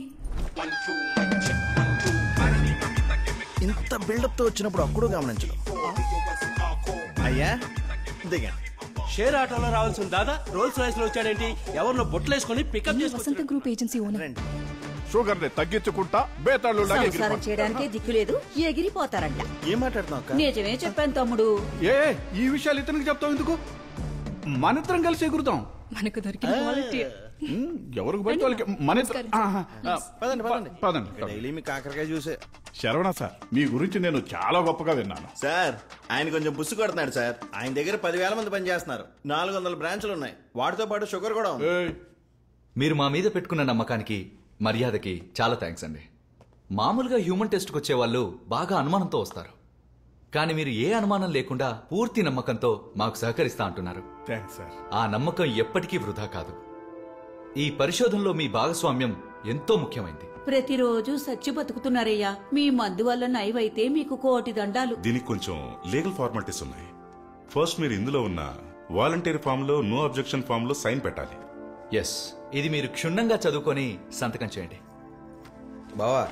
ఇంత బిల్డప్ తో వచ్చినప్పుడు అప్పుడు గమనించడం అయ్యా దిగండి షేర్ ఆటోలో రావాల్సిన దాదా రోల్స్ రాయిస్ లో వచ్చాడేంటి ఎవరినో బొట్లేసుకొని పికప్ నేను చేసుకుంటాడు Vasantha group agency owner sugar ని తగ్గించుకుంటా బేతాళ్ళు సంసారం చేయడానికే దిక్కులేదు ఎగిరిపోతారంట ఏం మాట్లాడుతున్నావు అక్క నిజమే చెప్పాను తమ్ముడు ఏ ఈ విషయాలు ఇతనికి చెప్తావు ఎందుకు మనిద్దరం కలిసి ఎగురుతాం మనకు దొరికిన వాలంటీర్ ఎవరికి పడితే వాళ్ళకి మన ఇద్దరు- ఆహా, ఆ, పదండి పదండి పదండి డైలీ మీ కాకరకాయ చూసే శరవణ సార్ మీ గురించి నేను చాలా గొప్పగా విన్నాను సార్ ఆయన కొంచెం పుస్సు కొడుతున్నాడు సార్ ఆయన దగ్గర పదివేల మంది పనిచేస్తున్నారు నాలుగు వందల బ్రాంచ్లు ఉన్నాయి వాటితో పాటు షుగర్ కూడా ఉంది మీరు మా మీద పెట్టుకున్న నమ్మకానికి మర్యాదకి చాలా థ్యాంక్స్ అండి మామూలుగా హ్యూమన్ టెస్ట్కి వచ్చే వాళ్ళు బాగా అనుమానంతో వస్తారు కానీ మీరు ఏ అనుమానం లేకుండా పూర్తి నమ్మకంతో మాకు సహకరిస్తా అంటున్నారు థ్యాంక్స్ సార్ ఆ నమ్మకం ఎప్పటికీ వృధా కాదు ఈ పరిశోధనలో మీ భాగస్వామ్యం ఎంతో ముఖ్యమైంది ప్రతిరోజు సచ్చి బతుకుతున్నారయ్యా మీ మందు వల్ల నయవైతే మీకు కోటి దండాలు దీనికి కొంచెం లీగల్ ఫార్మాలిటీస్ ఉన్నాయి ఫస్ట్ మీరు ఇందులో ఉన్న వాలంటీర్ ఫామ్ లో నో అబ్జెక్షన్ ఫామ్ లో సైన్ పెట్టాలి ఎస్ ఇది మీరు క్షుణ్ణంగా చదువుకొని సంతకం చేయండి బావా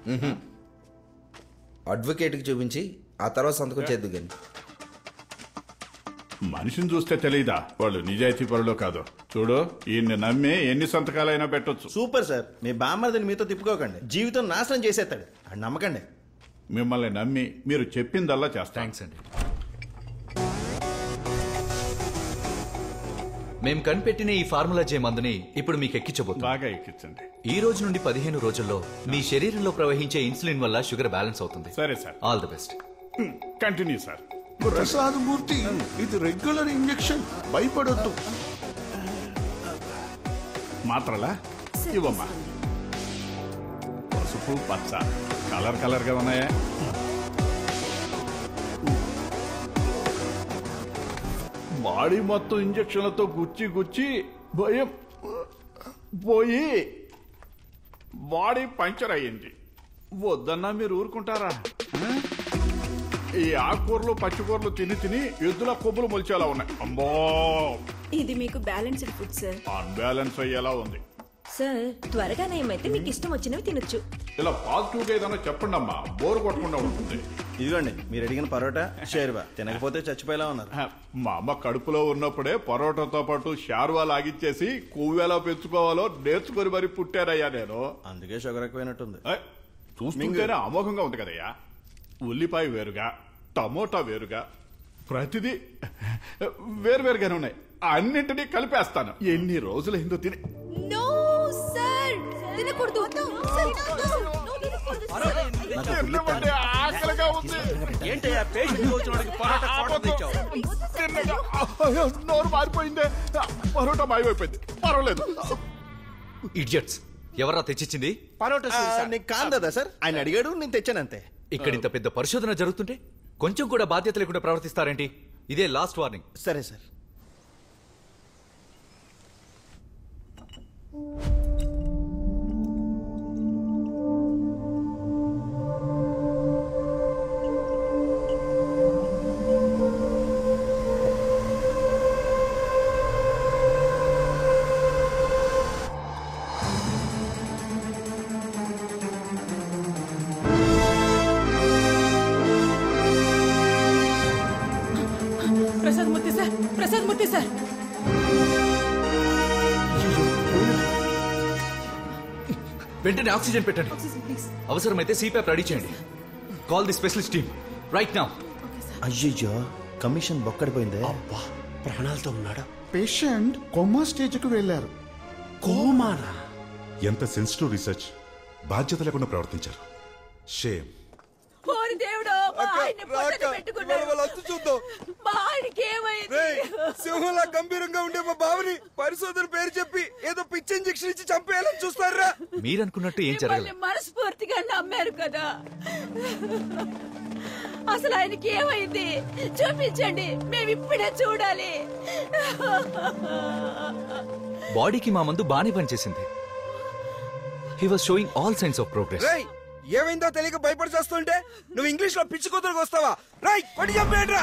అడ్వకేట్కి చూపించి ఆ తర్వాత సంతకం చేద్దు కానీ మనిషిని చూస్తే తెలియదా వాళ్ళు నిజాయితీ పరులో కాదు చూడు ఈయన్ని నమ్మి ఎన్ని సంతకాలైనా పెట్టొచ్చు సూపర్ సార్ మీ బామ్మర్దిని మీతో తిప్పుకోకండి జీవితం నాశనం చేసేస్తాడు అది నమ్మకండి మిమ్మల్ని నమ్మి మీరు చెప్పిందల్లా చేస్తా థ్యాంక్స్ అండి మేం కనిపెట్టిన ఈ ఫార్ములా జే మందుని ఇప్పుడు మీకు ఎక్కించబోతుంది బాగా ఎక్కించండి ఈ రోజు నుండి పదిహేను రోజుల్లో మీ శరీరంలో ప్రవహించే ఇన్సులిన్ వల్ల షుగర్ బ్యాలెన్స్ అవుతుంది సరే sir all the best continue sir Prasad Murthy ఇది రెగ్యులర్ ఇంజెక్షన్ భయపడొద్దు మాత్రలా ఇవ్వమ్మా పసుపు పచ్చ కలర్ కలర్ గా ఉన్నాయా బాడీ మొత్తం ఇంజక్షన్లతో గుచ్చి గుచ్చి భయం పోయి బాడీ పంచర్ అయ్యింది వద్దన్నా మీరు ఊరుకుంటారా ఆ? ఈ ఆకుకూరలు పచ్చికూరలు తిని తిని ఎద్దుల కొబ్బులు మొలిచేలా ఉన్నాయి అమ్మో ఇది మీకు బ్యాలెన్స్డ్ ఫుడ్ సార్ అన్బ్యాలెన్స్ అయ్యేలా ఉంది సార్ త్వరగా నయమైతే మీకు ఇష్టం వచ్చినవి తినొచ్చు ఇలా పాజిటివ్ గా ఏదైనా చెప్పండి అమ్మా బోర్ కొట్టకుండా ఉంటుంది ఇదిగోండి మీరు అడిగిన పరోటా షేర్వా తినకపోతే చచ్చిపోయేలా ఉన్నారు మా అమ్మ కడుపులో ఉన్నప్పుడే పరోటాతో పాటు షార్వా లాగిచ్చేసి కొవ్వు ఎలా పెంచుకోవాలో నేర్చుకొని మరి పుట్టారయ్యా నేను అందుకే షుగర్ ఎక్కువైనట్టుంది ఏయ్, చూస్తుంటేనే అమోఘంగా ఉంది కదయ్యా ఉల్లిపాయ వేరుగా టమోటా వేరుగా ప్రతిదీ వేరువేరుగానే ఉన్నాయి అన్నింటినీ కలిపేస్తాను ఎన్ని రోజులైందో తిని నో సార్ తినకూడదు తినమంటే ఆకలిగా ఉంది ఏంటయ్యా పేషెంట్ వచ్చిన వాడికి పరోటా కోట తెచ్చావు తిన్నగా అయ్యో, నోరు మారిపోయిందే పరోటా మాయమైపోయింది పర్వాలేదు ఇడియట్స్ ఎవరా తెచ్చిచ్చింది ఆ, నీకు కాందా సార్ ఆయన అడిగాడు నేను తెచ్చానంతే ఇక్కడ ఇంత పెద్ద పరిశోధన జరుగుతుంటే కొంచెం కూడా బాధ్యత లేకుండా ప్రవర్తిస్తారేంటి ఇదే లాస్ట్ వార్నింగ్ సరే sir Prasad Murthy sir Prasad Murthy sir వెంటనే ఆక్సిజన్ పెట్టండి అవసరమైతే సిపాప్ రెడీ చేయండి call the specialist team right now అయ్యయ్యో కమిషన్ బొక్కడిపోయిందే ప్రాణాలతో ఉన్నాడా పేషెంట్ కొమ్మా స్టేజ్కి వెళ్ళారు కోమానా ఎంత సెన్సిటివ్ రీసెర్చ్ బాధ్యత లేకుండా ప్రవర్తించారు షేమ్ ఓరి దేవుడు మా ఆయన్ని పొట్టన పెట్టుకున్నాడు చూద్దాం మా ఆయనకి ఏమైంది సింహంలా గంభీరంగా ఉండే మా బావని పరిశోధన పేరు చెప్పి ఏదో పిచ్చి ఇంజెక్షన్ ఇచ్చి చంపేయాలని చూస్తారా మీరనుకున్నట్టు ఏం మిమ్మల్ని జరగలేదు మనస్ఫూర్తిగా నమ్మారు కదా అసలు ఆయనకి ఏమైంది చూపించండి మేము ఇప్పుడే చూడాలి బాడీకి మా మందు బాగానే పనిచేసింది he was showing all signs of progress రేయ్ ఏమైందో తెలియక భయపడి చేస్తుంటే నువ్వు ఇంగ్లీష్ లో పిచ్చి కూతురుకు వస్తావా రై పడి చంపేయండిరా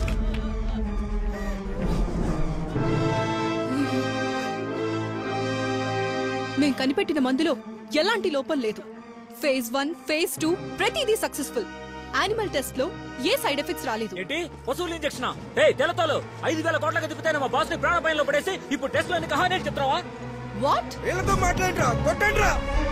మేం కనిపెట్టిన మందులో ఎలాంటి లోపం లేదు ఫేజ్ వన్ ఫేజ్ టూ ప్రతిదీ సక్సెస్ఫుల్ యానిమల్ టెస్ట్ లో ఏ సైడ్ ఎఫెక్ట్స్ రాలేదు ఏంటి పశువుల ఇంజక్షన్ ఏ తెలతోలు ఐదు వేల కోట్లకి తిప్పితే మా బాస్ ని ప్రాణాపాయంలో పడేసి ఇప్పుడు టెస్ట్ లో కహానేటి చెప్తావా వాట్ వీళ్ళతో మాట్లాడరా కొట్టండిరా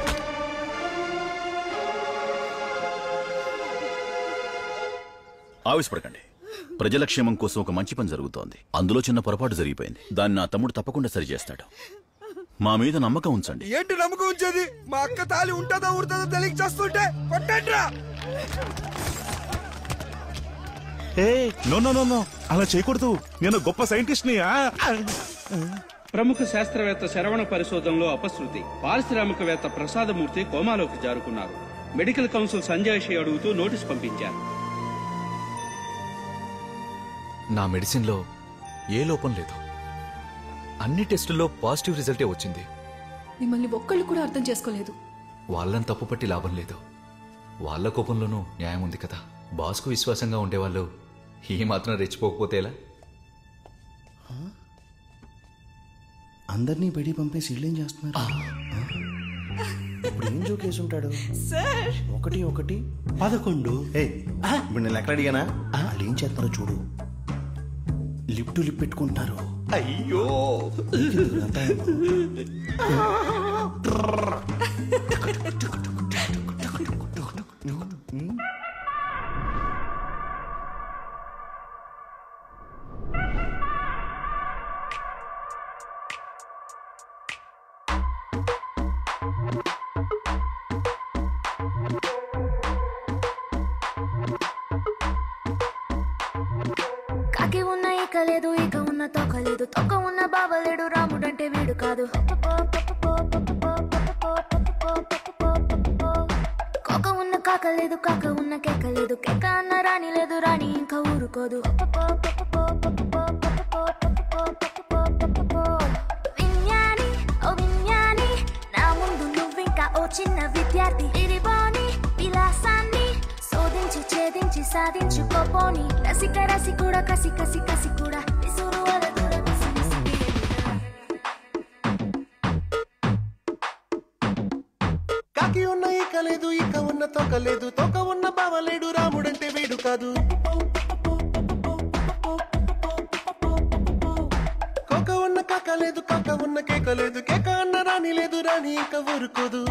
ఆవేశపడకండి ప్రజల క్షేమం కోసం ఒక మంచి పని జరుగుతోంది అందులో చిన్న పొరపాటు జరిగిపోయింది దాన్ని నా తమ్ముడు తప్పకుండా సరిచేస్తాడు మా మీద నమ్మకం ఉంచండి ఏంటి నమ్మకం ఉంచేది మా అక్క తాలి ఉంటుందో ఊరుతుందో తెలియక చేస్తుంటే కొట్టండ్రా ఏ నో నో నో నో అలా చేయకూడదు నేను గొప్ప సైంటిస్ట్ ని ప్రముఖ శాస్త్రవేత్త శరవణ పరిశోధనలో అపశృతి పారిశ్రామికవేత్త ప్రసాదమూర్తి కోమాలోకి జారుకున్నారు మెడికల్ కౌన్సిల్ సంజయ్ షి అడుగుతూ నోటీస్ పంపించారు నా మెడిసిన్లో ఏ లోపం లేదు అన్ని టెస్టుల్లో పాజిటివ్ రిజల్టే వచ్చింది మిమ్మల్ని ఒక్కళ్ళు కూడా అర్థం చేసుకోలేదు వాళ్ళని తప్పుపట్టి లాభం లేదు వాళ్ళ కోపంలోనూ న్యాయం ఉంది కదా బాస్కు విశ్వాసంగా ఉండేవాళ్ళు ఈ మాత్రం రెచ్చిపోకపోతే ఎలా అందరినీ బయటికి పంపేసి ఇల్లేం చేస్తున్నారు ఇప్పుడు ఏం జోకేసి ఉంటాడు సార్ ఒకటి ఒకటి పదకొండు ఏ ఇప్పుడు నేను ఎక్కడ అడిగానా వాళ్ళు ఏం చేస్తారో చూడు లిప్ టు లిప్ పెట్టుకుంటున్నారు అయ్యో కాకి ఉన్న ఇక లేదు ఇక ఉన్న తొక్క లేదు తొక్క ఉన్న బావలేడు రాముడంటే వీడు కాదు కోక ఉన్న కాక లేదు కాక ఉన్న కేక లేదు కేక అన్న రాణి లేదు రాణి ఇంకా ఊరుకోదు విజ్ఞాని ఓ విజ్ఞాని నా ముందు నువ్వింకా ఓ చిన్న విద్యార్థి ఇరిబాని విలాసాన్ని శోధించి ఛేదించి సాధించుకోపోని రసిక రసి కూడా కసి కసి కసి కూడా విసురు వల దూరం విసి విసిగి కాకి ఉన్న ఇక లేదు ఇక ఉన్న తొక లేదు తొక ఉన్న బావలేడు రాముడంటే వీడు కాదు కోక ఉన్న కాక లేదు కాక ఉన్న కేక లేదు కేక అన్న రాణి లేదు రాణి ఇంకా ఊరుకోదు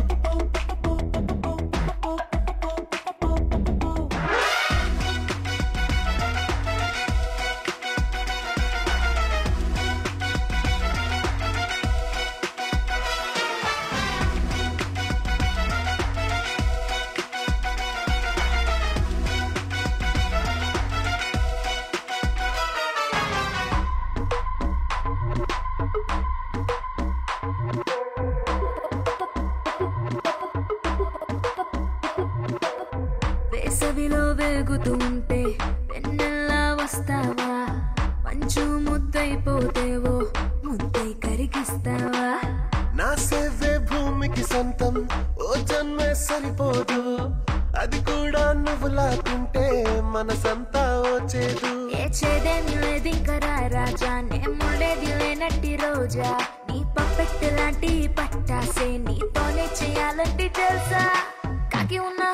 వేసవిలో వేగుతూ ఉంటే వెన్నెల్లా వస్తావా మంచు ముద్దైపోతేవో ముద్దై కరిగిస్తావా నా సేవే భూమికి సొంతం ఓ జన్మే సరిపోదు అది కూడా నువ్వు లాక్కుంటే మనసంతా ఓ చేదు ఏ చేదేమి లేదు ఇంకా రా రాజా నే ముళ్ళేది లేనట్టి రోజా నీ పప్పెట్టు లాంటి పట్టాసే నీతోనే చేయాలంటే తెలుసా కాకి ఉన్నా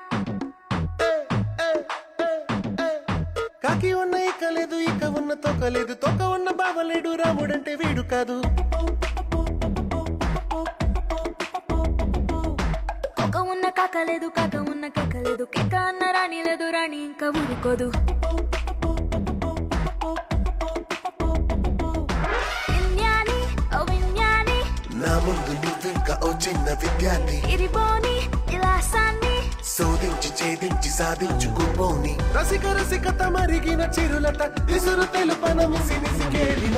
కాకి ఉన్న ఇక లేదు ఇక ఉన్న తొక లేదు తొక ఉన్న బావలేడు రాముడంటే వీడు కాదు ఒక ఉన్న కాక లేదు కాక ఉన్న కేక లేదు కేక అన్న రాణి లేదు రాణి ఇంకా ఊరుకోదు విజ్ఞాని ఓ విజ్ఞాని నా ముందు నువ్వింకా ఓ చిన్న విద్యార్థి ఇరిబోని విలాసాన్ని శోధించి ఛేదించి సాధించుకుపోని రసిక రసికత మరిగిన చిరులత విసురు తెలుపన మిసి మిసికేలిన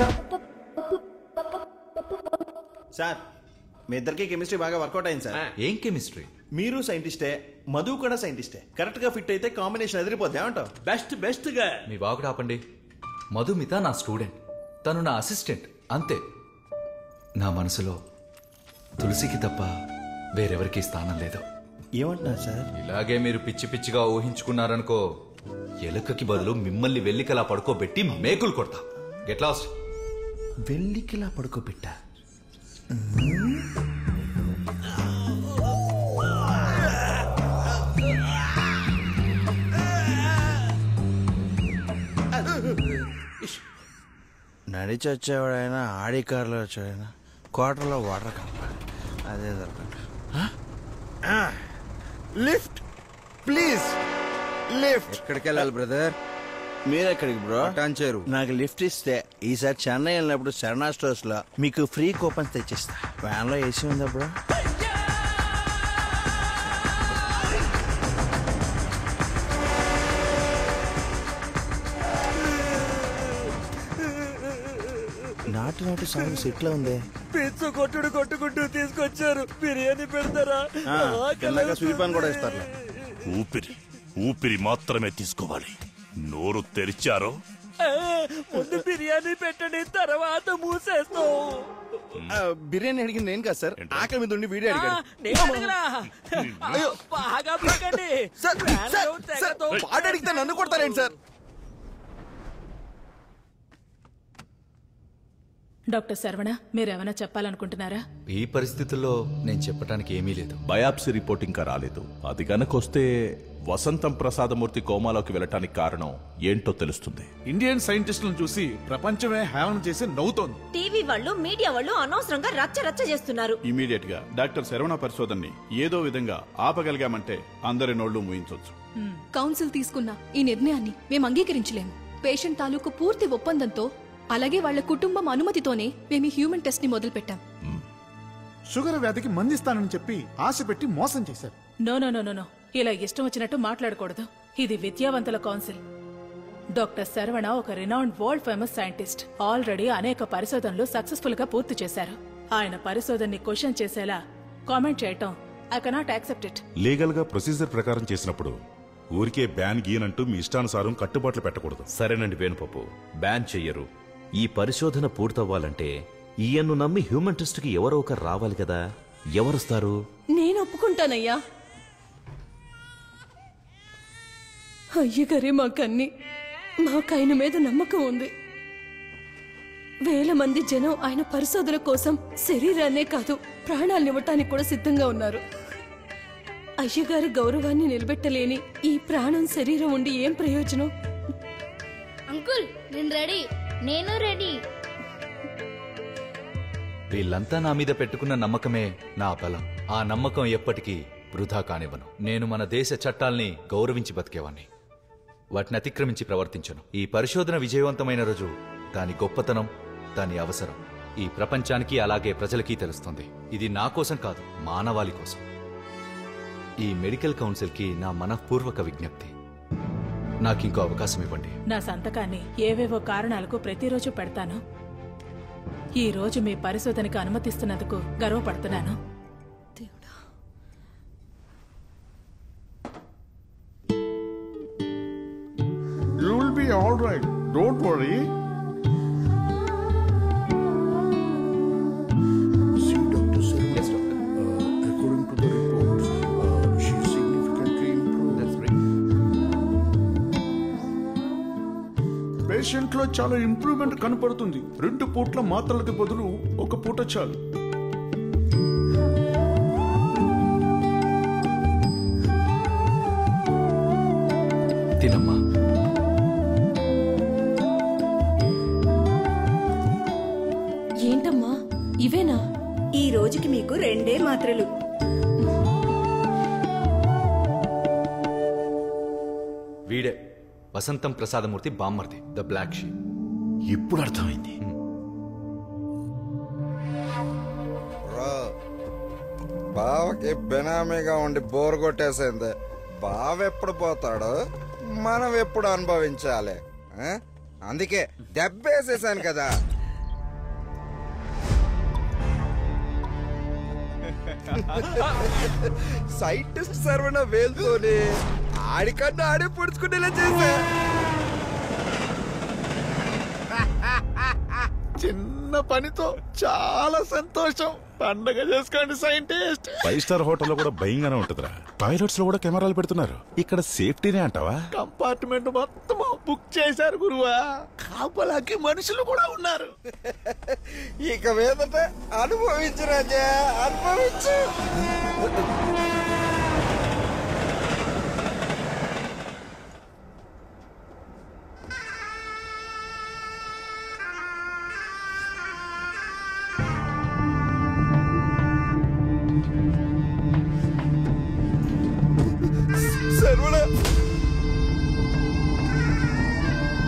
సార్ మీ ఇద్దరికి కెమిస్ట్రీ బాగా వర్కౌట్ అయింది సార్ ఏం కెమిస్ట్రీ మీరు సైంటిస్టే మధు కూడా సైంటిస్టే కరెక్ట్ గా ఫిట్ అయితే కాంబినేషన్ ఎదిరిపోద్ది ఏమంటావు బెస్ట్ బెస్ట్ గా మీ వాగుడు ఆపండి మధుమిత నా స్టూడెంట్ తను నా అసిస్టెంట్ అంతే నా మనసులో తులసికి తప్ప వేరెవరికి స్థానం లేదు ఏమంటున్నారు సార్ ఇలాగే మీరు పిచ్చి పిచ్చిగా ఊహించుకున్నారనుకో ఎలుకకి బదులు మిమ్మల్ని వెల్లికలా పడుకోబెట్టి మేకులు కొడతా గెట్ లాస్ట్ వెల్లికిలా పడుకోబెట్టా నడిచి వచ్చేవాడైనా ఆడి కార్లో వచ్చాడైనా క్వార్టర్లో వాటర్ కావాలి అదే దొరకదు లిఫ్ట్ ప్లీజ్ లిఫ్ట్ ఎక్కడికి వెళ్ళాలి బ్రదర్ మీరెక్కడికి బ్రో పటాన్చేరు నాకు లిఫ్ట్ ఇస్తే ఈసారి చెన్నై వెళ్ళినప్పుడు శరణా స్టోర్స్ లో మీకు ఫ్రీ కూపన్స్ తెచ్చిస్తా వ్యాన్ లో ఏసీ ఉందా బ్రో నాటు నాటు సాంగ్ సెట్ లో ఉంది పిచ్చు కొట్టుడు కొట్టుకుంటూ తీసుకొచ్చారు బిర్యానీ పెడతారా ఆ, తిన్నాక స్వీట్ పాన్ కూడా ఇస్తారు ఊపిరి ఊపిరి మాత్రమే తీసుకోవాలి నోరు తెరిచారో ముందు బిర్యానీ పెట్టండి తర్వాత మూసేస్తాం బిర్యానీ అడిగింది నేను కాదు సార్ ఆకలి మీద ఉండి వీడియో అడిగాడు నేను అడగలా. అయ్యో. బాగా పీకండి. సార్, ఫ్యాన్ సార్, లో తెగ సార్, తో- పాట అడిగితే నన్ను కొడతారేంటి సార్ డాక్టర్ శరవణ మీరేమైనా చెప్పాలనుకుంటున్నారా ఈ పరిస్థితుల్లో నేను చెప్పడానికి ఏమీ లేదు బయాప్సీ రిపోర్ట్ ఇంకా రాలేదు అది గనకొస్తే వసంతం ప్రసాదమూర్తి కోమాలోకి వెళ్ళటానికి కారణం ఏంటో తెలుస్తుంది ఇండియన్ సైంటిస్టులను చూసి ప్రపంచమే హేళన చేసి నవ్వుతోంది టీవీ వాళ్ళు మీడియా వాళ్ళు అనవసరంగా రచ్చ రచ్చ చేస్తున్నారు ఇమీడియట్ గా డాక్టర్ శరవణ పరిశోధనని ఏదో విధంగా ఆపగలిగామంటే అందరి నోళ్లు మూయించవచ్చు కౌన్సిల్ తీసుకున్న ఈ నిర్ణయాన్ని మేము అంగీకరించలేము పేషెంట్ తాలూకు పూర్తి ఒప్పందంతో అలాగే వాళ్ళ కుటుంబం అనుమతితోనే మేము ఈ హ్యూమన్ టెస్ట్ ని మొదలుపెట్టాం షుగర్ వ్యాధికి మందిస్తానని చెప్పి ఆశ పెట్టి మోసం చేశారు no no no no no ఇలా ఇష్టం వచ్చినట్టు మాట్లాడకూడదు ఇది విద్యావంతుల కౌన్సిల్ డాక్టర్ శరవణ ఒక renowned world famous scientist already అనేక పరిశోధనలు సక్సెస్ఫుల్ గా పూర్తి చేశారు ఆయన పరిశోధనని క్వశ్చన్ చేసేలా కామెంట్ చేయటం I cannot accept it legal గా ప్రొసీజర్ ప్రకారం చేసినప్పుడు ఊరికే బ్యాన్ గీనంటూ మీ ఇష్టానుసారం కట్టుబాట్లు పెట్టకూడదు సరేనండి వేణుపప్పు బ్యాన్ చెయ్యరు ఈ పరిశోధన పూర్తవ్వాలంటే ఈయన్ను నమ్మి హ్యూమన్ టెస్ట్కి ఎవరో ఒకరు రావాలి కదా ఎవరుస్తారు నేను ఒప్పుకుంటానయ్యా అయ్యగారే మాకన్ని మాకు ఆయన మీద నమ్మకం ఉంది వేల మంది జనం ఆయన పరిశోధన కోసం శరీరాన్నే కాదు ప్రాణాలనివ్వటానికి కూడా సిద్ధంగా ఉన్నారు అయ్యగారి గౌరవాన్ని నిలబెట్టలేని ఈ ప్రాణం శరీరం ఉండి ఏం ప్రయోజనం అంకుల్ నేను రెడీ నేను రెడీ వీళ్ళంతా నా మీద పెట్టుకున్న నమ్మకమే నా బలం ఆ నమ్మకం ఎప్పటికీ వృధా కానివ్వను నేను మన దేశ చట్టాల్ని గౌరవించి బతికేవాణ్ణి వాటిని అతిక్రమించి ప్రవర్తించను ఈ పరిశోధన విజయవంతమైన రోజు దాని గొప్పతనం దాని అవసరం ఈ ప్రపంచానికి అలాగే ప్రజలకి తెలుస్తుంది ఇది నా కోసం కాదు మానవాళి కోసం ఈ మెడికల్ కౌన్సిల్కి నా మనఃపూర్వక విజ్ఞప్తి నాకింకో అవకాశం ఇవ్వండి నా సంతకాన్ని ఏవేవో కారణాలకు ప్రతిరోజు పెడతాను ఈ రోజు మీ పరిశోధనకి అనుమతిస్తున్నందుకు గర్వపడుతున్నాను you will be all right don't worry According to the reports, uh, she significantly improved. That's right. Patient లో చాలా ఇంప్రూవ్మెంట్ కనపడుతుంది రెండు పూట్ల మాత్రలకి బదులు ఒక పూట చాలు తినమ్మా ఏంటమ్మా ఇవేనా ఈ రోజుకి మీకు రెండే మాత్రలు వీడే వసంతం ప్రసాదమూర్తి బామ్మర్ది ద బ్లాక్ షీప్ ఇప్పుడు అర్థమైంది బ్రో బావకి బెనామీగా ఉండి బోర్ కొట్టేసింది బావ ఎప్పుడు పోతాడో మనం ఎప్పుడు అనుభవించాలి ఆ? అందుకే దెబ్బేసేసాను కదా సైంటిస్ట్ సర్వన వేలుతోనే ఆడికన్నా ఆడే పొడుచుకునేలా చేశా చిన్న పనితో చాలా సంతోషం పండగ చేసుకోండి సైంటిస్ట్ ఫైవ్ స్టార్ హోటల్లో కూడా భయంగానే ఉంటుందిరా టాయిలెట్స్ లో కూడా కెమెరాలు పెడుతున్నారు ఇక్కడ సేఫ్టీనే అంటావా కంపార్ట్మెంట్ మొత్తం బుక్ చేశారు గురువా కాపలాకి మనుషులు కూడా ఉన్నారు ఇక మీదట అనుభవించు రాజా అనుభవించు సర్వణ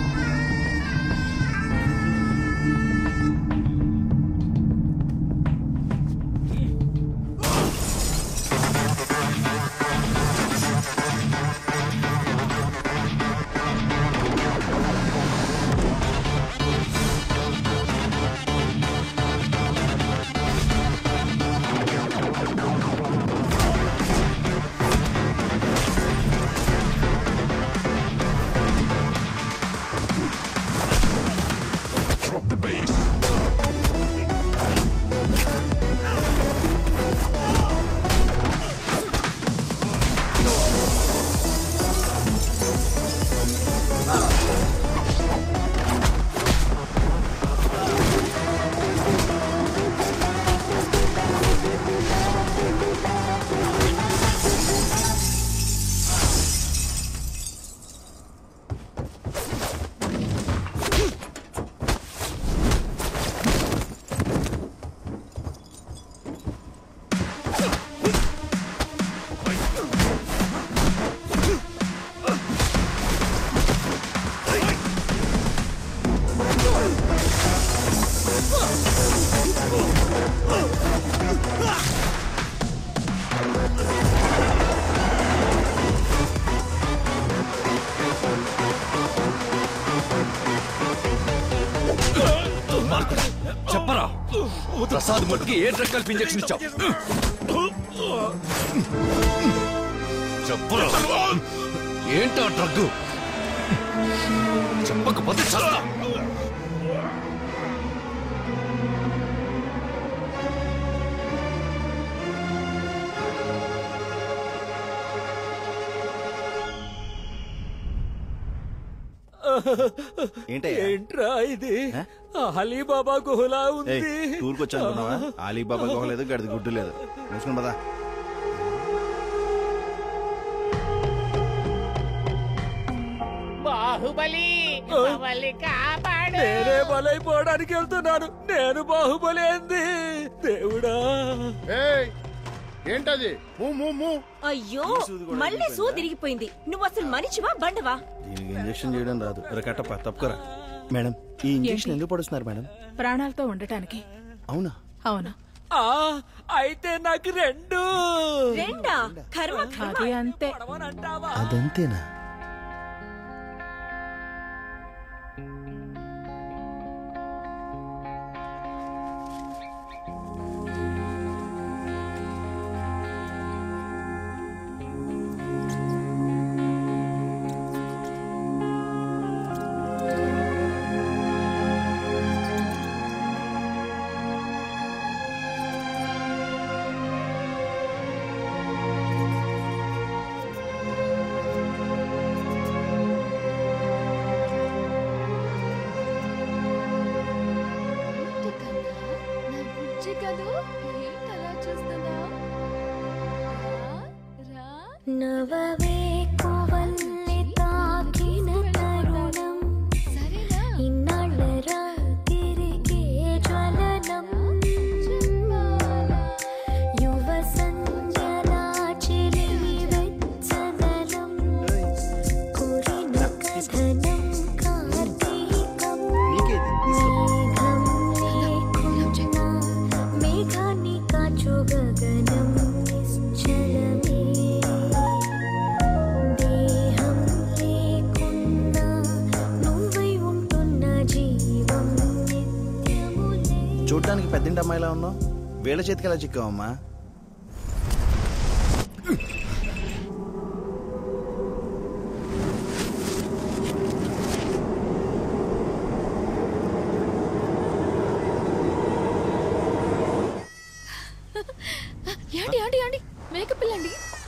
ప్రసాద్ మట్టుకి ఏ డ్రగ్ కలిపి ఇంజెక్షన్ ఇచ్చావు చెప్పరా ఏంటా డ్రగ్ చెప్పకపోతే చస్తా ఏంటయ్యా? ఏంట్రా ఇది అలీబాబా గుహలా ఉంది టూర్కి వచ్చానుకున్నావా అలీబాబా గుహ లేదు గడిది గుడ్డు లేదు మూసుకుని పదా బాహుబలి మమ్మల్ని కాపాడు నేనే బలైపోవడానికి వెళ్తున్నాను నేను బాహుబలి ఏంది దేవుడా ఏంటది మూ మూ మూ అయ్యో మళ్ళీ సూ తిరిగిపోయింది నువ్వు అసలు మనిషివా బండవా దీనికి ఇంజెక్షన్ చేయడం రాదు రే కట్టప్ప తప్పుకోరా మేడం ఈ ఇంజెక్షన్ ఎందుకు పడుతున్నారు మేడం ప్రాణాలతో ఉండటానికి అవునా అవును అయితే నాకు రెండు రెండా కర్మ అది అంతే అదంతేనా నవవేకువల్లి తాకిన తరుణం ఇన్నాళ్ళరా తిరిగే జ్వలనం యువ సంజనా చిలిమి వెచ్చదనం కురిన కథనం కార్తీకం మేఘం లేకున్నా మేఘాన్ని కాచు గగనం నిశ్చలమే దేహం లేకున్నా నువ్వై ఉంటున్న జీవం నిత్యములే చూడడానికి పెద్దింటి అమ్మాయిలా ఉన్నావు వేళ చేతికి ఎలా చిక్కావమ్మా యాండి యాండి యాండి మేకప్ పిల్లండి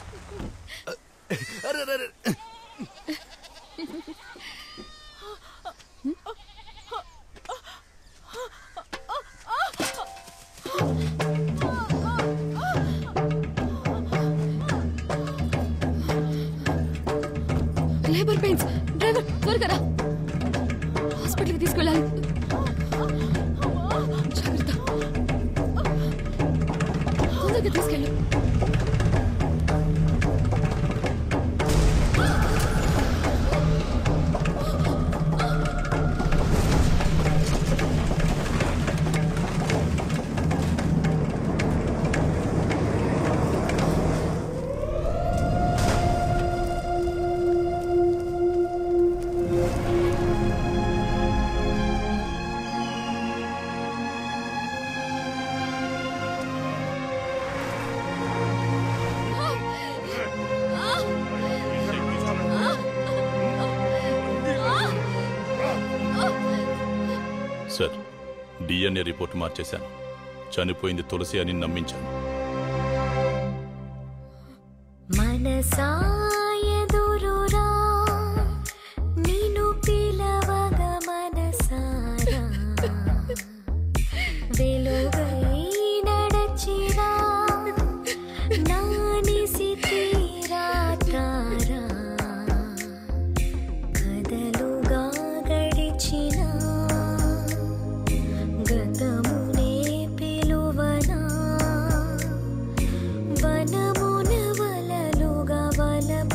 లేబర్ పెయిన్స్ డ్రైవర్ త్వరగా రా హాస్పిటల్కి తీసుకెళ్ళాలి జాగ్రత్త తొందరగా తీసుకెళ్ళు సార్ డిఎన్ఏ రిపోర్ట్ మార్చేశాను చనిపోయింది తులసి అని నమ్మించాను మనసాయదురురా నిన్ను పిలవగ మనసారా వెలుగై నడచిరా నానిసి తీరా తారా కదలుగా గడిచిన గతమునే పిలువనా వనమున వలలుగా వల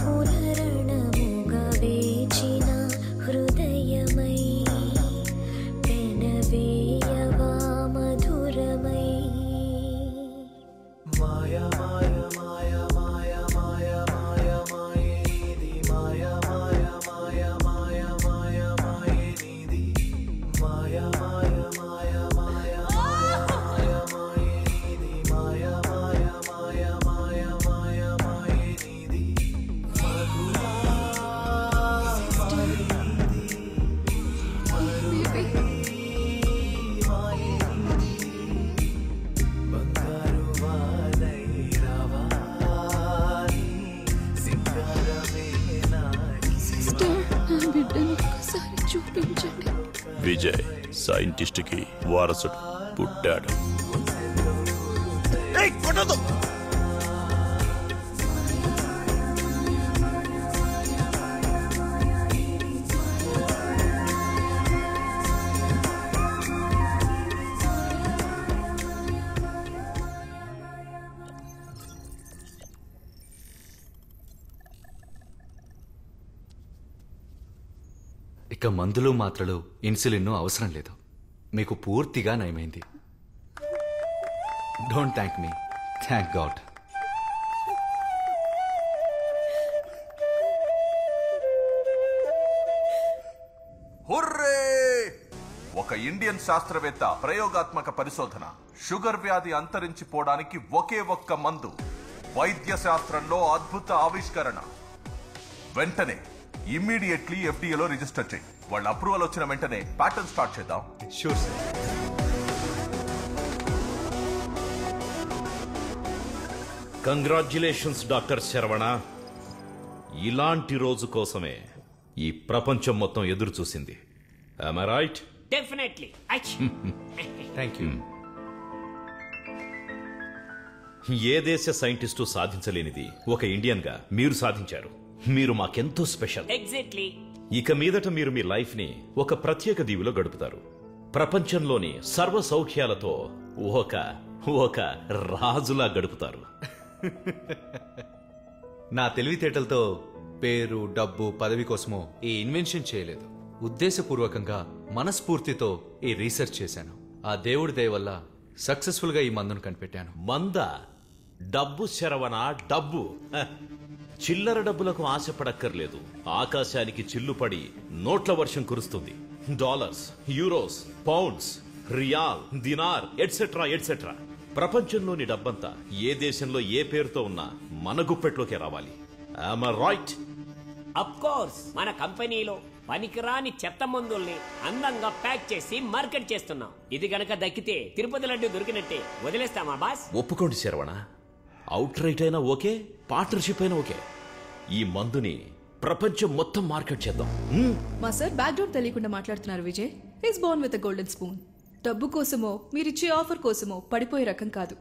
చూపించండి విజయ్ సైంటిస్ట్ కి వారసుడు పుట్టాడు ఇక మందులు మాత్రలు ఇన్సులిన్ అవసరం లేదు మీకు పూర్తిగా నయమైంది don't thank me thank God hurray ఒక ఇండియన్ శాస్త్రవేత్త ప్రయోగాత్మక పరిశోధన షుగర్ వ్యాధి అంతరించిపోవడానికి ఒకే ఒక్క మందు వైద్య శాస్త్రంలో అద్భుత ఆవిష్కరణ వెంటనే ఇమ్మీడియట్లీ ఎఫ్డీఏలో రిజిస్టర్ చేయి వాళ్ళ అప్రూవల్ వచ్చిన వెంటనే ప్యాటర్న్ స్టార్ట్ చేద్దాం sure sir congratulations doctor Saravana ఇలాంటి రోజు కోసమే ఈ ప్రపంచం మొత్తం ఎదురు చూసింది రైట్ డెఫినెట్లీ థ్యాంక్ యూ ఏ దేశ సైంటిస్టు సాధించలేనిది ఒక ఇండియన్ గా మీరు సాధించారు మీరు మాకెంతో స్పెషల్ ఎగ్జాక్ట్లీ ఇక మీదట మీరు మీ లైఫ్ ని ఒక ప్రత్యేక దీవిలో గడుపుతారు ప్రపంచంలోని సర్వ సౌఖ్యాలతో ఒక ఒక రాజులా గడుపుతారు నా తెలివితేటలతో పేరు డబ్బు పదవి కోసమో ఈ ఇన్వెన్షన్ చేయలేదు ఉద్దేశపూర్వకంగా మనస్ఫూర్తితో ఈ రీసెర్చ్ చేశాను ఆ దేవుడి దయ వల్ల సక్సెస్ఫుల్ గా ఈ మందును కనిపెట్టాను మంద డబ్బు శరవణ డబ్బు హ, చిల్లర డబ్బులకు ఆశపడక్కర్లేదు ఆకాశానికి చిల్లుపడి నోట్ల వర్షం కురుస్తుంది dollars euros pounds riyal dinar etcetera etcetera ప్రపంచంలోని డబ్బంతా ఏ దేశంలో ఏ పేరుతో ఉన్నా మన గుప్పెట్లోకే రావాలి రైట్ అఫ్ కోర్స్ మన కంపెనీలో పనికిరాని చెత్త మందుల్ని అందంగా ప్యాక్ చేసి మార్కెట్ చేస్తున్నాం ఇది గనక దక్కితే తిరుపతి లడ్డు దొరికినట్టే వదిలేస్తామా బాస్ ఒప్పుకోండి శరవణ అవుట్ రైట్ అయినా ఓకే పార్ట్నర్షిప్ అయినా ఓకే ఈ మందుని ప్రపంచం మొత్తం మార్కెట్ చేద్దాం హ్మ్? మా సార్ బ్యాక్గ్రౌండ్ తెలియకుండా మాట్లాడుతున్నారు Vijay is born with golden spoon డబ్బు కోసమో మీరిచ్చే ఆఫర్ కోసమో పడిపోయే రకం కాదు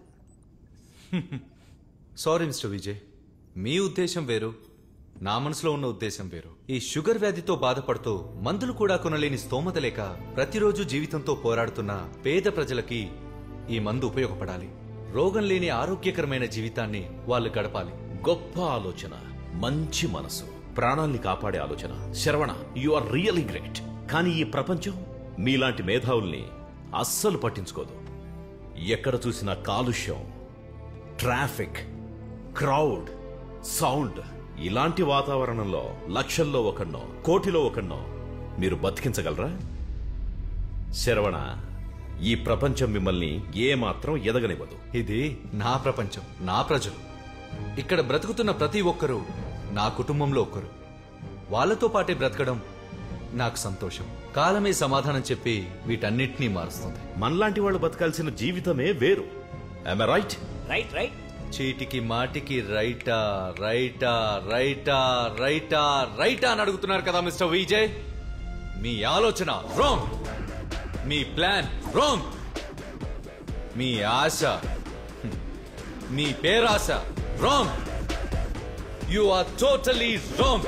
సారీ మిస్టర్ విజయ్ మీ ఉద్దేశం వేరు నా మనసులో ఉన్న ఉద్దేశం వేరు ఈ షుగర్ వ్యాధితో బాధపడుతూ మందులు కూడా కొనలేని స్తోమత లేక ప్రతిరోజు జీవితంతో పోరాడుతున్న పేద ప్రజలకి ఈ మందు ఉపయోగపడాలి రోగం లేని ఆరోగ్యకరమైన జీవితాన్ని వాళ్ళు గడపాలి గొప్ప ఆలోచన మంచి మనసు ప్రాణాల్ని కాపాడే ఆలోచన Saravana you are really great కానీ ఈ ప్రపంచం మీలాంటి మేధావుల్ని అస్సలు పట్టించుకోదు ఎక్కడ చూసినా కాలుష్యం ట్రాఫిక్ క్రౌడ్ సౌండ్ ఇలాంటి వాతావరణంలో లక్షల్లో ఒకన్నో కోటిలో ఒకన్నో మీరు బతికించగలరా శరవణ ఈ ప్రపంచం మిమ్మల్ని ఏమాత్రం ఎదగనివ్వదు ఇది నా ప్రపంచం నా ప్రజలు ఇక్కడ బ్రతుకుతున్న ప్రతి ఒక్కరూ నా కుటుంబంలో ఒక్కరు వాళ్ళతో పాటే బ్రతకడం నాకు సంతోషం కాలమే సమాధానం చెప్పి వీటన్నిటినీ మారుస్తుంది మనలాంటి వాళ్ళు బతకాల్సిన జీవితమే వేరు రైట్ రైట్ రైట్ చీటికి మాటికి రైటా రైటా రైటా రైటా రైటా అని అడుగుతున్నారు కదా మిస్టర్ విజయ్ మీ ఆలోచన రాంగ్ మీ ప్లాన్ రాంగ్ మీ ఆశ హ్మ్, మీ పేరాశ wrong you are totally wrong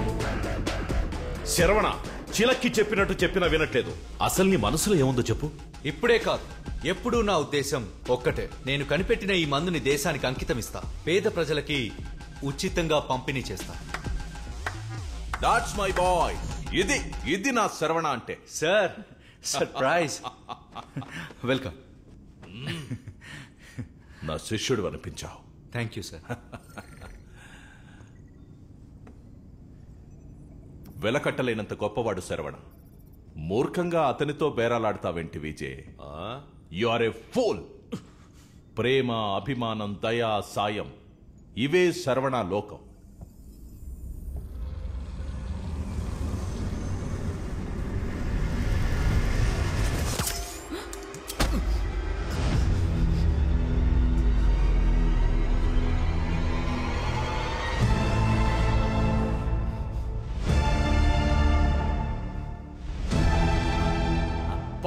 Saravana చిలక్కి చెప్పినట్టు చెప్పినా వినట్లేదు అసలు నీ మనసులో ఏముందో చెప్పు ఇప్పుడే కాదు ఎప్పుడూ నా ఉద్దేశం ఒక్కటే నేను కనిపెట్టిన ఈ మందుని దేశానికి అంకితం ఇస్తా పేద ప్రజలకి ఉచితంగా పంపిణీ చేస్తా దాట్స్ మై బాయ్ ఇది ఇది నా శరవణ అంటే సార్ సర్ప్రైజ్ వెల్కమ్ నా శిష్యుడు అనిపించావు థ్యాంక్ యూ సార్ వెలకట్టలేనంత గొప్పవాడు శరవణ మూర్ఖంగా అతనితో బేరాలాడతావేంటి Vijay you are a fool ప్రేమ అభిమానం దయ సాయం ఇవే శరవణ లోకం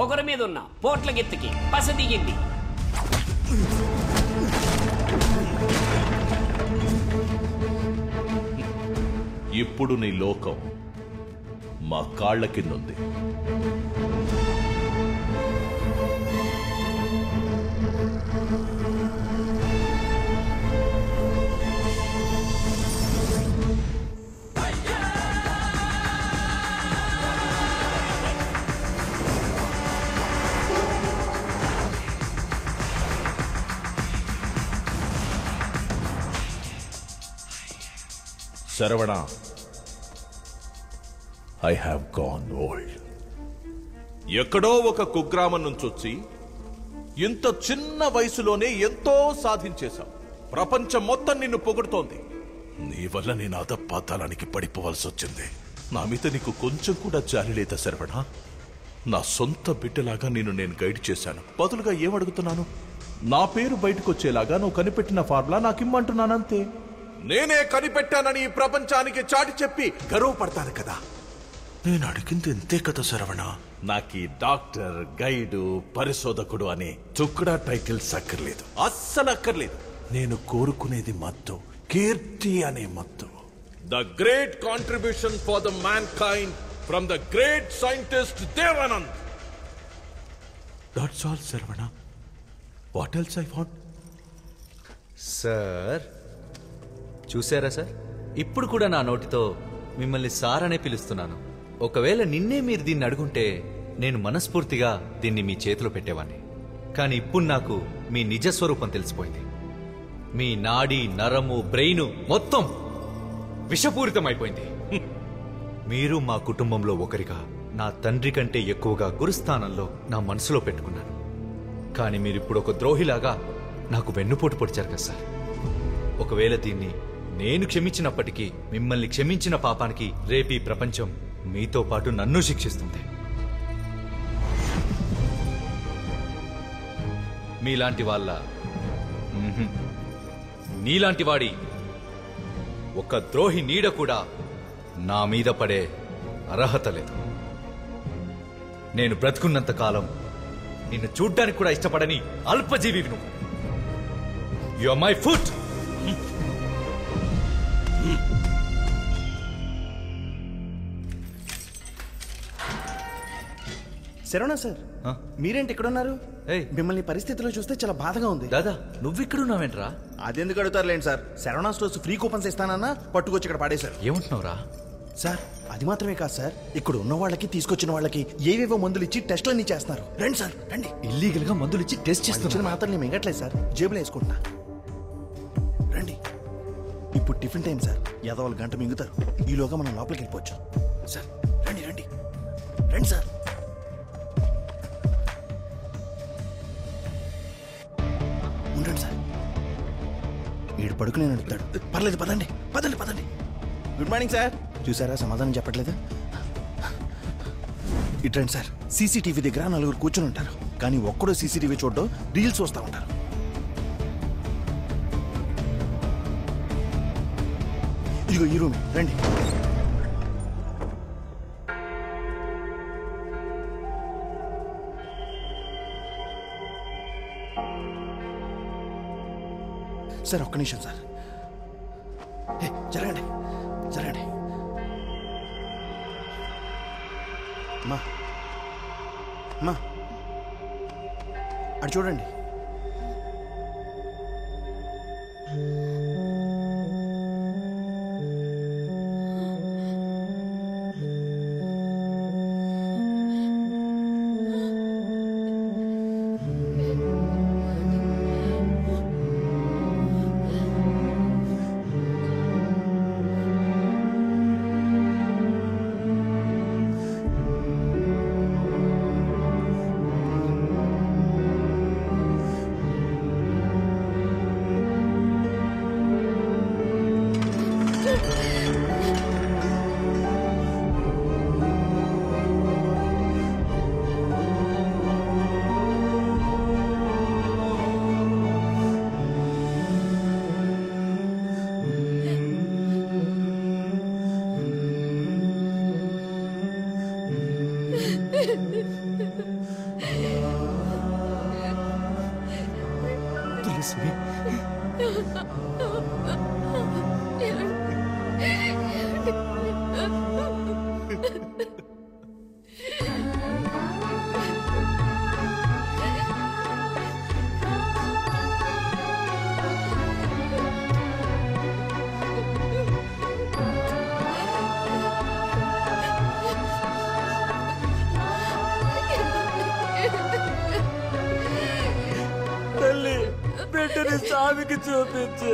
పొగరు మీద ఉన్న పోట్లకెత్తికి పస దిగింది ఇప్పుడు నీ లోకం మా కాళ్ల కిందుంది Saravana I have gone old ఎక్కడో ఒక కుగ్రామం నుంచి వచ్చి ఇంత చిన్న వయసులోనే ఎంతో సాధించేశాం ప్రపంచం మొత్తం నిన్ను పొగుడుతోంది నీ వల్ల నేను అధపాతాళానికి పడిపోవాల్సి వచ్చింది నా మీద నీకు కొంచెం కూడా జాలి లేదా శరవణ నా సొంత బిడ్డలాగా నిన్ను నేను గైడ్ చేశాను బదులుగా ఏమడుగుతున్నాను నా పేరు బయటకు వచ్చేలాగా నువ్వు కనిపెట్టిన ఫార్ములా నాకిమ్మంటున్నానంతే నేనే కనిపెట్టానని ఈ ప్రపంచానికి చాటి చెప్పి గర్వపడతాను కదా నేను అడిగింది ఎంతే కదా శరవణ నాకు ఈ డాక్టర్ గైడు పరిశోధకుడు అనే చుక్కడా టైటిల్స్ అక్కర్లేదు అస్సలు అక్కర్లేదు నేను కోరుకునేది మత్తు కీర్తి అనే మత్తు the great contribution for the mankind from the great scientist Devanand that's all Saravana what else I want sir చూసారా సార్ ఇప్పుడు కూడా నా నోటితో మిమ్మల్ని సార్ అనే పిలుస్తున్నాను ఒకవేళ నిన్నే మీరు దీన్ని అడుగుంటే నేను మనస్ఫూర్తిగా దీన్ని మీ చేతిలో పెట్టేవాణ్ణి కానీ ఇప్పుడు నాకు మీ నిజ స్వరూపం తెలిసిపోయింది మీ నాడి నరము బ్రెయిన్ మొత్తం విషపూరితమైపోయింది హ్మ్. మీరు మా కుటుంబంలో ఒకరిగా నా తండ్రి కంటే ఎక్కువగా గురుస్థానంలో నా మనసులో పెట్టుకున్నాను కానీ మీరు ఇప్పుడు ఒక ద్రోహిలాగా నాకు వెన్నుపోటు పొడిచారు కదా సార్ ఒకవేళ దీన్ని నేను క్షమించినప్పటికీ మిమ్మల్ని క్షమించిన పాపానికి రేపీ ప్రపంచం మీతో పాటు నన్ను శిక్షిస్తుంది మీలాంటి వాళ్ళ మ్మ్హ్మ్. నీలాంటి వాడి ఒక ద్రోహి నీడ కూడా నా మీద పడే అర్హత లేదు నేను బ్రతుకున్నంత కాలం నిన్ను చూడ్డానికి కూడా ఇష్టపడని అల్పజీవి నువ్వు you my foot Saravana sir మీరేంటి ఇక్కడ ఉన్నారు మిమ్మల్ని పరిస్థితిలో చూస్తే చాలా బాధగా ఉంది దాదా నువ్విక్కడున్నావేంట్రా అదెందుకు అడుగుతారులేండి sir Saravana stores free coupons ఇస్తానన్నా పట్టుకొచ్చి ఇక్కడ పాడేశారు ఏమంటున్నావురా సార్ అది మాత్రమే కాదు సార్ ఇక్కడ ఉన్న వాళ్ళకి తీసుకొచ్చిన వాళ్ళకి ఏవేవో మందులు ఇచ్చి టెస్టులన్నీ చేస్తున్నారు రండి సార్ రండి ఇల్లీగల్ గా మందులు ఇచ్చి టెస్ట్ వాళ్ళు ఇచ్చిన మాత్రలు నేను మింగట్లేదు సార్ జేబులో వేసుకుంటున్నా రండి ఇప్పుడు టిఫిన్ టైం సార్ యాదవాళ్ళు గంట మింగుతారు ఈలోగా మనం లోపలికి వెళ్ళిపోవచ్చు సార్ రండి రండి రండి సార్ ఉండండి సార్ వీడు పడుకునే నడుపుతాడు పర్లేదు పదండి పదండి పదండి గుడ్ మార్నింగ్ సార్ చూసారా సమాధానం చెప్పట్లేదు ఇట్రండి సార్ సీసీటీవీ దగ్గర నలుగురు కూర్చుని ఉంటారు కానీ ఒక్కడో సీసీటీవీ చూడడం రీల్స్ చూస్తూ ఉంటారు ఇదిగో ఈ రూమ్ రండి సార్ ఒక్క నిమిషం సార్ ఏ, జరగండి జరగండి మా మా అటు చూడండి ప్లీజ్ మీ తల్లి బిడ్డని స్వామికి చూపించు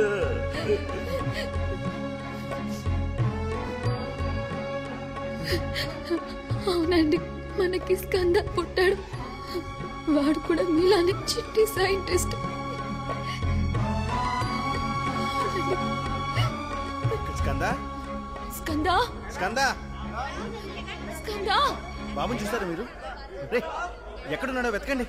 అవునండి మనకి స్కంద పుట్టాడు వాడు కూడా మీలానే చిట్టి సైంటిస్ట్ స్కందా స్కందా స్కందా స్కందా బాబుని చూస్తారా మీరు రే ఎక్కడున్నాడో వెతకండి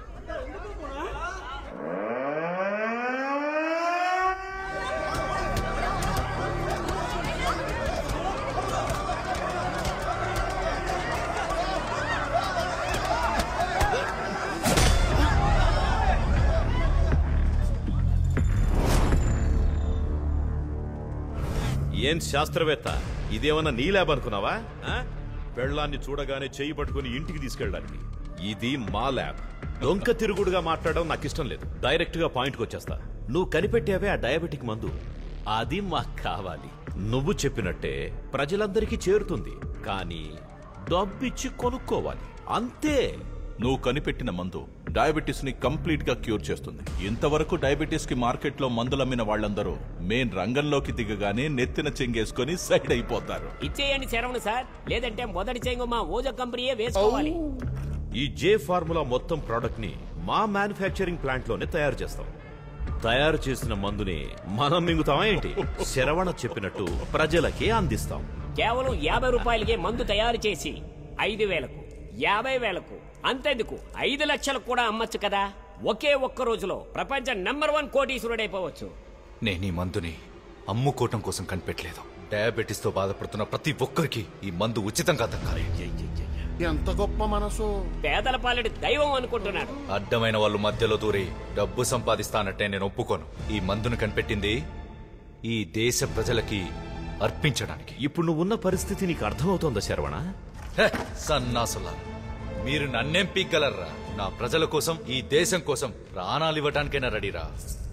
ఏం శాస్త్రవేత్త ఇదేమన్నా నీ ల్యాబ్ అనుకున్నావా ఆ? పెళ్ళాన్ని చూడగానే చెయ్యి పట్టుకుని ఇంటికి తీసుకెళ్ళడానికి ఇది మా ల్యాబ్ దొంక తిరుగుడుగా మాట్లాడడం నాకు ఇష్టం లేదు డైరెక్ట్ గా పాయింట్కి వచ్చేస్తా నువ్వు కనిపెట్టావే ఆ డయాబెటిక్ మందు అది మాకు కావాలి నువ్వు చెప్పినట్టే ప్రజలందరికీ చేరుతుంది కానీ డబ్బిచ్చి కొనుక్కోవాలి అంతే నువ్వు కనిపెట్టిన మందు డయాబెటీస్ ని కంప్లీట్ గా క్యూర్ చేస్తుంది ఇంతవరకు డయాబెటీస్ కి మార్కెట్ లో మందులమ్మిన వాళ్ళందరూ మెయిన్ రంగంలోకి దిగగానే నెత్తిన చెంగేసుకొని సైడ్ అయిపోతారు ఇచ్చేయండి శరవణ సార్ లేదంటే మొదటి చెంగు మా ఓజో కంపెనీయే వేసుకోవాలి ఈ జే ఫార్ములా మొత్తం ప్రోడక్ట్ ని మా మ్యానుఫ్యాక్చరింగ్ ప్లాంట్ లోనే తయారు చేస్తాం తయారు చేసిన మందుని మనం మింగుతామా ఏంటి శరవణ చెప్పినట్టు ప్రజలకే అందిస్తాం కేవలం యాభై రూపాయలకే మందు తయారు చేసి ఐదు వేలకు యాభై వేలకు అంతెందుకు ఐదు లక్షలకు కూడా అమ్మొచ్చు కదా ఒకే ఒక్క రోజులో ప్రపంచ నెంబర్ వన్ కోటీశ్వరుడైపోవచ్చు నేను ఈ మందుని అమ్ముకోవటం కోసం కనిపెట్టలేదు డయాబెటీస్ తో బాధపడుతున్న ప్రతి ఒక్కరికి ఈ మందు ఉచితంగా దక్కాలి ఎంత గొప్ప మనసు పేదల పాలెడు దైవం అనుకుంటున్నాడు అడ్డమైన వాళ్ళు మధ్యలో దూరి డబ్బు సంపాదిస్తానంటే నేను ఒప్పుకోను ఈ మందును కనిపెట్టింది ఈ దేశ ప్రజలకి అర్పించడానికి ఇప్పుడు నువ్వు ఉన్న పరిస్థితి నీకు అర్థమవుతోందా శరవణ హే, సన్నాసులా మీరు నన్నేం పీగ్గలర్రా నా ప్రజల కోసం ఈ దేశం కోసం ప్రాణాలు ఇవ్వటానికైనా రెడీరా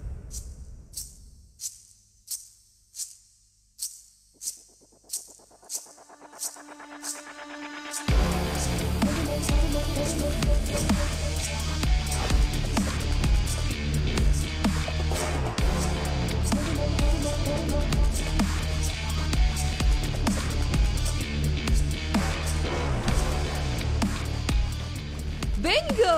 బెంగో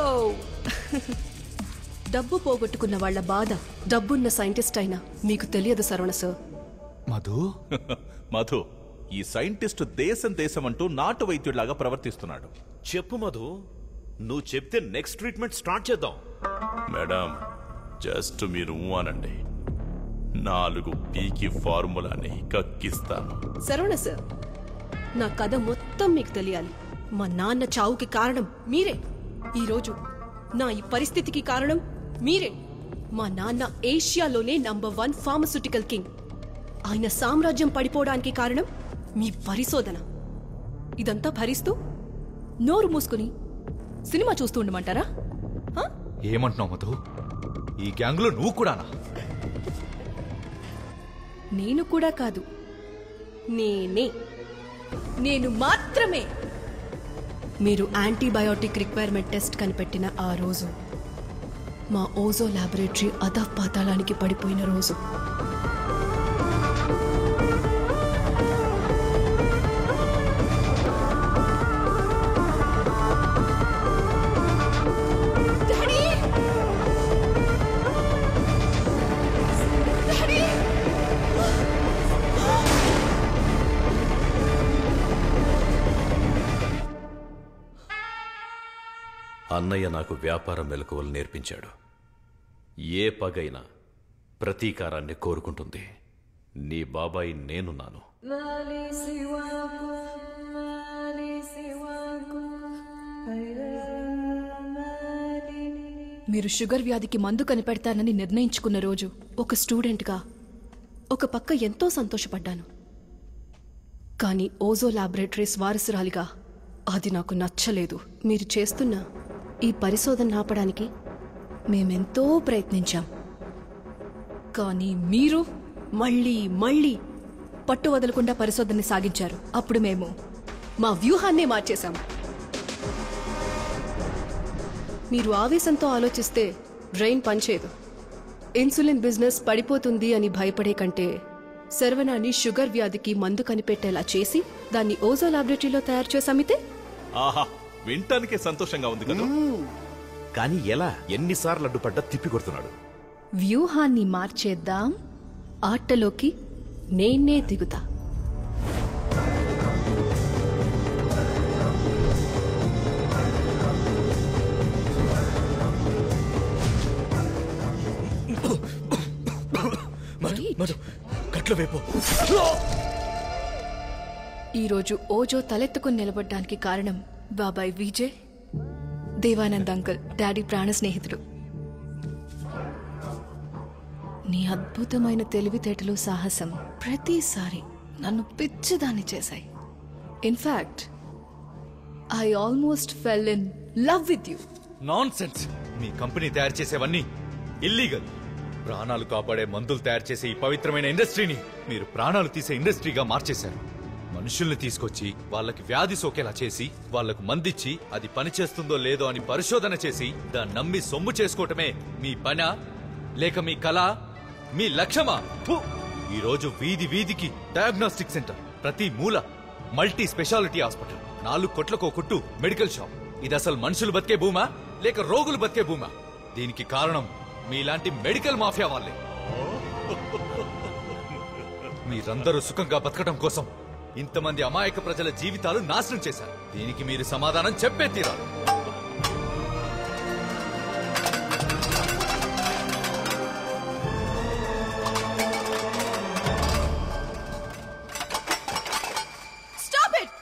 డబ్బు పోగొట్టుకున్న వాళ్ళ బాధ డబ్బున్న సైంటిస్ట్ అయినా మీకు తెలియదు సరవణ సార్ మధు మధు ఈ సైంటిస్ట్ దేశం దేశం అంటూ నాటు వైద్యుడిలాగా ప్రవర్తిస్తున్నాడు చెప్పు మధు నువ్వు చెప్తే నెక్స్ట్ ట్రీట్మెంట్ స్టార్ట్ చేద్దాం మేడం జస్ట్ మీరు ఊ అనండి నాలుగు పీకి ఫార్ములాని కక్కిస్తాను సరవణ సార్ నా కథ మొత్తం మీకు తెలియాలి మా నాన్న చావుకి కారణం మీరే ఈరోజు నా ఈ పరిస్థితికి కారణం మీరే మా నాన్న ఏషియాలోనే నంబర్ వన్ ఫార్మస్యూటికల్ కింగ్ ఆయన సామ్రాజ్యం పడిపోవడానికి కారణం మీ పరిశోధన ఇదంతా భరిస్తూ నోరు మూసుకుని సినిమా చూస్తూ ఉండమంటారా ఏమంటున్నావు మధు ఈ గ్యాంగ్ లో నువ్వు కూడానా నేను కూడా కాదు నేనే నేను మాత్రమే మీరు యాంటీబయోటిక్ రిక్వైర్మెంట్ టెస్ట్ కనిపెట్టిన ఆ రోజు మా ఓజో ల్యాబొరేటరీ అధః పాతాళానికి పడిపోయిన రోజు అన్నయ్య నాకు వ్యాపార మెలకువలు నేర్పించాడు ఏ పగైనా ప్రతీకారాన్ని కోరుకుంటుంది నీ బాబాయి నేనున్నాను మీరు షుగర్ వ్యాధికి మందు కనిపెడతానని నిర్ణయించుకున్న రోజు ఒక స్టూడెంట్గా ఒక పక్క ఎంతో సంతోషపడ్డాను కానీ ఓజో ల్యాబొరేటరీస్ వారసురాలిగా అది నాకు నచ్చలేదు మీరు చేస్తున్న ఈ పరిశోధన ఆపడానికి మేమెంతో ప్రయత్నించాం కానీ మీరు మళ్ళీ మళ్ళీ పట్టు వదలకుండా పరిశోధన సాగించారు అప్పుడు మేము మా వ్యూహాన్నే మార్చేశాం మీరు ఆవేశంతో ఆలోచిస్తే బ్రెయిన్ పనిచేయదు ఇన్సులిన్ బిజినెస్ పడిపోతుంది అని భయపడే కంటే శర్వనాన్ని షుగర్ వ్యాధికి మందు కనిపెట్టేలా చేసి దాన్ని ఓజో లాబొరేటరీలో తయారు చేసి అమ్మితే ఆహా వింటానికే సంతోషంగా ఉంది కదా కానీ ఎలా ఎన్నిసార్లు అడ్డుపడ్డా తిప్పి కొడుతున్నాడు వ్యూహాన్ని మార్చేద్దాం ఆటలోకి నేనే దిగుతా కట్ల వైపు ఈరోజు ఓజో తలెత్తుకుని నిలబడ్డానికి కారణం బాబాయ్ విజయ్ దేవానంద్ అంకుల్ డాడీ ప్రాణ స్నేహితుడు నీ అద్భుతమైన తెలివితేటలు సాహసం ప్రతిసారి నన్ను పిచ్చిదాన్ని చేశాయి in fact I almost fell in love with you nonsense మీ కంపెనీ తయారు చేసేవన్నీ ఇల్లీగల్ ప్రాణాలు కాపాడే మందులు తయారు చేసే ఈ పవిత్రమైన ఇండస్ట్రీని మీరు ప్రాణాలు తీసే ఇండస్ట్రీగా మార్చేశారు మనుషుల్ని తీసుకొచ్చి వాళ్ళకి వ్యాధి సోకేలా చేసి వాళ్లకు మందిచ్చి అది పనిచేస్తుందో లేదో అని పరిశోధన చేసి దాన్ని నమ్మి సొమ్ము చేసుకోవటమే మీ పనా లేక మీ కళ మీ లక్ష్యమా ఫు! ఈ రోజు వీధి వీధికి డయాగ్నోస్టిక్ సెంటర్ ప్రతి మూల మల్టీ స్పెషాలిటీ హాస్పిటల్ నాలుగు కొట్లకు ఒక కొట్టు మెడికల్ షాప్ ఇది అసలు మనుషులు బతికే భూమా లేక రోగులు బతికే భూమా దీనికి కారణం మీలాంటి మెడికల్ మాఫియా వాళ్ళే మీరందరూ సుఖంగా బతకడం కోసం ఇంతమంది అమాయక ప్రజల జీవితాలు నాశనం చేశారు దీనికి మీరు సమాధానం చెప్పే తీరాలి స్టాప్ ఇట్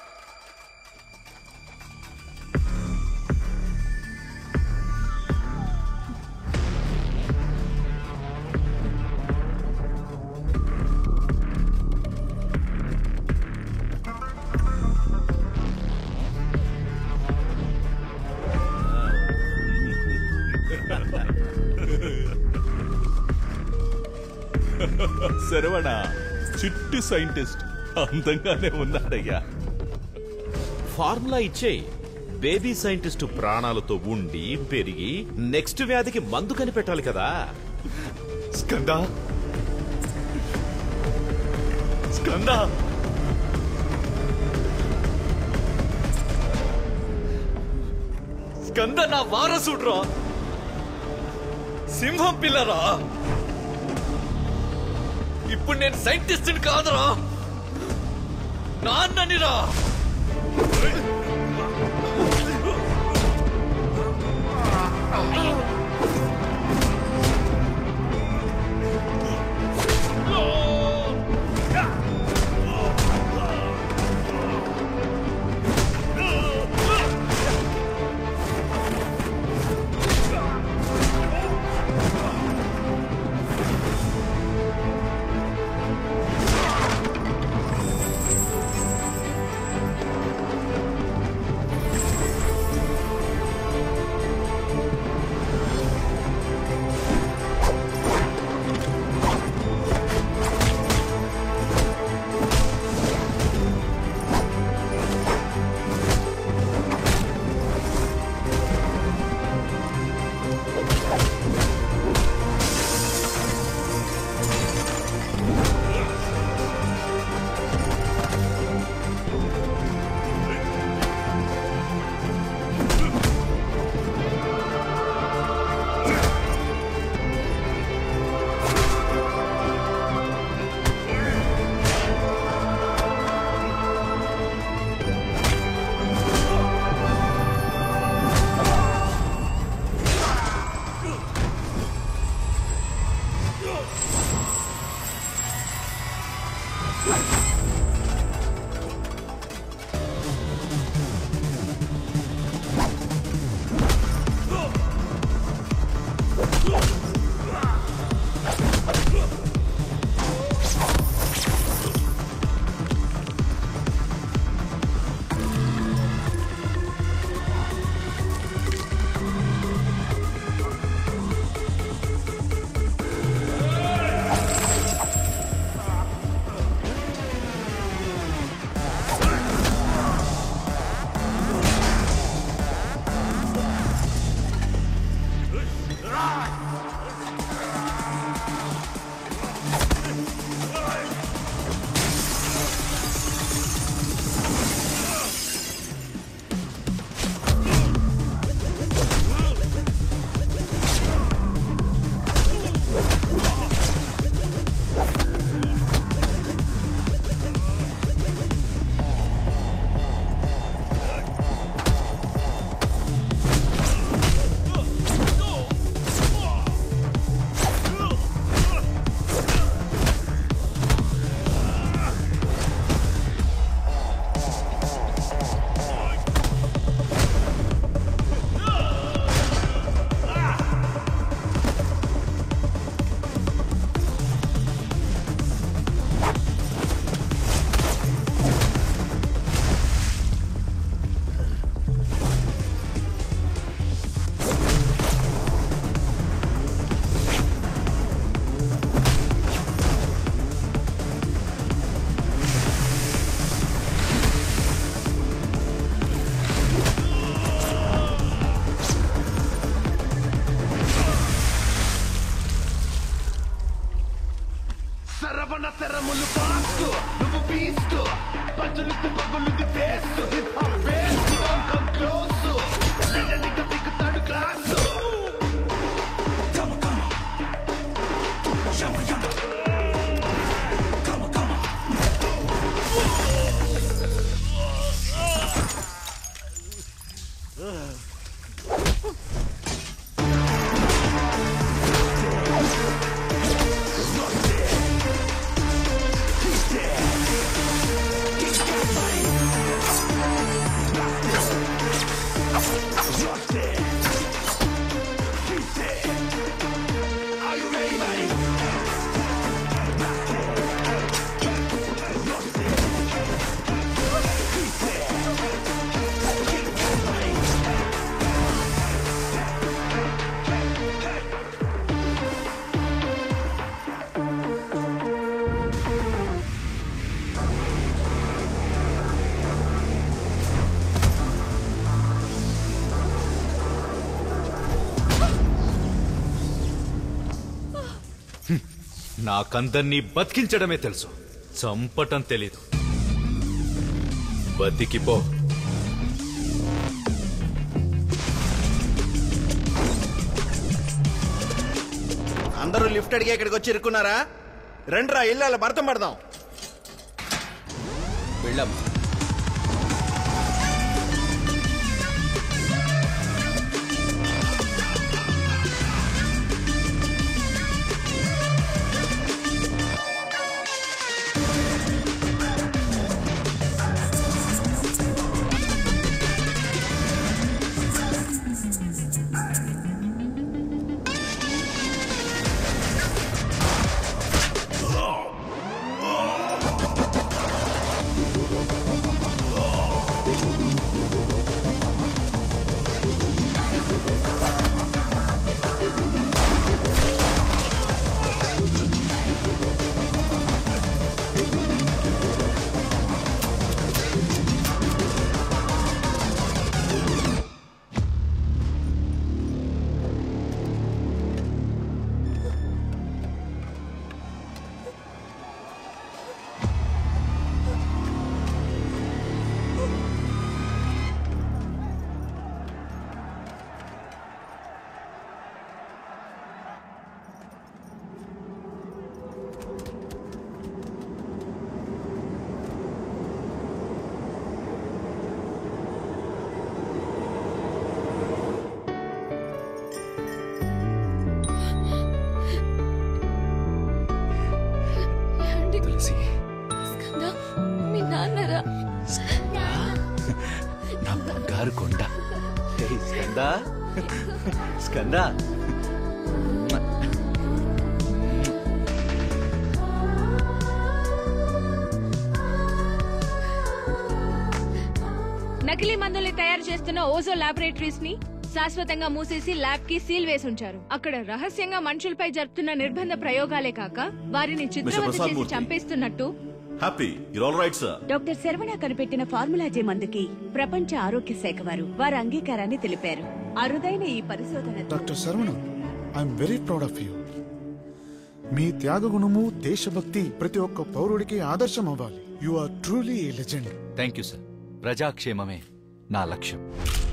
శరవణ చిట్టి సైంటిస్ట్ అందంగానే ఉన్నాడయ్యా ఫార్ములా ఇచ్చేయి బేబీ సైంటిస్టు ప్రాణాలతో ఉండి పెరిగి నెక్స్ట్ వ్యాధికి మందు కనిపెట్టాలి కదా స్కందా స్కందా స్కంద నా వారసుడ్రా సింహం పిల్లరా ఇప్పుడు నేను సైంటిస్ట్ కాదురా నాన్ననిరా నాకందర్నీ బతికించడమే తెలుసు చంపటం తెలీదు బతికిపో అందరూ లిఫ్ట్ అడిగి ఇక్కడికి వచ్చి ఇరుక్కున్నారా రండిరా ఇల్లు భర్తం పడదాం వెళ్ళాం తులసి మీ నాన్నరా నా బంగారు కొండ ఏయ్, స్కందా స్కందా నకిలీ మందుల్ని తయారు చేస్తున్న ఓజో లాబొరేటరీస్ ని శాశ్వతంగా మూసేసి ల్యాబ్ కి సీల్ వేసి ఉంచారు అక్కడ రహస్యంగా మనుషులపై జరుపుతున్న నిర్బంధ ప్రయోగాలే కాక వారిని చిత్రవద ప్రసాద్ చేసి మూర్తి. చంపేస్తున్నట్టు happy you're all right sir doctor Saravana కనిపెట్టిన ఫార్ములా జే మందుకి ప్రపంచ ఆరోగ్య శాఖ వారు వారి అంగీకారాన్ని తెలిపారు అరుదైన ఈ పరిశోధన doctor Saravana I'm very proud of you మీ త్యాగ గుణము దేశభక్తి ప్రతి ఒక్క పౌరుడికి ఆదర్శం అవ్వాలి you are truly a legend thank you sir ప్రజాక్షేమమే నా లక్ష్యం